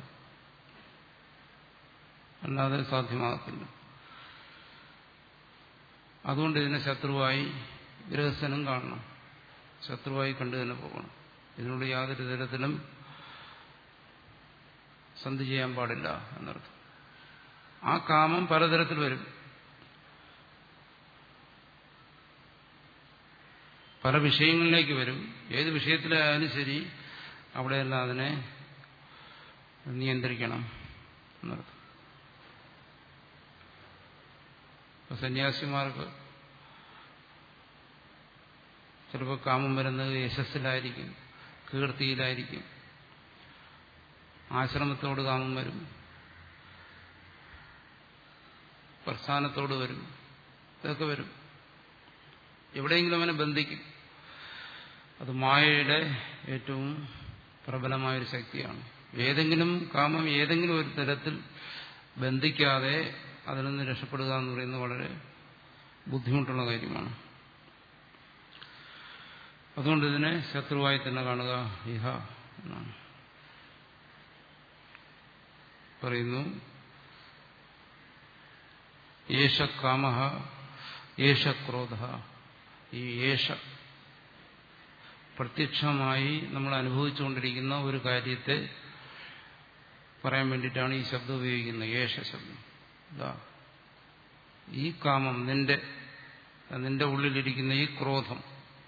അല്ലാതെ സാധ്യമാകത്തില്ല അതുകൊണ്ട് ഇതിനെ ശത്രുവായി ഗൃഹസ്ഥനും കാണണം ശത്രുവായി കണ്ടു തന്നെ പോകണം ഇതിനോട് യാതൊരു തരത്തിലും സന്ധി ചെയ്യാൻ പാടില്ല എന്നർത്ഥം ആ കാമം പലതരത്തിൽ വരും പല വിഷയങ്ങളിലേക്ക് വരും ഏത് വിഷയത്തിലായാലും ശരി അവിടെയെല്ലാം അതിനെ നിയന്ത്രിക്കണം എന്നർത്ഥം ഇപ്പൊ സന്യാസിമാർക്ക് ചിലപ്പോൾ കാമം വരുന്നത് യശസ്സിലായിരിക്കും കീർത്തിയിലായിരിക്കും ആശ്രമത്തോട് കാമം വരും പ്രസ്ഥാനത്തോട് വരും ഇതൊക്കെ വരും എവിടെയെങ്കിലും അവനെ ബന്ധിക്കും അത് മായയുടെ ഏറ്റവും പ്രബലമായൊരു ശക്തിയാണ് ഏതെങ്കിലും കാമം ഏതെങ്കിലും ഒരു തരത്തിൽ ബന്ധിക്കാതെ അതിൽ നിന്ന് രക്ഷപ്പെടുക എന്ന് പറയുന്നത് വളരെ ബുദ്ധിമുട്ടുള്ള കാര്യമാണ് അതുകൊണ്ട് ഇതിനെ ശത്രുവായി തന്നെ കാണുക ഇഹ എന്നാണ് പറയുന്നു യേശ കാമ യേശ ക്രോധ ഈ യേശ പ്രത്യക്ഷമായി നമ്മൾ അനുഭവിച്ചുകൊണ്ടിരിക്കുന്ന ഒരു കാര്യത്തെ പറയാൻ വേണ്ടിയിട്ടാണ് ഈ ശബ്ദം ഉപയോഗിക്കുന്നത് യേശ ശബ്ദം ഇതാ ഈ കാമം നിന്റെ നിന്റെ ഉള്ളിലിരിക്കുന്ന ഈ ക്രോധം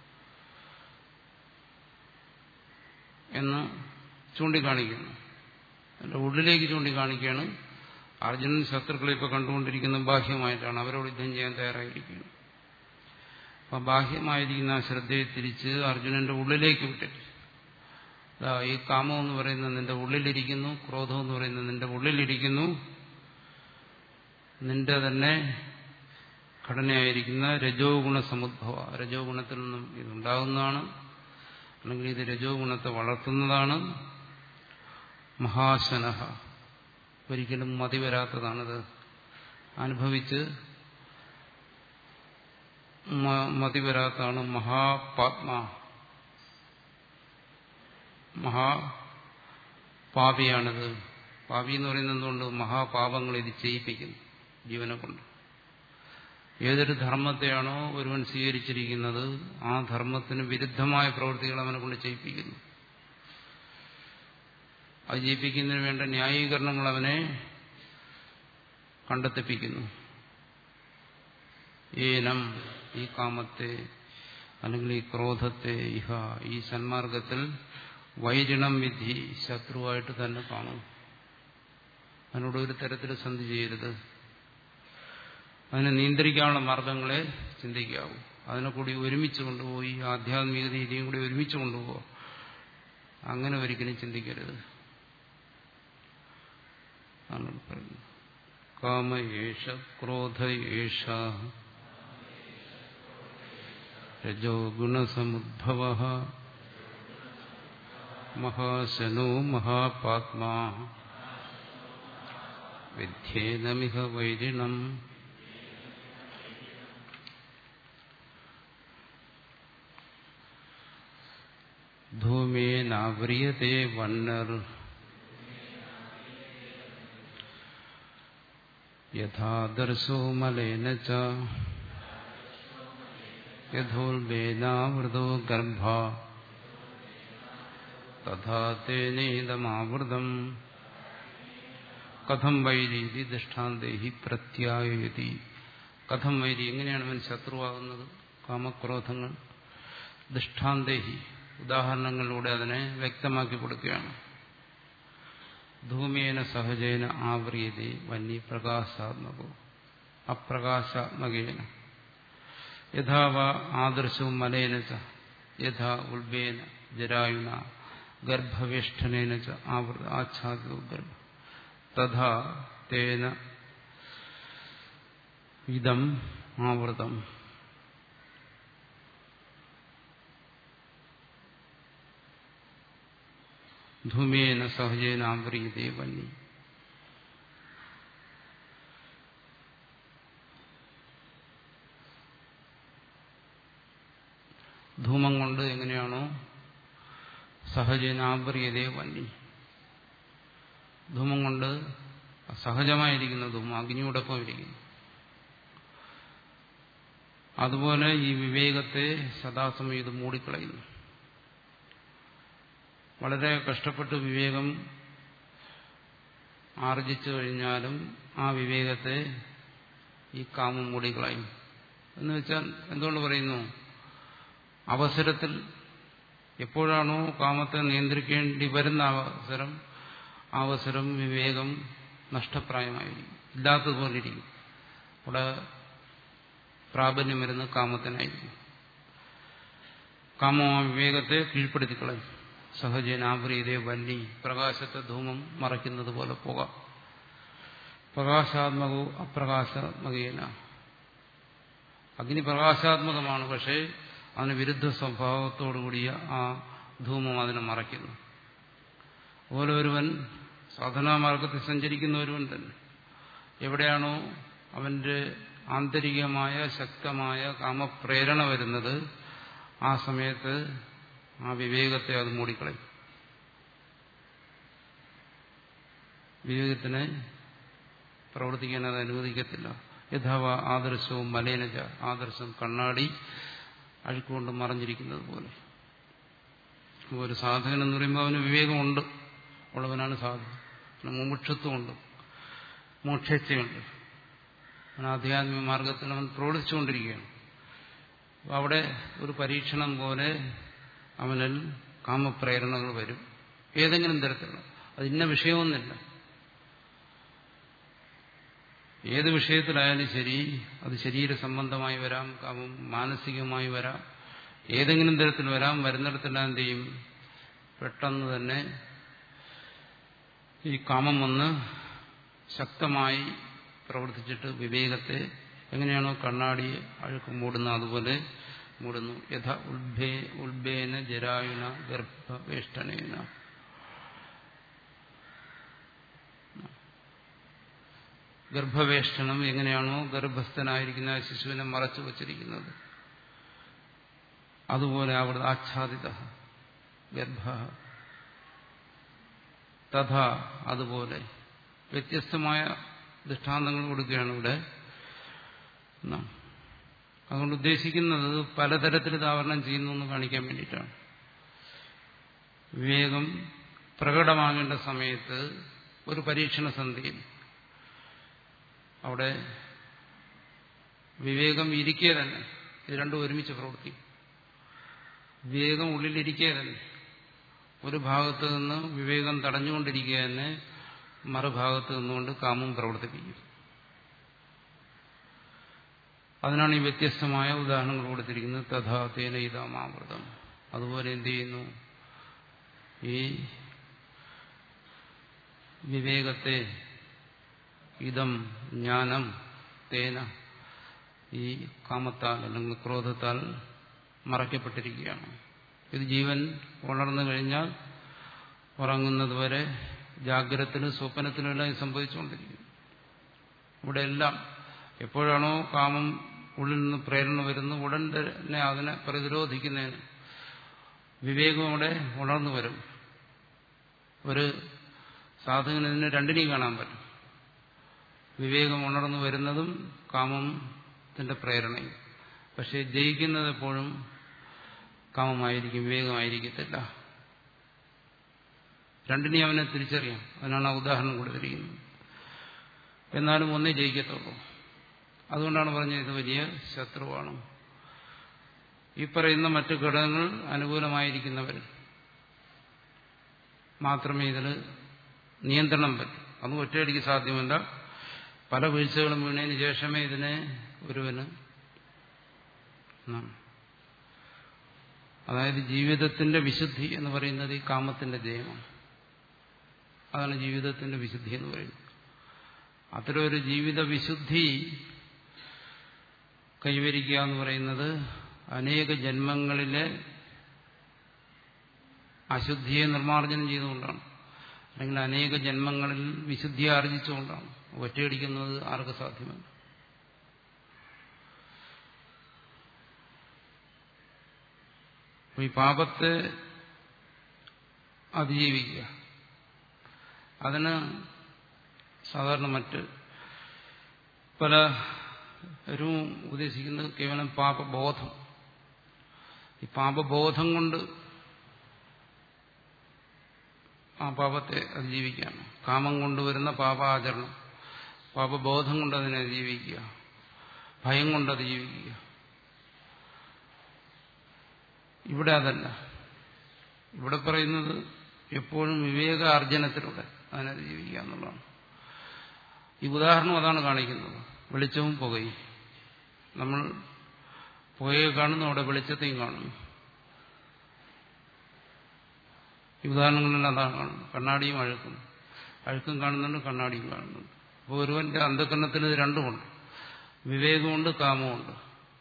എന്ന് ചൂണ്ടിക്കാണിക്കുന്നു എന്റെ ഉള്ളിലേക്ക് ചൂണ്ടിക്കാണിക്കുകയാണ് അർജുനൻ ശത്രുക്കളെ ഇപ്പൊ കണ്ടുകൊണ്ടിരിക്കുന്ന ബാഹ്യമായിട്ടാണ് അവരോട് യുദ്ധം ചെയ്യാൻ തയ്യാറായിരിക്കുന്നു അപ്പൊ ബാഹ്യമായിരിക്കുന്ന ആ ശ്രദ്ധയെ തിരിച്ച് അർജുനന്റെ ഉള്ളിലേക്ക് വിട്ടിട്ട് ദാ ഈ കാമം എന്ന് പറയുന്നത് നിന്റെ ഉള്ളിലിരിക്കുന്നു ക്രോധം എന്ന് പറയുന്നത് നിന്റെ ഉള്ളിലിരിക്കുന്നു നിന്റെ തന്നെ ഘടനയായിരിക്കുന്ന രജോ ഗുണ സമുദ്ഭവ രജോ ഗുണത്തിൽ നിന്നും ഇതുണ്ടാകുന്നതാണ് അല്ലെങ്കിൽ ഇത് രജോ ഗുണത്തെ വളർത്തുന്നതാണ് മഹാശനഹ ഒരിക്കലും മതി വരാത്തതാണിത് അനുഭവിച്ച് മതി വരാത്തതാണ് മഹാപാത്മ മഹാപാപിയാണിത് പാപി എന്ന് പറയുന്നത് എന്തുകൊണ്ട് മഹാപാപങ്ങൾ ഇത് ചെയ്യിപ്പിക്കുന്നു ജീവനെ കൊണ്ട് ഏതൊരു ധർമ്മത്തെയാണോ ഒരുവൻ സ്വീകരിച്ചിരിക്കുന്നത് ആ ധർമ്മത്തിന് വിരുദ്ധമായ പ്രവൃത്തികൾ അവനെ കൊണ്ട് ചെയ്യിപ്പിക്കുന്നു അത് ചെയ്യിപ്പിക്കുന്നതിന് വേണ്ട ന്യായീകരണങ്ങൾ അവനെ കണ്ടെത്തിപ്പിക്കുന്നു ഏനം ഈ കാമത്തെ അല്ലെങ്കിൽ ഈ ക്രോധത്തെ ഇഹ ഈ സന്മാർഗത്തിൽ വൈരിണം വിധി ശത്രുവായിട്ട് തന്നെ കാണും അതിനോട് ഒരു തരത്തിൽ സന്ധി ചെയ്യരുത് അതിനെ നിയന്ത്രിക്കാനുള്ള മാർഗങ്ങളെ ചിന്തിക്കാവൂ അതിനെ കൂടി ഒരുമിച്ച് കൊണ്ടുപോയി ആധ്യാത്മിക രീതിയും കൂടി ഒരുമിച്ച് കൊണ്ടുപോകുക അങ്ങനെ ഒരിക്കലും ചിന്തിക്കരുത് ആണ് പറയുന്നത് കാമയേഷ ക്രോധയേഷ രജോ ഗുണസമുദ്ഭവ മഹാശനോ മഹാപാത്മാ വിദ്യേനമിഹ വൈരിണം ധൂമേനാവ്രിയത്തെ വന്നർ യഥാദർശോ മലേന ച യഥോൽവേനാവൃതോ ഗർഭ തഥാ തേനേതമാവൃതം കഥം വൈരീതി ദൃഷ്ടാന്തേഹി പ്രത്യായതി കഥം വൈരി എങ്ങനെയാണ് അവൻ ശത്രുവാകുന്നത് കാമക്രോധങ്ങൾ ദൃഷ്ടാന്തേഹി ഉദാഹരണങ്ങളിലൂടെ അതിനെ വ്യക്തമാക്കി കൊടുക്കുകയാണ് ധൂമേന സഹജേന ആവ്രിയതേ വന്യ പ്രകാശാത്മകോ അപ്രകാശാത്മകേന യഥാവ ആദർശവും മലേന ച യഥാ ഉൽബേന ജരായുന ഗർഭവേഷ്ടനേന ച ആവൃത ആച്ഛാദോ ഗർഭ തഥാ തേന ഇതം ആവൃതം ധൂമേന സഹജേന ആവ്രിയതേ വന്നി ധൂമം കൊണ്ട് എങ്ങനെയാണോ സഹജനാവ്രിയതേ വന്നി ധൂമം കൊണ്ട് സഹജമായിരിക്കുന്ന ധൂമം അഗ്നിയോടൊപ്പം ഇരിക്കുന്നു അതുപോലെ ഈ വിവേകത്തെ സദാസമയം ഇത് മൂടിക്കളയുന്നു വളരെ കഷ്ടപ്പെട്ട് വിവേകം ആർജിച്ചു കഴിഞ്ഞാലും ആ വിവേകത്തെ ഈ കാമം മൂടിക്കളയും എന്ന് വെച്ചാൽ എന്തുകൊണ്ട് പറയുന്നു അവസരത്തിൽ എപ്പോഴാണോ കാമത്തെ നിയന്ത്രിക്കേണ്ടി വരുന്ന അവസരം ആ അവസരം വിവേകം നഷ്ടപ്രായമായിരിക്കും ഇല്ലാത്തതുപോലെ ഇരിക്കും അവിടെ പ്രാബല്യം വരുന്ന കാമത്തിനായിരിക്കും കാമം ആ വിവേകത്തെ കീഴ്പ്പെടുത്തിക്കളയും സഹജനാവ്രീതേ വന്നി പ്രകാശത്തെ ധൂമം മറയ്ക്കുന്നത് പോലെ പോകാം പ്രകാശാത്മകവും അപ്രകാശാത്മകേന അഗ്നി പ്രകാശാത്മകമാണ് പക്ഷേ അതിന് വിരുദ്ധ സ്വഭാവത്തോടുകൂടിയ ആ ധൂമം അതിനെ മറയ്ക്കുന്നു അതുപോലെ ഒരുവൻ സാധനാമാർഗത്തിൽ സഞ്ചരിക്കുന്ന ഒരുവൻ തന്നെ എവിടെയാണോ അവന്റെ ആന്തരികമായ ശക്തമായ കാമപ്രേരണ വരുന്നത് ആ സമയത്ത് ആ വിവേകത്തെ അത് മൂടിക്കളയും വിവേകത്തിനെ പ്രവർത്തിക്കാൻ അത് അനുവദിക്കത്തില്ല യഥാവ ആദർശവും മലേനജ ആദർശം കണ്ണാടി അഴുക്കുകൊണ്ട് മറഞ്ഞിരിക്കുന്നത് പോലെ ഒരു സാധകൻ എന്ന് പറയുമ്പോൾ അവന് വിവേകമുണ്ട് ഉള്ളവനാണ് സാധകൻ മുമുക്ഷത്വമുണ്ട് മോക്ഷേച്ഛയുണ്ട് അവൻ ആധ്യാത്മിക മാർഗത്തിൽ അവൻ പ്രവർത്തിച്ചുകൊണ്ടിരിക്കുകയാണ് അപ്പോൾ അവിടെ ഒരു പരീക്ഷണം പോലെ അവനിൽ കാമപ്രേരണകൾ വരും ഏതെങ്കിലും തരത്തിലുള്ള അത് ഇന്ന വിഷയമൊന്നുമില്ല ഏത് വിഷയത്തിലായാലും ശരി അത് ശരീര സംബന്ധമായി വരാം കാമം മാനസികമായി വരാം ഏതെങ്കിലും തരത്തിൽ വരാം വരുന്നിടത്തെല്ലാം എന്ത് ചെയ്യും പെട്ടെന്ന് തന്നെ ഈ കാമം വന്ന് ശക്തമായി പ്രവർത്തിച്ചിട്ട് വിവേകത്തെ എങ്ങനെയാണോ കണ്ണാടി അഴുക്ക് മൂടുന്ന അതുപോലെ മൂടുന്നു യഥ ഉത്ഭേ ഉത്ഭേന ജരായുന ഗർഭവേഷ്ടനേന ഗർഭവേഷ്ടനം എങ്ങനെയാണോ ഗർഭസ്ഥനായിരിക്കുന്ന ആ ശിശുവിനെ മറച്ചു വച്ചിരിക്കുന്നത് അതുപോലെ അവിടെ ആച്ഛാദിത ഗർഭ തഥ അതുപോലെ വ്യത്യസ്തമായ ദൃഷ്ടാന്തങ്ങൾ കൊടുക്കുകയാണ് ഇവിടെ അതുകൊണ്ട് ഉദ്ദേശിക്കുന്നത് പലതരത്തിൽ ഇത് ആവരണം ചെയ്യുന്നു എന്ന് കാണിക്കാൻ വേണ്ടിയിട്ടാണ് വിവേകം പ്രകടമാകേണ്ട സമയത്ത് ഒരു പരീക്ഷണ സന്ധിയിൽ അവിടെ വിവേകം ഇരിക്കെ തന്നെ ഇത് രണ്ടും ഒരുമിച്ച് പ്രവർത്തിക്കും വിവേകം ഉള്ളിലിരിക്കെ തന്നെ ഒരു ഭാഗത്ത് നിന്ന് വിവേകം തടഞ്ഞുകൊണ്ടിരിക്കുക തന്നെ മറുഭാഗത്ത് നിന്നുകൊണ്ട് കാമം പ്രവർത്തിപ്പിക്കും അതിനാണ് ഈ വ്യത്യസ്തമായ ഉദാഹരണങ്ങൾ കൊടുത്തിരിക്കുന്നത് തഥാ തേന ഇതാമാവൃതം അതുപോലെ എന്ത് ചെയ്യുന്നു ഈ വിവേകത്തെ ഇതം ജ്ഞാനം തേന ഈ കാമത്താൽ അല്ലെങ്കിൽ ക്രോധത്താൽ മറയ്ക്കപ്പെട്ടിരിക്കുകയാണ് ഇത് ജീവൻ ഉണർന്നു കഴിഞ്ഞാൽ ഉറങ്ങുന്നതുവരെ ജാഗ്രതത്തിനും സ്വപ്നത്തിനുമെല്ലാം സംഭവിച്ചുകൊണ്ടിരിക്കും ഇവിടെ എല്ലാം എപ്പോഴാണോ കാമം ഉള്ളിൽ നിന്ന് പ്രേരണ വരുന്നു ഉടൻ തന്നെ അതിനെ പ്രതിരോധിക്കുന്നതിന് വിവേകം അവിടെ ഉണർന്നു വരും ഒരു സാധകന് ഇതിനെ രണ്ടിനെയും കാണാൻ പറ്റും വിവേകം ഉണർന്നു വരുന്നതും കാമത്തിന്റെ പ്രേരണയും പക്ഷെ ജയിക്കുന്നത് എപ്പോഴും കാമമായിരിക്കും വിവേകമായിരിക്കത്തില്ല രണ്ടിനെയും അവനെ തിരിച്ചറിയാം അതിനാണ് ആ ഉദാഹരണം കൊടുത്തിരിക്കുന്നത് എന്നാലും ഒന്നേ ജയിക്കത്തുള്ളൂ അതുകൊണ്ടാണ് പറഞ്ഞത് ഇത് വലിയ ശത്രുവാണ് ഈ പറയുന്ന മറ്റു ഘടകങ്ങൾ അനുകൂലമായിരിക്കുന്നവർ മാത്രമേ ഇതിൽ നിയന്ത്രണം പറ്റൂ അത് ഒറ്റയടിക്ക് സാധ്യമല്ല പല വീഴ്ചകളും വീണതിന് ശേഷമേ ഇതിനെ ഒരുവന് അതായത് ജീവിതത്തിന്റെ വിശുദ്ധി എന്ന് പറയുന്നത് ഈ കാമത്തിന്റെ ജയമാണ് അതാണ് ജീവിതത്തിന്റെ വിശുദ്ധി എന്ന് പറയുന്നത് അത്തരം ഒരു ജീവിത വിശുദ്ധി കൈവരിക്കുക എന്ന് പറയുന്നത് അനേക ജന്മങ്ങളിലെ അശുദ്ധിയെ നിർമ്മാർജ്ജനം ചെയ്തുകൊണ്ടാണ് അല്ലെങ്കിൽ അനേക ജന്മങ്ങളിൽ വിശുദ്ധിയെ ആർജിച്ചുകൊണ്ടാണ് ഒറ്റയടിക്കുന്നത് ആർക്ക് സാധ്യമല്ല ഈ പാപത്തെ അതിജീവിക്കുക അതിന് സാധാരണ മറ്റ് പലരും ഉദ്ദേശിക്കുന്നത് കേവലം പാപബോധം ഈ പാപബോധം കൊണ്ട് ആ പാപത്തെ അതിജീവിക്കുകയാണ് കാമം കൊണ്ടുവരുന്ന പാപാചരണം പാപബോധം കൊണ്ട് അതിനെ അതിജീവിക്കുക ഭയം കൊണ്ട് അതിജീവിക്കുക ഇവിടെ അതല്ല ഇവിടെ പറയുന്നത് എപ്പോഴും വിവേകാർജനത്തിലൂടെ അതിനെ അതിജീവിക്കുക എന്നുള്ളതാണ് ഈ ഉദാഹരണം അതാണ് കാണിക്കുന്നത് വെളിച്ചവും പുകയും നമ്മൾ പുകയെ കാണുന്നു അവിടെ വെളിച്ചത്തെയും കാണുന്നു ഈ ഉദാഹരണങ്ങളെല്ലാം അതാണ് കാണുന്നത് കണ്ണാടിയും അഴുക്കും അഴുക്കും കാണുന്നുണ്ട് കണ്ണാടിയും കാണുന്നുണ്ട് അപ്പോൾ ഒരുവന്റെ അന്ധകരണത്തിൽ ഇത് രണ്ടുമുണ്ട് വിവേകമുണ്ട് കാമമുണ്ട്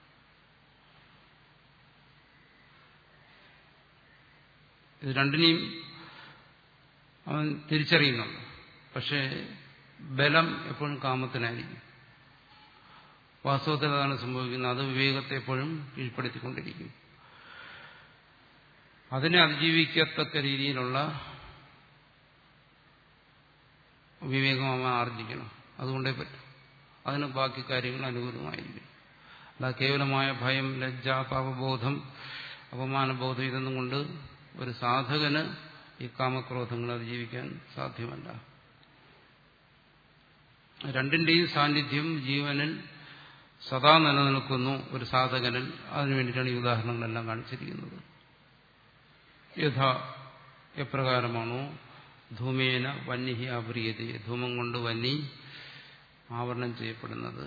ഇത് രണ്ടിനെയും അവൻ തിരിച്ചറിയുന്നുണ്ട് പക്ഷേ ബലം എപ്പോഴും കാമത്തിനായിരിക്കും വാസ്തവത്തിൽ അതാണ് സംഭവിക്കുന്നത് അത് വിവേകത്തെ എപ്പോഴും കീഴ്പ്പെടുത്തിക്കൊണ്ടിരിക്കും അതിനെ അതിജീവിക്കത്തക്ക രീതിയിലുള്ള വിവേകം അവൻ ആർജിക്കണം അതുകൊണ്ടേ പറ്റും അതിന് ബാക്കി കാര്യങ്ങൾ അനുകൂലമായിരിക്കും അല്ല കേവലമായ ഭയം ലജ്ജ പാപബോധം അപമാനബോധം ഇതൊന്നും കൊണ്ട് ഒരു സാധകന് ഈ കാമക്രോധങ്ങൾ അതിജീവിക്കാൻ സാധ്യമല്ല രണ്ടിന്റെയും സാന്നിധ്യം ജീവനിൽ സദാ നിലനിൽക്കുന്നു ഒരു സാധകനിൽ അതിനു വേണ്ടിയിട്ടാണ് ഈ ഉദാഹരണങ്ങളെല്ലാം കാണിച്ചിരിക്കുന്നത് യഥാ എപ്രകാരമാണോ ധൂമേന വന്യഹി അപ്രിയത ധൂമം കൊണ്ട് വന്നി ആവരണം ചെയ്യപ്പെടുന്നത്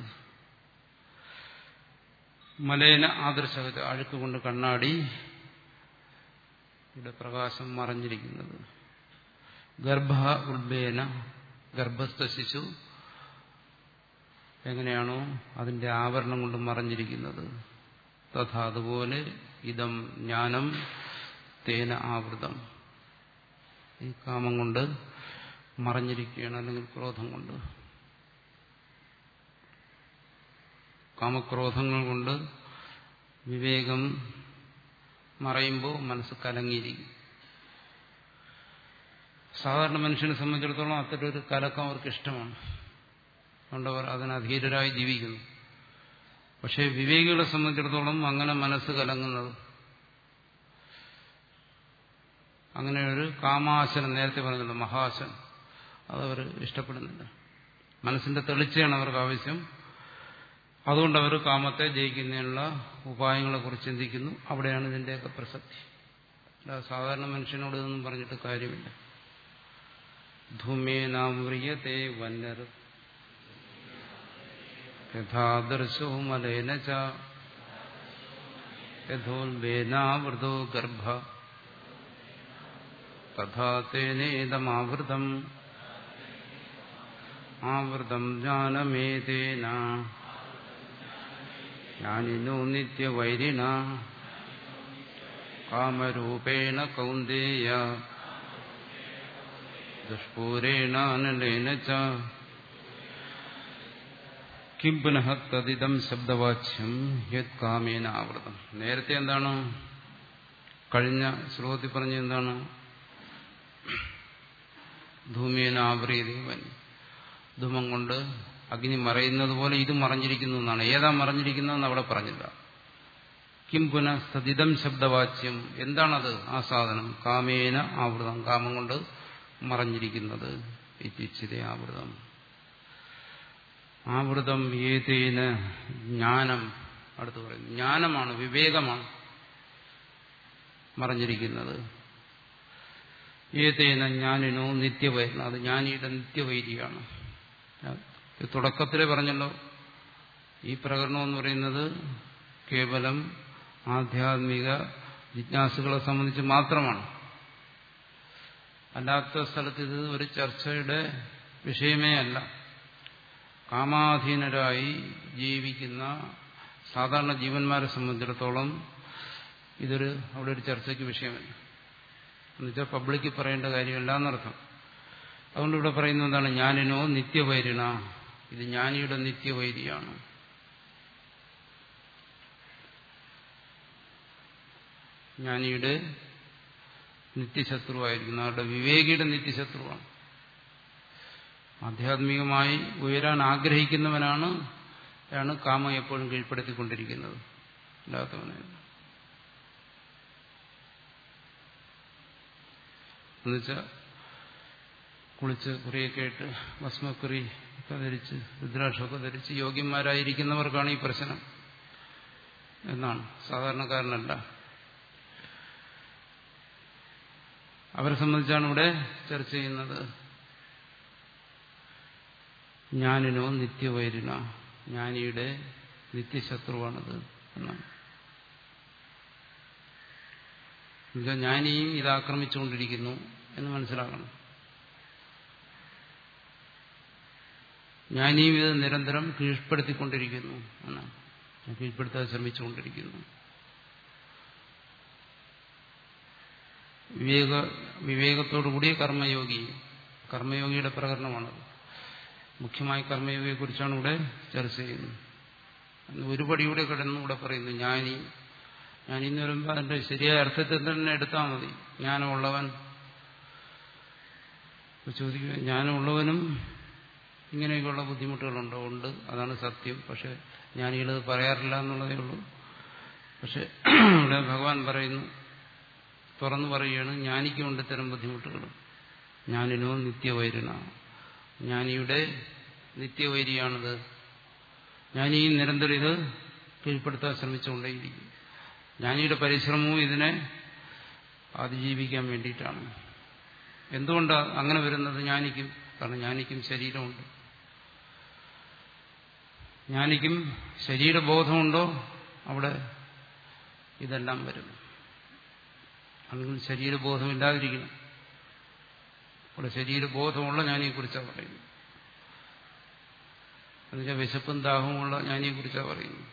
മലേന ആദർശകത അഴുക്ക് കൊണ്ട് കണ്ണാടി ഇവിടെ പ്രകാശം മറഞ്ഞിരിക്കുന്നത് ഗർഭ ഉൾബേന ഗർഭസ്ഥ ശിശു എങ്ങനെയാണോ അതിന്റെ ആവരണം കൊണ്ട് മറഞ്ഞിരിക്കുന്നത് തഥാ അതുപോലെ ഇതം ജ്ഞാനം തേന ആവൃതം ഈ കാമം കൊണ്ട് മറഞ്ഞിരിക്കുകയാണ് അല്ലെങ്കിൽ ക്രോധം കൊണ്ട് കാമക്രോധങ്ങൾ കൊണ്ട് വിവേകം മറയുമ്പോൾ മനസ്സ് കലങ്ങിയിരിക്കും സാധാരണ മനുഷ്യനെ സംബന്ധിച്ചിടത്തോളം അത്തരം ഒരു കലക്കം അവർക്ക് ഇഷ്ടമാണ് അതുകൊണ്ട് അവർ അതിന് അധീരരായി ജീവിക്കുന്നു പക്ഷേ വിവേകികളെ സംബന്ധിച്ചിടത്തോളം അങ്ങനെ മനസ്സ് കലങ്ങുന്നത് അങ്ങനെ ഒരു കാമാശനം നേരത്തെ പറഞ്ഞല്ലോ മഹാശൻ അതവർ ഇഷ്ടപ്പെടുന്നില്ല മനസ്സിന്റെ തെളിച്ചയാണ് അവർക്ക് ആവശ്യം അതുകൊണ്ട് അവർ കാമത്തെ ജയിക്കുന്നതിനുള്ള ഉപായങ്ങളെക്കുറിച്ച് ചിന്തിക്കുന്നു അവിടെയാണ് ഇതിന്റെയൊക്കെ പ്രസക്തി അല്ലാതെ സാധാരണ മനുഷ്യനോട് ഇതൊന്നും പറഞ്ഞിട്ട് കാര്യമില്ല ധൂമേനാമ്രിയത്തെ വന്നർ യഥാദർശോ മലേന ച യഥോൽബേനാവൃതോ ഗർഭ തഥാ തേനേതമാവൃതം ആവൃതം ജ്ഞാനമേതേന ജ്ഞാനിനോ നിത്യവൈരിണ കാമരൂപേണ കൗന്ദേയ ദുഷ്പൂരേണാനലേന ച കിം പുനഃ തദിതം ശബ്ദവാച്യം യത് കാമേന ആവൃതം നേരത്തെ എന്താണ് കഴിഞ്ഞ ശ്ലോകത്തിൽ പറഞ്ഞ എന്താണ് ധൂമേന ആവൃതീവൻ ധൂമം കൊണ്ട് അഗ്നി മറയുന്നത് പോലെ ഇത് മറഞ്ഞിരിക്കുന്നു എന്നാണ് ഏതാ മറഞ്ഞിരിക്കുന്നതെന്ന് അവിടെ പറഞ്ഞില്ല കിം പുനഃ സതിതം ശബ്ദവാച്യം എന്താണത് ആ സാധനം കാമേന ആവൃതം കാമം കൊണ്ട് മറഞ്ഞിരിക്കുന്നത് ഇച്ഛിത ആവൃതം ആവൃതം ഏതേന ജ്ഞാനം അടുത്ത് പറയുന്നു ജ്ഞാനമാണ് വിവേകമാണ് മറഞ്ഞിരിക്കുന്നത് ഏതേന ജ്ഞാനിനോ നിത്യവൈരണം അത് ജ്ഞാനിയുടെ നിത്യവൈരിയാണ് തുടക്കത്തിലെ പറഞ്ഞല്ലോ ഈ പ്രകടനം എന്ന് പറയുന്നത് കേവലം ആധ്യാത്മിക ജിജ്ഞാസുകളെ സംബന്ധിച്ച് മാത്രമാണ് അല്ലാത്ത സ്ഥലത്ത് ഇത് ഒരു ചർച്ചയുടെ വിഷയമേ അല്ല കാമാധീനരായി ജീവിക്കുന്ന സാധാരണ ജീവന്മാരെ സംബന്ധിച്ചിടത്തോളം ഇതൊരു അവിടെ ഒരു ചർച്ചയ്ക്ക് വിഷയമല്ല എന്നുവെച്ചാൽ പബ്ലിക്കിൽ പറയേണ്ട കാര്യമല്ല എന്നർത്ഥം അതുകൊണ്ട് ഇവിടെ പറയുന്നത് എന്താണ് ജ്ഞാനിനോ നിത്യവൈരിണ ഇത് ജ്ഞാനിയുടെ നിത്യവൈരിയാണ് ജ്ഞാനിയുടെ നിത്യശത്രുവായിരിക്കുന്നു അവരുടെ വിവേകിയുടെ നിത്യശത്രുവാണ് ആധ്യാത്മികമായി ഉയരാൻ ആഗ്രഹിക്കുന്നവനാണ് ആണ് കാമം എപ്പോഴും കീഴ്പ്പെടുത്തിക്കൊണ്ടിരിക്കുന്നത് ഇല്ലാത്തവനല്ല എന്നുവെച്ചാൽ കുളിച്ച് കുറിയൊക്കെ ഇട്ട് ഭസ്മക്കുറി ഒക്കെ ധരിച്ച് രുദ്രാക്ഷമൊക്കെ ധരിച്ച് യോഗ്യന്മാരായിരിക്കുന്നവർക്കാണ് ഈ പ്രശ്നം എന്നാണ് സാധാരണക്കാരനല്ല അവരെ സംബന്ധിച്ചാണ് ഇവിടെ ചർച്ച ചെയ്യുന്നത് ജ്ഞാനിനോ നിത്യവൈരിന ജ്ഞാനിയുടെ നിത്യശത്രുവാണത് എന്നാണ് എന്നുവെച്ചാൽ ജ്ഞാനിയും ഇത് ആക്രമിച്ചുകൊണ്ടിരിക്കുന്നു എന്ന് മനസ്സിലാക്കണം ജ്ഞാനിയും ഇത് നിരന്തരം കീഴ്പ്പെടുത്തിക്കൊണ്ടിരിക്കുന്നു എന്നാണ് കീഴ്പ്പെടുത്താൻ ശ്രമിച്ചുകൊണ്ടിരിക്കുന്നു വിവേക വിവേകത്തോടുകൂടിയ കർമ്മയോഗി കർമ്മയോഗിയുടെ പ്രകടനമാണത് മുഖ്യമായി കർമ്മയോഗിയെക്കുറിച്ചാണ് ഇവിടെ ചർച്ച ചെയ്യുന്നത് ഒരു പടി കൂടെ കിടന്നു ഇവിടെ പറയുന്നു ജ്ഞാനി ജ്ഞാനി എന്ന് പറയുമ്പോൾ അതിന്റെ ശരിയായ അർത്ഥത്തിൽ തന്നെ എടുത്താൽ മതി ജ്ഞാനമുള്ളവൻ ചോദിക്കുക ജ്ഞാനമുള്ളവനും ഇങ്ങനെയൊക്കെയുള്ള ബുദ്ധിമുട്ടുകളുണ്ടോ ഉണ്ട് അതാണ് സത്യം പക്ഷെ ജ്ഞാനികളത് പറയാറില്ല എന്നുള്ളതേ ഉള്ളൂ പക്ഷെ ഇവിടെ ഭഗവാൻ പറയുന്നു തുറന്നു പറയുകയാണ് ജ്ഞാനിക്കുമുണ്ട് ഇത്തരം ബുദ്ധിമുട്ടുകൾ ജ്ഞാനിനോ നിത്യവൈരണ ജ്ഞാനിയുടെ നിത്യവൈരിയാണിത് ജ്ഞാനി നിരന്തരം ഇത് കീഴ്പ്പെടുത്താൻ ശ്രമിച്ചുകൊണ്ടേയിരിക്കും ജ്ഞാനിയുടെ പരിശ്രമവും ഇതിനെ അതിജീവിക്കാൻ വേണ്ടിയിട്ടാണ് എന്തുകൊണ്ടാണ് അങ്ങനെ വരുന്നത് ജ്ഞാനിക്കും കാരണം ജ്ഞാനിക്കും ശരീരമുണ്ട് ജ്ഞാനിക്കും ശരീരബോധമുണ്ടോ അവിടെ ഇതെല്ലാം വരും അല്ലെങ്കിൽ ശരീരബോധമില്ലാതിരിക്കണം അവിടെ ശരീരബോധമുള്ള ജ്ഞാനിയെക്കുറിച്ചാണ് പറയുന്നത് എന്നുവെച്ചാൽ വിശപ്പും ദാഹവുമുള്ള ജ്ഞാനിയെക്കുറിച്ചാണ് പറയുന്നത്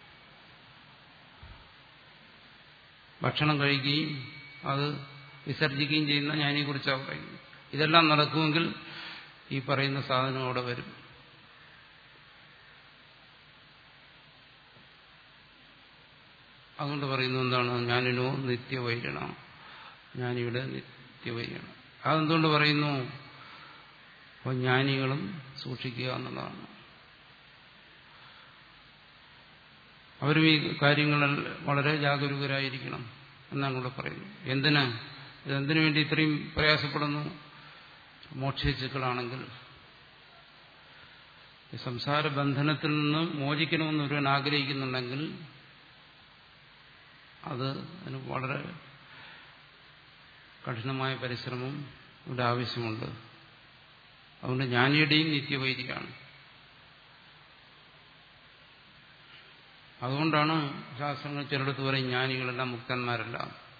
ഭക്ഷണം കഴിക്കുകയും അത് വിസർജിക്കുകയും ചെയ്യുന്ന ജ്ഞാനിയെക്കുറിച്ചാണ് പറയുന്നത് ഇതെല്ലാം നടക്കുമെങ്കിൽ ഈ പറയുന്ന സാധനം അവിടെ വരും അതുകൊണ്ട് പറയുന്നു എന്താണ് ഞാനിനോ നിത്യവൈരണ ഞാനിവിടെ നിത്യവൈരണ അതെന്തുകൊണ്ട് പറയുന്നു അപ്പോൾ ജ്ഞാനികളും സൂക്ഷിക്കുക എന്നുള്ളതാണ് അവരും ഈ കാര്യങ്ങളിൽ വളരെ ജാഗരൂകരായിരിക്കണം എന്നാണ് ഇവിടെ പറയുന്നത് എന്തിന് ഇതെന്തിനു വേണ്ടി ഇത്രയും പ്രയാസപ്പെടുന്നു മോക്ഷേച്ചുക്കളാണെങ്കിൽ ഈ സംസാര ബന്ധനത്തിൽ നിന്ന് മോചിക്കണമെന്ന് ഒരുവൻ ആഗ്രഹിക്കുന്നുണ്ടെങ്കിൽ അത് അതിന് വളരെ കഠിനമായ പരിശ്രമം ഇവിടെ ആവശ്യമുണ്ട് അതുകൊണ്ട് ജ്ഞാനിയുടെയും നിത്യവൈദികമാണ് അതുകൊണ്ടാണ് ശാസ്ത്രങ്ങൾ ചിലടത്ത് പറയും ജ്ഞാനികളെല്ലാം മുക്തന്മാരല്ല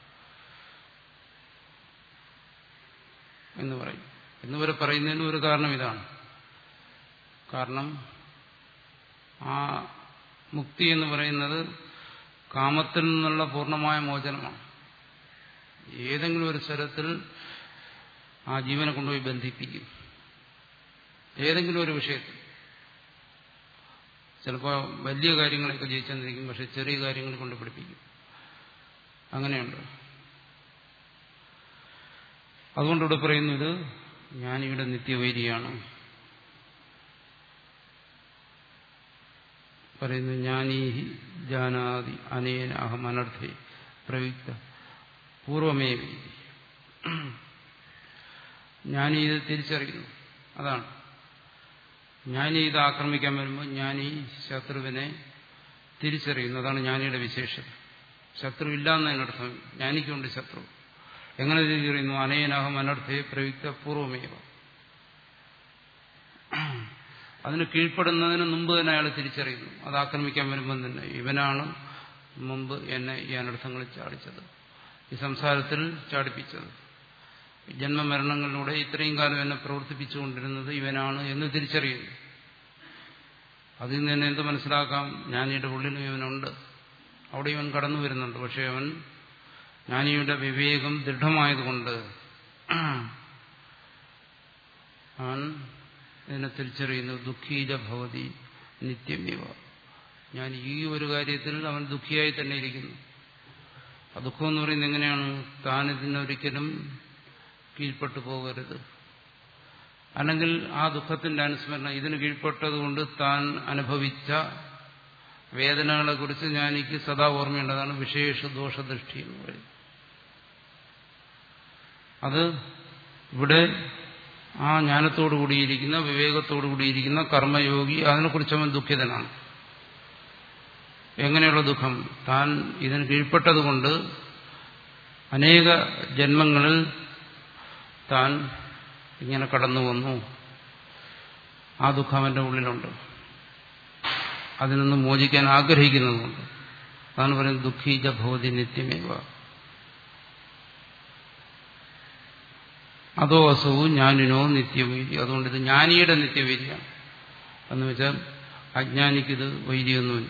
എന്ന് പറയും എന്നിവരെ പറയുന്നതിന് ഒരു കാരണം ഇതാണ് കാരണം ആ മുക്തി എന്ന് പറയുന്നത് കാമത്തിൽ നിന്നുള്ള പൂർണ്ണമായ മോചനമാണ് ഏതെങ്കിലും ഒരു സ്വരത്തിൽ ആ ജീവനെ കൊണ്ടുപോയി ബന്ധിപ്പിക്കും ഏതെങ്കിലും ഒരു വിഷയത്തിൽ ചിലപ്പോൾ വലിയ കാര്യങ്ങളൊക്കെ ജയിച്ചെന്നിരിക്കും പക്ഷെ ചെറിയ കാര്യങ്ങൾ കൊണ്ട് പിടിപ്പിക്കും അങ്ങനെയുണ്ട് അതുകൊണ്ട് ഇവിടെ പറയുന്നത് ജ്ഞാനിയുടെ നിത്യവൈരിയാണ് പറയുന്നു ജ്ഞാനീഹി ജാനാതി അനേന അഹം അനർത്ഥേ പ്രയുക്ത പൂർവമേവി ജ്ഞാനി ഇത് തിരിച്ചറിയുന്നു അതാണ് ജ്ഞാനി ഇത് ആക്രമിക്കാൻ വരുമ്പോൾ ജ്ഞാനി ശത്രുവിനെ തിരിച്ചറിയുന്നു അതാണ് ജ്ഞാനിയുടെ വിശേഷത ശത്രു ഇല്ല എന്നതിനർത്ഥം ജ്ഞാനിക്കുണ്ട് ശത്രു എങ്ങനെ തിരിച്ചറിയുന്നു അനേനാഹം അനർത്ഥേ പ്രയുക്ത പൂർവമേവ അതിന് കീഴ്പ്പെടുന്നതിന് മുമ്പ് തന്നെ അയാൾ തിരിച്ചറിയുന്നു അത് ആക്രമിക്കാൻ വരുമ്പോൾ തന്നെ ഇവനാണ് മുമ്പ് എന്നെ ഈ അനർത്ഥങ്ങളിൽ ചാടിച്ചത് ഈ സംസാരത്തിൽ ചാടിപ്പിച്ചത് ജന്മമരണങ്ങളിലൂടെ ഇത്രയും കാലം എന്നെ പ്രവർത്തിപ്പിച്ചുകൊണ്ടിരുന്നത് ഇവനാണ് എന്ന് തിരിച്ചറിയുന്നു അതിൽ നിന്ന് തന്നെ എന്ത് മനസ്സിലാക്കാം ജ്ഞാനിയുടെ ഉള്ളിലും ഇവനുണ്ട് അവിടെ ഇവൻ കടന്നു വരുന്നുണ്ട് പക്ഷെ അവൻ ജ്ഞാനിയുടെ വിവേകം ദൃഢമായതുകൊണ്ട് അവൻ ഇതിനെ തിരിച്ചറിയുന്നു ദുഃഖീജ ഭവതി നിത്യമേവ ഞാൻ ഈ ഒരു കാര്യത്തിൽ അവൻ ദുഃഖിയായി തന്നെ ഇരിക്കുന്നു ആ ദുഃഖം എന്ന് പറയുന്നത് എങ്ങനെയാണ് താൻ ഇതിനൊരിക്കലും കീഴ്പ്പെട്ടു പോകരുത് അല്ലെങ്കിൽ ആ ദുഃഖത്തിന്റെ അനുസ്മരണം ഇതിന് കീഴ്പ്പെട്ടതുകൊണ്ട് താൻ അനുഭവിച്ച വേദനകളെ കുറിച്ച് ഞാൻ എനിക്ക് സദാ ഓർമ്മയുണ്ടതാണ് വിശേഷ ദോഷദൃഷ്ടി എന്ന് പറയും അത് ഇവിടെ ആ ജ്ഞാനത്തോടു കൂടിയിരിക്കുന്ന വിവേകത്തോടു കൂടിയിരിക്കുന്ന കർമ്മയോഗി അതിനെക്കുറിച്ച് അവൻ ദുഃഖിതനാണ് എങ്ങനെയുള്ള ദുഃഖം താൻ ഇതിന് കീഴ്പ്പെട്ടതുകൊണ്ട് അനേക ജന്മങ്ങളിൽ താൻ ഇങ്ങനെ കടന്നു വന്നു ആ ദുഃഖം അവന്റെ ഉള്ളിലുണ്ട് അതിൽ നിന്ന് മോചിക്കാൻ ആഗ്രഹിക്കുന്നതുകൊണ്ട് അതാണ് പറയുന്നത് ദുഃഖീജ ഭവതി നിത്യമേവ അതോ അസവും ജ്ഞാനിനോ നിത്യവൈരി അതുകൊണ്ട് ഇത് ജ്ഞാനിയുടെ നിത്യവൈരിയാണ് എന്ന് വെച്ചാൽ അജ്ഞാനിക്കിത് വൈരിയൊന്നുമില്ല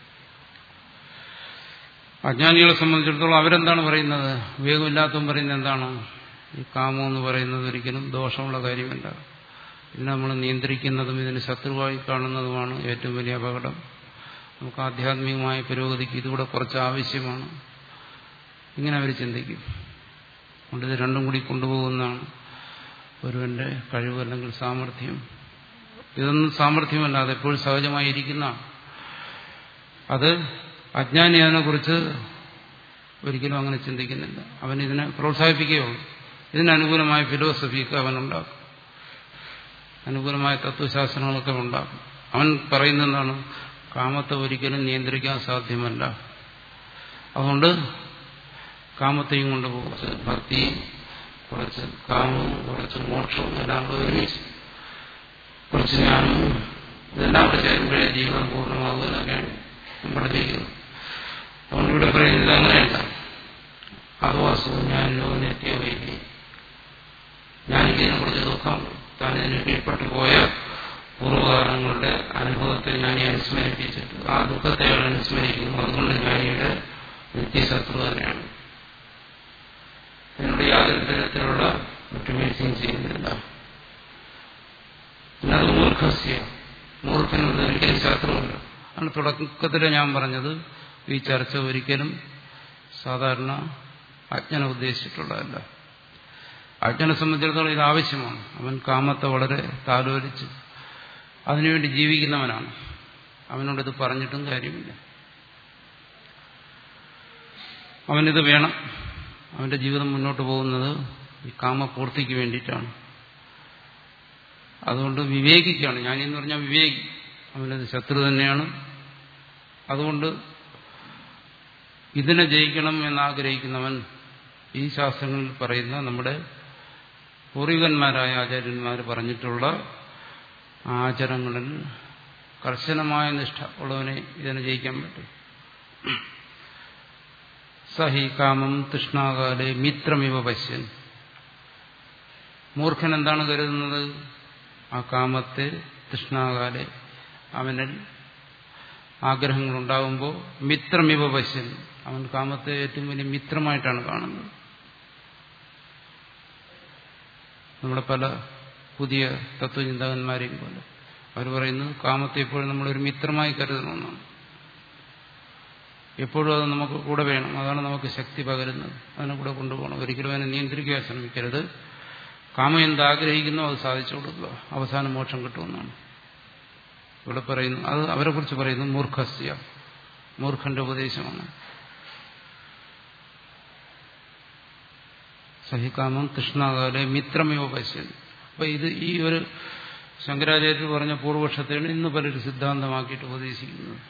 അജ്ഞാനികളെ സംബന്ധിച്ചിടത്തോളം അവരെന്താണ് പറയുന്നത് വിവേകമില്ലാത്തവൻ പറയുന്നത് എന്താണ് ഈ കാമം എന്ന് പറയുന്നത് ഒരിക്കലും ദോഷമുള്ള കാര്യമല്ല ഇതിനെ നമ്മൾ നിയന്ത്രിക്കുന്നതും ഇതിന് ശത്രുവായി കാണുന്നതുമാണ് ഏറ്റവും വലിയ അപകടം നമുക്ക് ആധ്യാത്മികമായ പുരോഗതിക്ക് ഇതുകൂടെ കുറച്ച് ആവശ്യമാണ് ഇങ്ങനെ അവർ ചിന്തിക്കും അതുകൊണ്ട് ഇത് രണ്ടും കൂടി കൊണ്ടുപോകുന്നതാണ് ഒരുവന്റെ കഴിവ് അല്ലെങ്കിൽ സാമർഥ്യം ഇതൊന്നും സാമർഥ്യമല്ല അതെപ്പോഴും സഹജമായിരിക്കുന്ന അത് അജ്ഞാനി അതിനെക്കുറിച്ച് ഒരിക്കലും അങ്ങനെ ചിന്തിക്കുന്നില്ല അവൻ ഇതിനെ പ്രോത്സാഹിപ്പിക്കുകയുള്ളൂ ഇതിനനുകൂലമായ ഫിലോസഫിയൊക്കെ അവനുണ്ടാക്കും അനുകൂലമായ തത്വശാസ്ത്രങ്ങളൊക്കെ ഉണ്ടാക്കും അവൻ പറയുന്നതാണ് കാമത്തെ ഒരിക്കലും നിയന്ത്രിക്കാൻ സാധ്യമല്ല അതുകൊണ്ട് കാമത്തെയും കൊണ്ട് കുറച്ച് ഭക്തി കുറച്ച് കാമവും കുറച്ച് മോക്ഷവും എല്ലാം കൂടെ ഒരുമിച്ച് കുറച്ച് ജ്ഞാനവും ഇതെല്ലാം കൂടെ ചേരുമ്പോഴേ ജീവിതം പൂർണ്ണമാകുമെന്നൊക്കെയാണ് പഠിപ്പിക്കുന്നത് അതുകൊണ്ട് ഇവിടെ പറയുന്നത് അങ്ങനെയല്ല അവാസു ഞാനിലോ നിത്യവൈകി ഞാനിതിനെ കുറിച്ച് ദുഃഖം താൻ ഇതിന് കീഴ്പ്പെട്ടു പോയ പൂർവ്വകാലങ്ങളുടെ അനുഭവത്തെ ഞാൻ അനുസ്മരിപ്പിച്ചിട്ട് ആ ദുഃഖത്തെ അയാൾ അനുസ്മരിക്കുന്നു അതുകൊണ്ട് ജ്ഞാനിയുടെ നിത്യശത്രു തന്നെയാണ് എന്നോട് യാതൊരു തരത്തിലുള്ള വിട്ടുവീഴ്ചയും ചെയ്യുന്നില്ല എന്നത് മൂർഖസ്യ മൂർഖനോട് ഒരിക്കലും ശത്രുവല്ല ആണ് തുടക്കത്തിൽ ഞാൻ പറഞ്ഞത് ഈ ചർച്ച ഒരിക്കലും സാധാരണ അജ്ഞനെ ഉദ്ദേശിച്ചിട്ടുള്ളതല്ല അജ്ഞനെ സംബന്ധിച്ചിടത്തോളം ഇത് ആവശ്യമാണ് അവൻ കാമത്തെ വളരെ താലോലിച്ച് അതിനുവേണ്ടി ജീവിക്കുന്നവനാണ് അവനോടിത് പറഞ്ഞിട്ടും കാര്യമില്ല അവനിത് വേണം അവന്റെ ജീവിതം മുന്നോട്ട് പോകുന്നത് ഈ കാമപൂർത്തിക്ക് വേണ്ടിയിട്ടാണ് അതുകൊണ്ട് വിവേകിക്കാണ് ഞാനെന്ന് പറഞ്ഞാൽ വിവേകി അവനത് ശത്രു തന്നെയാണ് അതുകൊണ്ട് ഇതിനെ ജയിക്കണം എന്നാഗ്രഹിക്കുന്നവൻ ഈ ശാസ്ത്രങ്ങളിൽ പറയുന്ന നമ്മുടെ പൂർവികന്മാരായ ആചാര്യന്മാർ പറഞ്ഞിട്ടുള്ള ആചരങ്ങളിൽ കർശനമായ നിഷ്ഠ ഉള്ളവനെ ഇതിനെ ജയിക്കാൻ പറ്റും സഹി കാമം തൃഷ്ണാകാലെ മിത്രമിവ പശ്യൻ മൂർഖൻ എന്താണ് കരുതുന്നത് ആ കാമത്തെ തൃഷ്ണാകാലെ അവനിൽ ആഗ്രഹങ്ങളുണ്ടാകുമ്പോൾ മിത്രമിവ പശ്യൻ അവൻ കാമത്തെ ഏറ്റവും വലിയ മിത്രമായിട്ടാണ് കാണുന്നത് നമ്മുടെ പല പുതിയ തത്വചിന്തകന്മാരെയും പോലെ അവർ പറയുന്നത് കാമത്തെ എപ്പോഴും നമ്മളൊരു മിത്രമായി കരുതണമെന്നാണ് എപ്പോഴും അത് നമുക്ക് കൂടെ വേണം അതാണ് നമുക്ക് ശക്തി പകരുന്നത് അതിനെ കൂടെ കൊണ്ടുപോകണം ഒരിക്കലും അതിനെ നിയന്ത്രിക്കാൻ ശ്രമിക്കരുത് കാമം എന്താഗ്രഹിക്കുന്നോ അത് സാധിച്ചു കൊടുക്കുക അവസാനം മോക്ഷം കിട്ടുമെന്നാണ് ഇവിടെ പറയുന്നു അത് അവരെ കുറിച്ച് പറയുന്നു മൂർഖസ്യ മൂർഖന്റെ ഉപദേശമാണ് സഹികാമം കൃഷ്ണാകാലെ മിത്രമേവ പശ്യൻ അപ്പൊ ഇത് ഈ ഒരു ശങ്കരാചാര്യർ പറഞ്ഞ പൂർവപക്ഷത്തെയാണ് ഇന്ന് പലരും സിദ്ധാന്തമാക്കിയിട്ട് ഉപദേശിക്കുന്നത്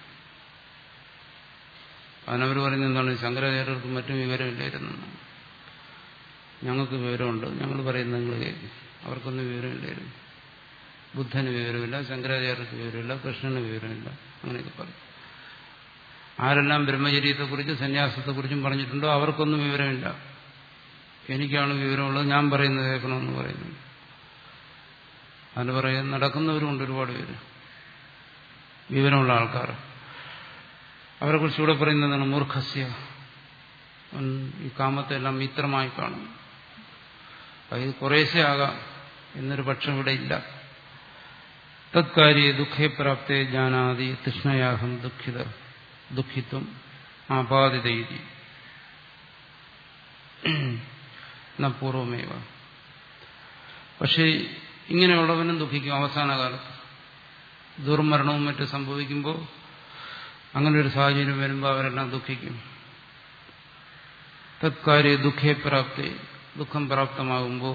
അതിനവർ പറയുന്നത് എന്താണ് ശങ്കരാചാര്യർക്ക് മറ്റും വിവരമില്ലായിരുന്നു ഞങ്ങൾക്ക് വിവരമുണ്ട് ഞങ്ങൾ പറയുന്നത് നിങ്ങൾ കേൾക്കും അവർക്കൊന്നും വിവരമില്ലായിരുന്നു ബുദ്ധന് വിവരമില്ല ശങ്കരാചാര്യർക്ക് വിവരമില്ല കൃഷ്ണന് വിവരമില്ല അങ്ങനെയൊക്കെ പറയും ആരെല്ലാം ബ്രഹ്മചര്യത്തെക്കുറിച്ചും സന്യാസത്തെക്കുറിച്ചും പറഞ്ഞിട്ടുണ്ടോ അവർക്കൊന്നും വിവരമില്ല എനിക്കാണ് വിവരമുള്ളത് ഞാൻ പറയുന്നത് കേൾക്കണമെന്ന് പറയുന്നു അതിന് പറയാൻ നടക്കുന്നവരുമുണ്ട് ഒരുപാട് പേര് വിവരമുള്ള ആൾക്കാർ അവരെ കുറിച്ച് ഇവിടെ പറയുന്നതാണ് മൂർഖസ്യ ഈ കാമത്തെ എല്ലാം മിത്രമായി കാണും അത് കുറേശ്ശെ ആകാം എന്നൊരു പക്ഷം ഇവിടെ ഇല്ല തത്കാര്യ ദുഃഖേ പ്രാപ്തേ ജാനാതി തൃഷ്ണയാഹം ദുഃഖിത ദുഃഖിത്വം ആപാദിതയിരി പൂർവമേവ പക്ഷേ ഇങ്ങനെയുള്ളവനും ദുഃഖിക്കും അവസാന കാലത്ത് ദുർമരണവും മറ്റും സംഭവിക്കുമ്പോൾ അങ്ങനെ ഒരു സാഹചര്യം വരുമ്പോൾ അവരെല്ലാം ദുഃഖിക്കും തത്കാര്യ ദുഃഖേ പ്രാപ്തി ദുഃഖം പ്രാപ്തമാകുമ്പോൾ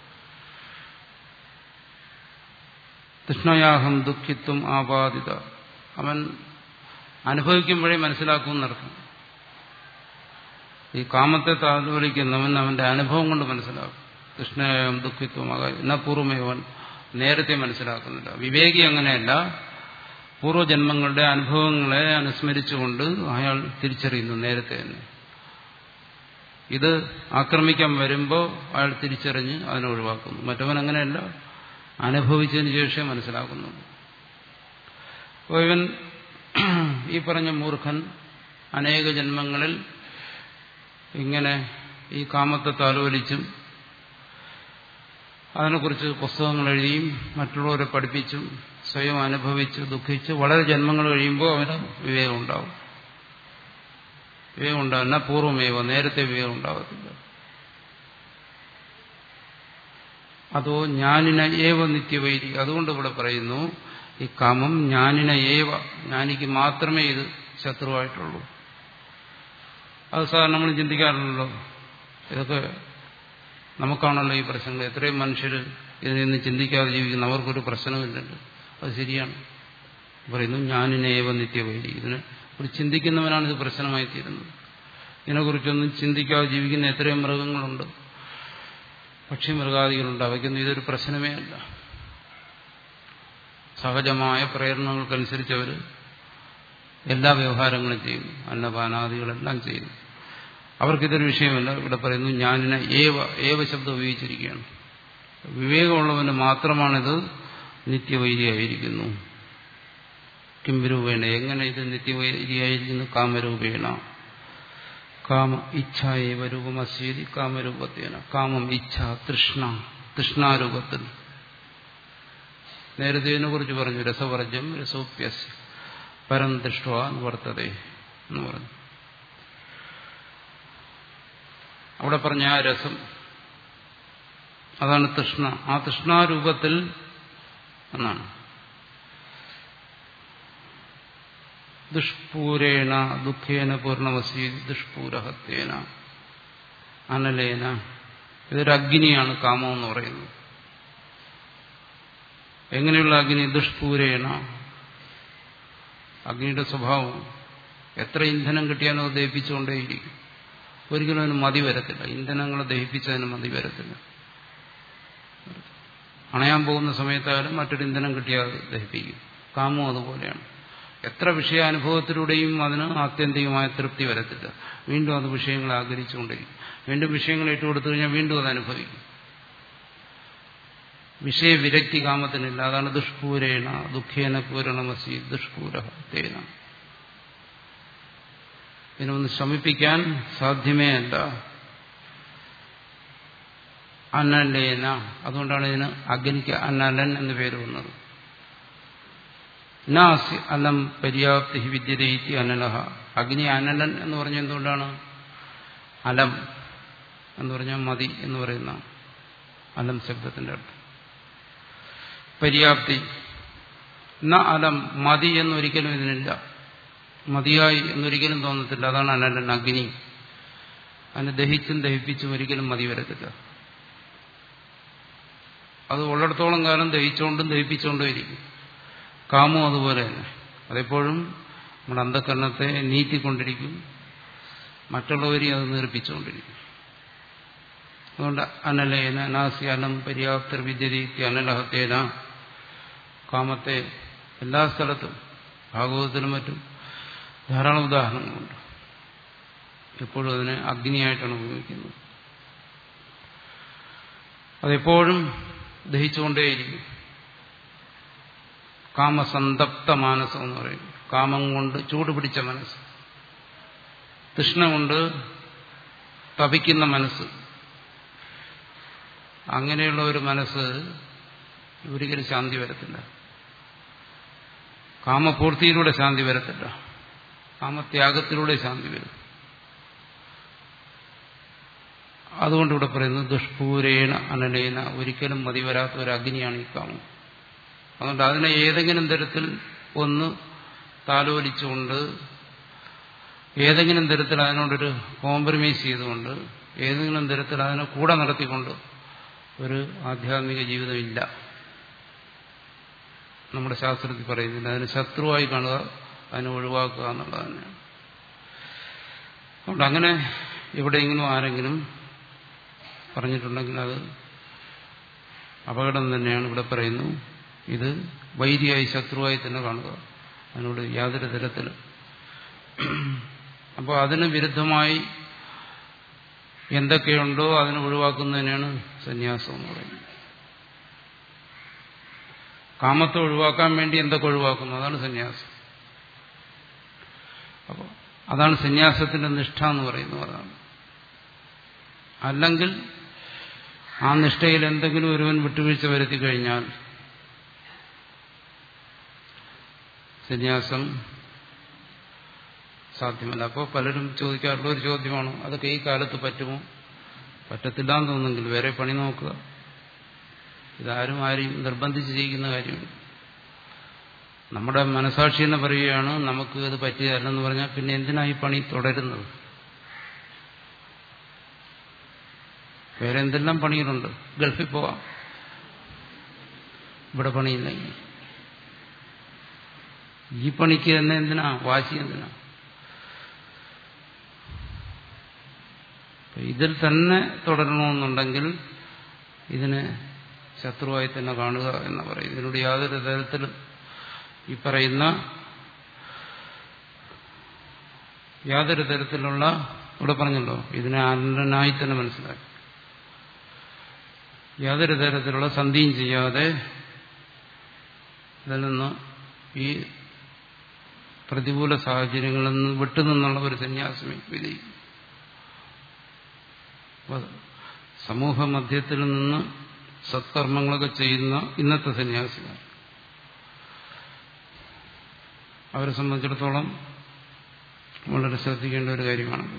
തൃഷ്ണയാഹം ദുഃഖിത്വം ആപാദിത അവൻ അനുഭവിക്കുമ്പോഴേ മനസ്സിലാക്കുമെന്നർത്ഥം ഈ കാമത്തെ താലോലിക്കുന്നവൻ അവന്റെ അനുഭവം കൊണ്ട് മനസ്സിലാക്കും കൃഷ്ണയായം ദുഃഖിത്വമാകാം എന്നാ പൂർവമേവൻ നേരത്തെ മനസ്സിലാക്കുന്നില്ല വിവേകി അങ്ങനെയല്ല പൂർവ്വജന്മങ്ങളുടെ അനുഭവങ്ങളെ അനുസ്മരിച്ചുകൊണ്ട് അയാൾ തിരിച്ചറിയുന്നു നേരത്തെ തന്നെ ഇത് ആക്രമിക്കാൻ വരുമ്പോൾ അയാൾ തിരിച്ചറിഞ്ഞ് അതിനെ ഒഴിവാക്കുന്നു മറ്റവൻ അങ്ങനെയല്ല അനുഭവിച്ചതിന് ശേഷം മനസ്സിലാക്കുന്നു അപ്പോൾ ഇവൻ ഈ പറഞ്ഞ മൂർഖൻ അനേക ജന്മങ്ങളിൽ ഇങ്ങനെ ഈ കാമത്തെ താലോലിച്ചും അതിനെക്കുറിച്ച് പുസ്തകങ്ങൾ എഴുതിയും മറ്റുള്ളവരെ പഠിപ്പിച്ചും സ്വയം അനുഭവിച്ച് ദുഃഖിച്ച് വളരെ ജന്മങ്ങൾ കഴിയുമ്പോൾ അവന് വിവേകം ഉണ്ടാവും വിവേകം ഉണ്ടാവും എന്നാൽ പൂർവമേവ നേരത്തെ വിവേകം ഉണ്ടാകത്തില്ല അതോ ഞാനിന ഏവ നിത്യവൈരി അതുകൊണ്ട് ഇവിടെ പറയുന്നു ഈ കാമം ഞാനിന ഏവ ജ്ഞാനിക്ക് മാത്രമേ ഇത് ശത്രുവായിട്ടുള്ളൂ അത് സാർ നമ്മൾ ചിന്തിക്കാറുണ്ടല്ലോ ഇതൊക്കെ നമുക്കാണല്ലോ ഈ പ്രശ്നങ്ങൾ എത്രയും മനുഷ്യർ ഇതിൽ നിന്ന് ചിന്തിക്കാതെ ജീവിക്കുന്ന അവർക്കൊരു പ്രശ്നമില്ലല്ലോ അത് ശരിയാണ് പറയുന്നു ഞാനിനേവ നിത്യവൈരി ഇതിനെ കുറിച്ച് ചിന്തിക്കുന്നവനാണ് ഇത് പ്രശ്നമായി തീരുന്നത് ഇതിനെക്കുറിച്ചൊന്നും ചിന്തിക്കാതെ ജീവിക്കുന്ന എത്രയും മൃഗങ്ങളുണ്ട് പക്ഷി മൃഗാദികളുണ്ട് അവയ്ക്കൊന്നും ഇതൊരു പ്രശ്നമേ അല്ല സഹജമായ പ്രേരണകൾക്കനുസരിച്ച് അവർ എല്ലാ വ്യവഹാരങ്ങളും ചെയ്യുന്നു അന്നപാനാദികളെല്ലാം ചെയ്യുന്നു അവർക്കിതൊരു വിഷയമല്ല ഇവിടെ പറയുന്നു ഞാനിനെ ഏവ ഏവ ശബ്ദം ഉപയോഗിച്ചിരിക്കുകയാണ് വിവേകമുള്ളവന് മാത്രമാണിത് നിത്യവൈരിയായിരിക്കുന്നു കിംരൂപേണ എങ്ങനെ ഇത് നിത്യവൈരിയായിരിക്കുന്നു കാമരൂപേണ കാമ ഇച്ഛ ഏവ രൂപമസ്യേതി കാമരൂപത്തേന കാമം ഇച്ഛ തൃഷ്ണ തൃഷ്ണാരൂപത്തിൽ നേരത്തെ ഇതിനെ കുറിച്ച് പറഞ്ഞു രസവർജ്യം രസോപ്യസ് പരം ദൃഷ്ട വർത്തതേ എന്ന് പറഞ്ഞു അവിടെ പറഞ്ഞ ആ രസം അതാണ് തൃഷ്ണ ആ തൃഷ്ണാരൂപത്തിൽ എന്നാണ് ദുഷ്പൂരേണ ദുഃഖേന പൂർണ്ണമസി ദുഷ്പൂരഹത്യേന അനലേന ഇതൊരു അഗ്നിയാണ് കാമം എന്ന് പറയുന്നത് എങ്ങനെയുള്ള അഗ്നി ദുഷ്പൂരേണ അഗ്നിയുടെ സ്വഭാവം എത്ര ഇന്ധനം കിട്ടിയാലും അത് ദഹിപ്പിച്ചുകൊണ്ടേയിരിക്കും ഒരിക്കലും അതിന് മതി വരത്തില്ല ഇന്ധനങ്ങളെ ദഹിപ്പിച്ചതിന് മതി വരത്തില്ല അണയാൻ പോകുന്ന സമയത്തായാലും മറ്റൊരു ഇന്ധനം കിട്ടിയാൽ ദഹിപ്പിക്കും കാമവും അതുപോലെയാണ് എത്ര വിഷയാനുഭവത്തിലൂടെയും അതിന് ആത്യന്തികമായ തൃപ്തി വരത്തില്ല വീണ്ടും അത് വിഷയങ്ങളെ ആഗ്രഹിച്ചുകൊണ്ടിരിക്കും വീണ്ടും വിഷയങ്ങൾ ഇട്ടുകൊടുത്തു കഴിഞ്ഞാൽ വീണ്ടും അത് അനുഭവിക്കും വിഷയവിരക്തി കാമത്തിനില്ല അതാണ് ദുഷ്പൂരേണ ദുഃഖേന പൂരണമസി ദുഷ്പൂര തേന ഇതിനൊന്ന് ശമിപ്പിക്കാൻ സാധ്യമേ അല്ല അനലേന അതുകൊണ്ടാണ് ഇതിന് അഗ്നിക്ക് അനലൻ എന്ന് പേര് വന്നത് നാസി അലം പര്യാപ്തി വിദ്യതയിത്തി അനലഹ അഗ്നി അനലൻ എന്ന് പറഞ്ഞ എന്തുകൊണ്ടാണ് അലം എന്ന് പറഞ്ഞാൽ മതി എന്ന് പറയുന്ന അലം ശബ്ദത്തിന്റെ അർത്ഥം പര്യാപ്തി ന അലം മതി എന്നൊരിക്കലും ഇതിനില്ല മതിയായി എന്നൊരിക്കലും തോന്നത്തില്ല അതാണ് അനലൻ അഗ്നി അതിനെ ദഹിച്ചും ദഹിപ്പിച്ചും ഒരിക്കലും മതി വരത്തില്ല അത് ഉള്ളിടത്തോളം കാലം ദഹിച്ചുകൊണ്ടും ദഹിപ്പിച്ചുകൊണ്ടും ഇരിക്കും കാമവും അതുപോലെ തന്നെ അതെപ്പോഴും നമ്മുടെ അന്ധകരണത്തെ നീറ്റിക്കൊണ്ടിരിക്കും മറ്റുള്ളവരെയും അത് നീർപ്പിച്ചുകൊണ്ടിരിക്കും അതുകൊണ്ട് അനലേന നാസി അനം പര്യാപ്തർ വിദ്യരീത്തി അനലഹത്തേന കാമത്തെ എല്ലാ സ്ഥലത്തും ഭാഗവതത്തിലും മറ്റും ധാരാളം ഉദാഹരണങ്ങളുണ്ട് എപ്പോഴും അതിനെ അഗ്നിയായിട്ടാണ് ഉപയോഗിക്കുന്നത് അതെപ്പോഴും ദഹിച്ചുകൊണ്ടേയിരിക്കും കാമസന്തപ്ത മാനസം എന്ന് പറയും കാമം കൊണ്ട് ചൂട് പിടിച്ച മനസ്സ് തൃഷ്ണ കൊണ്ട് തപിക്കുന്ന മനസ്സ് അങ്ങനെയുള്ള ഒരു മനസ്സ് ഒരിക്കലും ശാന്തി വരത്തില്ല കാമപൂർത്തിയിലൂടെ ശാന്തി വരത്തില്ല കാമത്യാഗത്തിലൂടെ ശാന്തി വരും അതുകൊണ്ട് ഇവിടെ പറയുന്നത് ദുഷ്പൂരേണ അനലേന ഒരിക്കലും മതി വരാത്ത ഒരു അഗ്നിയാണ് ഈ കാമം അതുകൊണ്ട് അതിനെ ഏതെങ്കിലും തരത്തിൽ ഒന്ന് താലോലിച്ചുകൊണ്ട് ഏതെങ്കിലും തരത്തിൽ അതിനോടൊരു കോംപ്രമൈസ് ചെയ്തുകൊണ്ട് ഏതെങ്കിലും തരത്തിൽ അതിനെ കൂടെ നടത്തിക്കൊണ്ട് ഒരു ആധ്യാത്മിക ജീവിതമില്ല നമ്മുടെ ശാസ്ത്രത്തിൽ പറയുന്നില്ല അതിന് ശത്രുവായി കാണുക അതിനെ ഒഴിവാക്കുക എന്നുള്ളത് തന്നെയാണ് അതുകൊണ്ട് അങ്ങനെ എവിടെയെങ്കിലും ആരെങ്കിലും പറഞ്ഞിട്ടുണ്ടെങ്കിൽ അത് അപകടം തന്നെയാണ് ഇവിടെ പറയുന്നു ഇത് വൈരിയായി ശത്രുവായി തന്നെ കാണുക അതിനോട് യാതൊരു തരത്തിലും അപ്പോൾ അതിന് വിരുദ്ധമായി എന്തൊക്കെയുണ്ടോ അതിനെ ഒഴിവാക്കുന്നതിനാണ് സന്യാസം എന്ന് പറയുന്നത് കാമത്തെ ഒഴിവാക്കാൻ വേണ്ടി എന്തൊക്കെ ഒഴിവാക്കുന്നു അതാണ് സന്യാസം അപ്പോൾ അതാണ് സന്യാസത്തിന്റെ നിഷ്ഠ എന്ന് പറയുന്നത് അതാണ് അല്ലെങ്കിൽ ആ നിഷ്ഠയിൽ എന്തെങ്കിലും ഒരുവൻ വിട്ടുവീഴ്ച വരുത്തി കഴിഞ്ഞാൽ സന്യാസം സാധ്യമല്ല അപ്പോൾ പലരും ചോദിക്കാറുള്ള ഒരു ചോദ്യമാണ് അതൊക്കെ ഈ കാലത്ത് പറ്റുമോ പറ്റത്തില്ല എന്ന് തോന്നുന്നെങ്കിൽ വേറെ പണി നോക്കുക ഇതാരും ആരെയും നിർബന്ധിച്ച് ചെയ്യുന്ന കാര്യമാണ് നമ്മുടെ മനസാക്ഷി എന്ന് പറയുകയാണ് നമുക്ക് ഇത് പറ്റിയതല്ലെന്ന് പറഞ്ഞാൽ പിന്നെ എന്തിനാ ഈ പണി തുടരുന്നത് വേറെ എന്തെല്ലാം പണികളുണ്ട് ഗൾഫിൽ പോവാം ഇവിടെ പണിയില്ലെങ്കിൽ ഈ പണിക്ക് തന്നെ എന്തിനാ വാശി എന്തിനാ ഇതിൽ തന്നെ തുടരണമെന്നുണ്ടെങ്കിൽ ഇതിനെ ശത്രുവായി തന്നെ കാണുക എന്ന് പറയും ഇതിനോട് യാതൊരു തരത്തിലും ഈ പറയുന്ന യാതൊരു തരത്തിലുള്ള ഇവിടെ പറഞ്ഞല്ലോ ഇതിനെ അനന്തനായി തന്നെ മനസ്സിലാക്കി യാതൊരു തരത്തിലുള്ള സന്ധിയും ചെയ്യാതെ ഇതിൽ നിന്ന് ഈ പ്രതികൂല സാഹചര്യങ്ങളിൽ നിന്ന് വിട്ടുനിന്നുള്ള ഒരു സന്യാസമേ വിജയിക്കും സമൂഹ മധ്യത്തിൽ നിന്ന് സത്കർമ്മങ്ങളൊക്കെ ചെയ്യുന്ന ഇന്നത്തെ സന്യാസികൾ അവരെ സംബന്ധിച്ചിടത്തോളം വളരെ ശ്രദ്ധിക്കേണ്ട ഒരു കാര്യമാണത്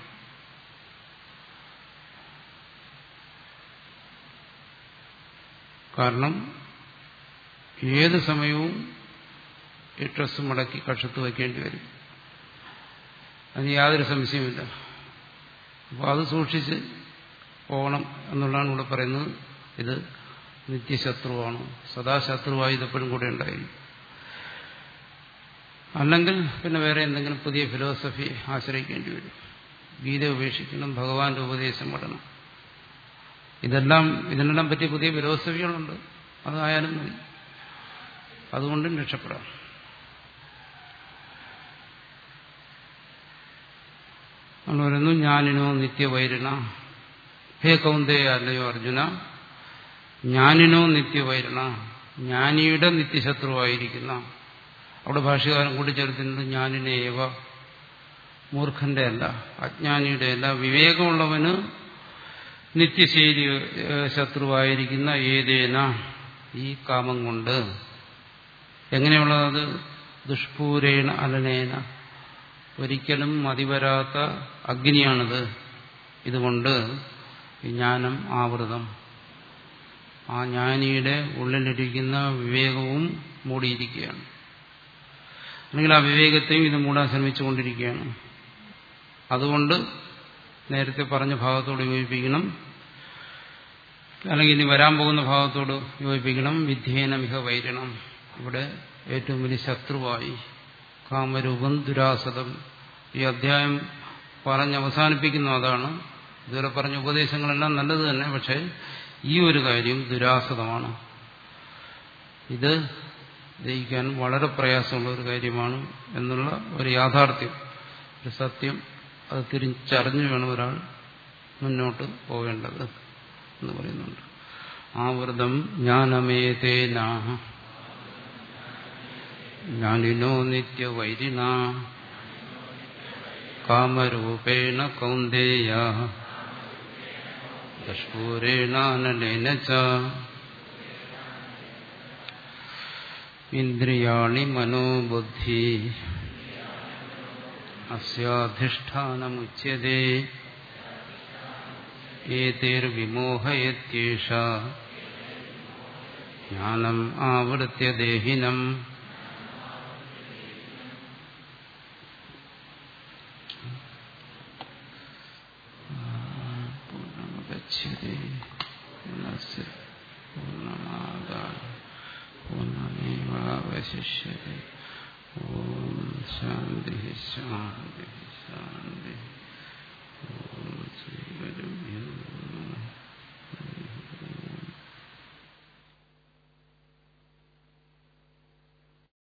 കാരണം ഏത് സമയവും ഈ ഡ്രസ്സ് മടക്കി കക്ഷത്ത് വയ്ക്കേണ്ടി വരും അതിന് യാതൊരു സംശയമില്ല അപ്പോൾ അത് സൂക്ഷിച്ച് പോകണം എന്നുള്ളതാണ് ഇവിടെ പറയുന്നത് ഇത് നിത്യശത്രുവാണ് സദാശത്രുവായി ഇതെപ്പോഴും കൂടെ ഉണ്ടായിരിക്കും അല്ലെങ്കിൽ പിന്നെ വേറെ എന്തെങ്കിലും പുതിയ ഫിലോസഫി ആശ്രയിക്കേണ്ടി വരും ഗീത ഉപേക്ഷിക്കണം ഭഗവാന്റെ ഉപദേശം പെടണം ഇതെല്ലാം ഇതിനെല്ലാം പറ്റിയ പുതിയ ഫിലോസഫികളുണ്ട് അതായാലും മതി അതുകൊണ്ടും രക്ഷപ്പെടാം നമ്മൾ പറയുന്നു ഞാനിനോ നിത്യവൈരണ ഹേ കൗന്ദയ അല്ലയോ അർജുന ജ്ഞാനിനോ നിത്യവൈരണ ജ്ഞാനിയുടെ നിത്യശത്രുവായിരിക്കുന്ന അവിടെ ഭാഷകാരൻ കൂട്ടിച്ചേർത്തിട്ടുണ്ട് ജ്ഞാനിനെ ഏവ മൂർഖന്റെ അല്ല അജ്ഞാനിയുടെ അല്ല വിവേകമുള്ളവന് നിത്യശൈലി ശത്രുവായിരിക്കുന്ന ഏതേന ഈ കാമം കൊണ്ട് എങ്ങനെയുള്ളത് ദുഷ്പൂരേണ അലനേന ഒരിക്കലും മതിവരാത്ത അഗ്നിയാണിത് ഇതുകൊണ്ട് ഈ ജ്ഞാനം ആവൃതം ആ ജ്ഞാനിയുടെ ഉള്ളിലിരിക്കുന്ന വിവേകവും മൂടിയിരിക്കുകയാണ് അല്ലെങ്കിൽ ആ വിവേകത്തെയും ഇത് മൂടാൻ ശ്രമിച്ചുകൊണ്ടിരിക്കുകയാണ് അതുകൊണ്ട് നേരത്തെ പറഞ്ഞ ഭാഗത്തോട് യോജിപ്പിക്കണം അല്ലെങ്കിൽ ഇനി വരാൻ പോകുന്ന ഭാഗത്തോട് യോജിപ്പിക്കണം വിധ്യേന മിക വൈരണം ഇവിടെ ഏറ്റവും വലിയ ശത്രുവായി കാമരൂപം ദുരാസതം ഈ അധ്യായം പറഞ്ഞ് അവസാനിപ്പിക്കുന്ന അതാണ് ഇതുവരെ പറഞ്ഞ ഉപദേശങ്ങളെല്ലാം നല്ലത് തന്നെ പക്ഷേ ഈ ഒരു കാര്യം ദുരാസതമാണ് ഇത് ജയിക്കാൻ വളരെ പ്രയാസമുള്ള ഒരു കാര്യമാണ് എന്നുള്ള ഒരു യാഥാർത്ഥ്യം ഒരു സത്യം അത് തിരിച്ചറിഞ്ഞു വേണം ഒരാൾ മുന്നോട്ട് പോകേണ്ടത് എന്ന് പറയുന്നുണ്ട് ആവൃതം ജ്ഞാനമേതേന ജ്ഞാനിനോ നിത്യവൈരിണ കാമരൂപേണ കൗന്ദേയ ദഷ്പൂരേണാനലേന ച ഇന്ദ്രിയാണി മനോബുദ്ധി അസ്യാധിഷ്ഠാനമുച്യത്തെ ഏതേർവിമോഹയത്യേഷ ജ്ഞാനം ആവൃത്യ ദേഹിനം പൂർണ്ണമഗച്ഛതി പൂർണ്ണസ്യ പൂർണ്ണമാദായ പൂർണ്ണമേവാവശിഷ്യത്തെ ഓം ശാന്തി ശാന്തി ശാന്തി ഓം ശ്രീ ഗുരുഭ്യോ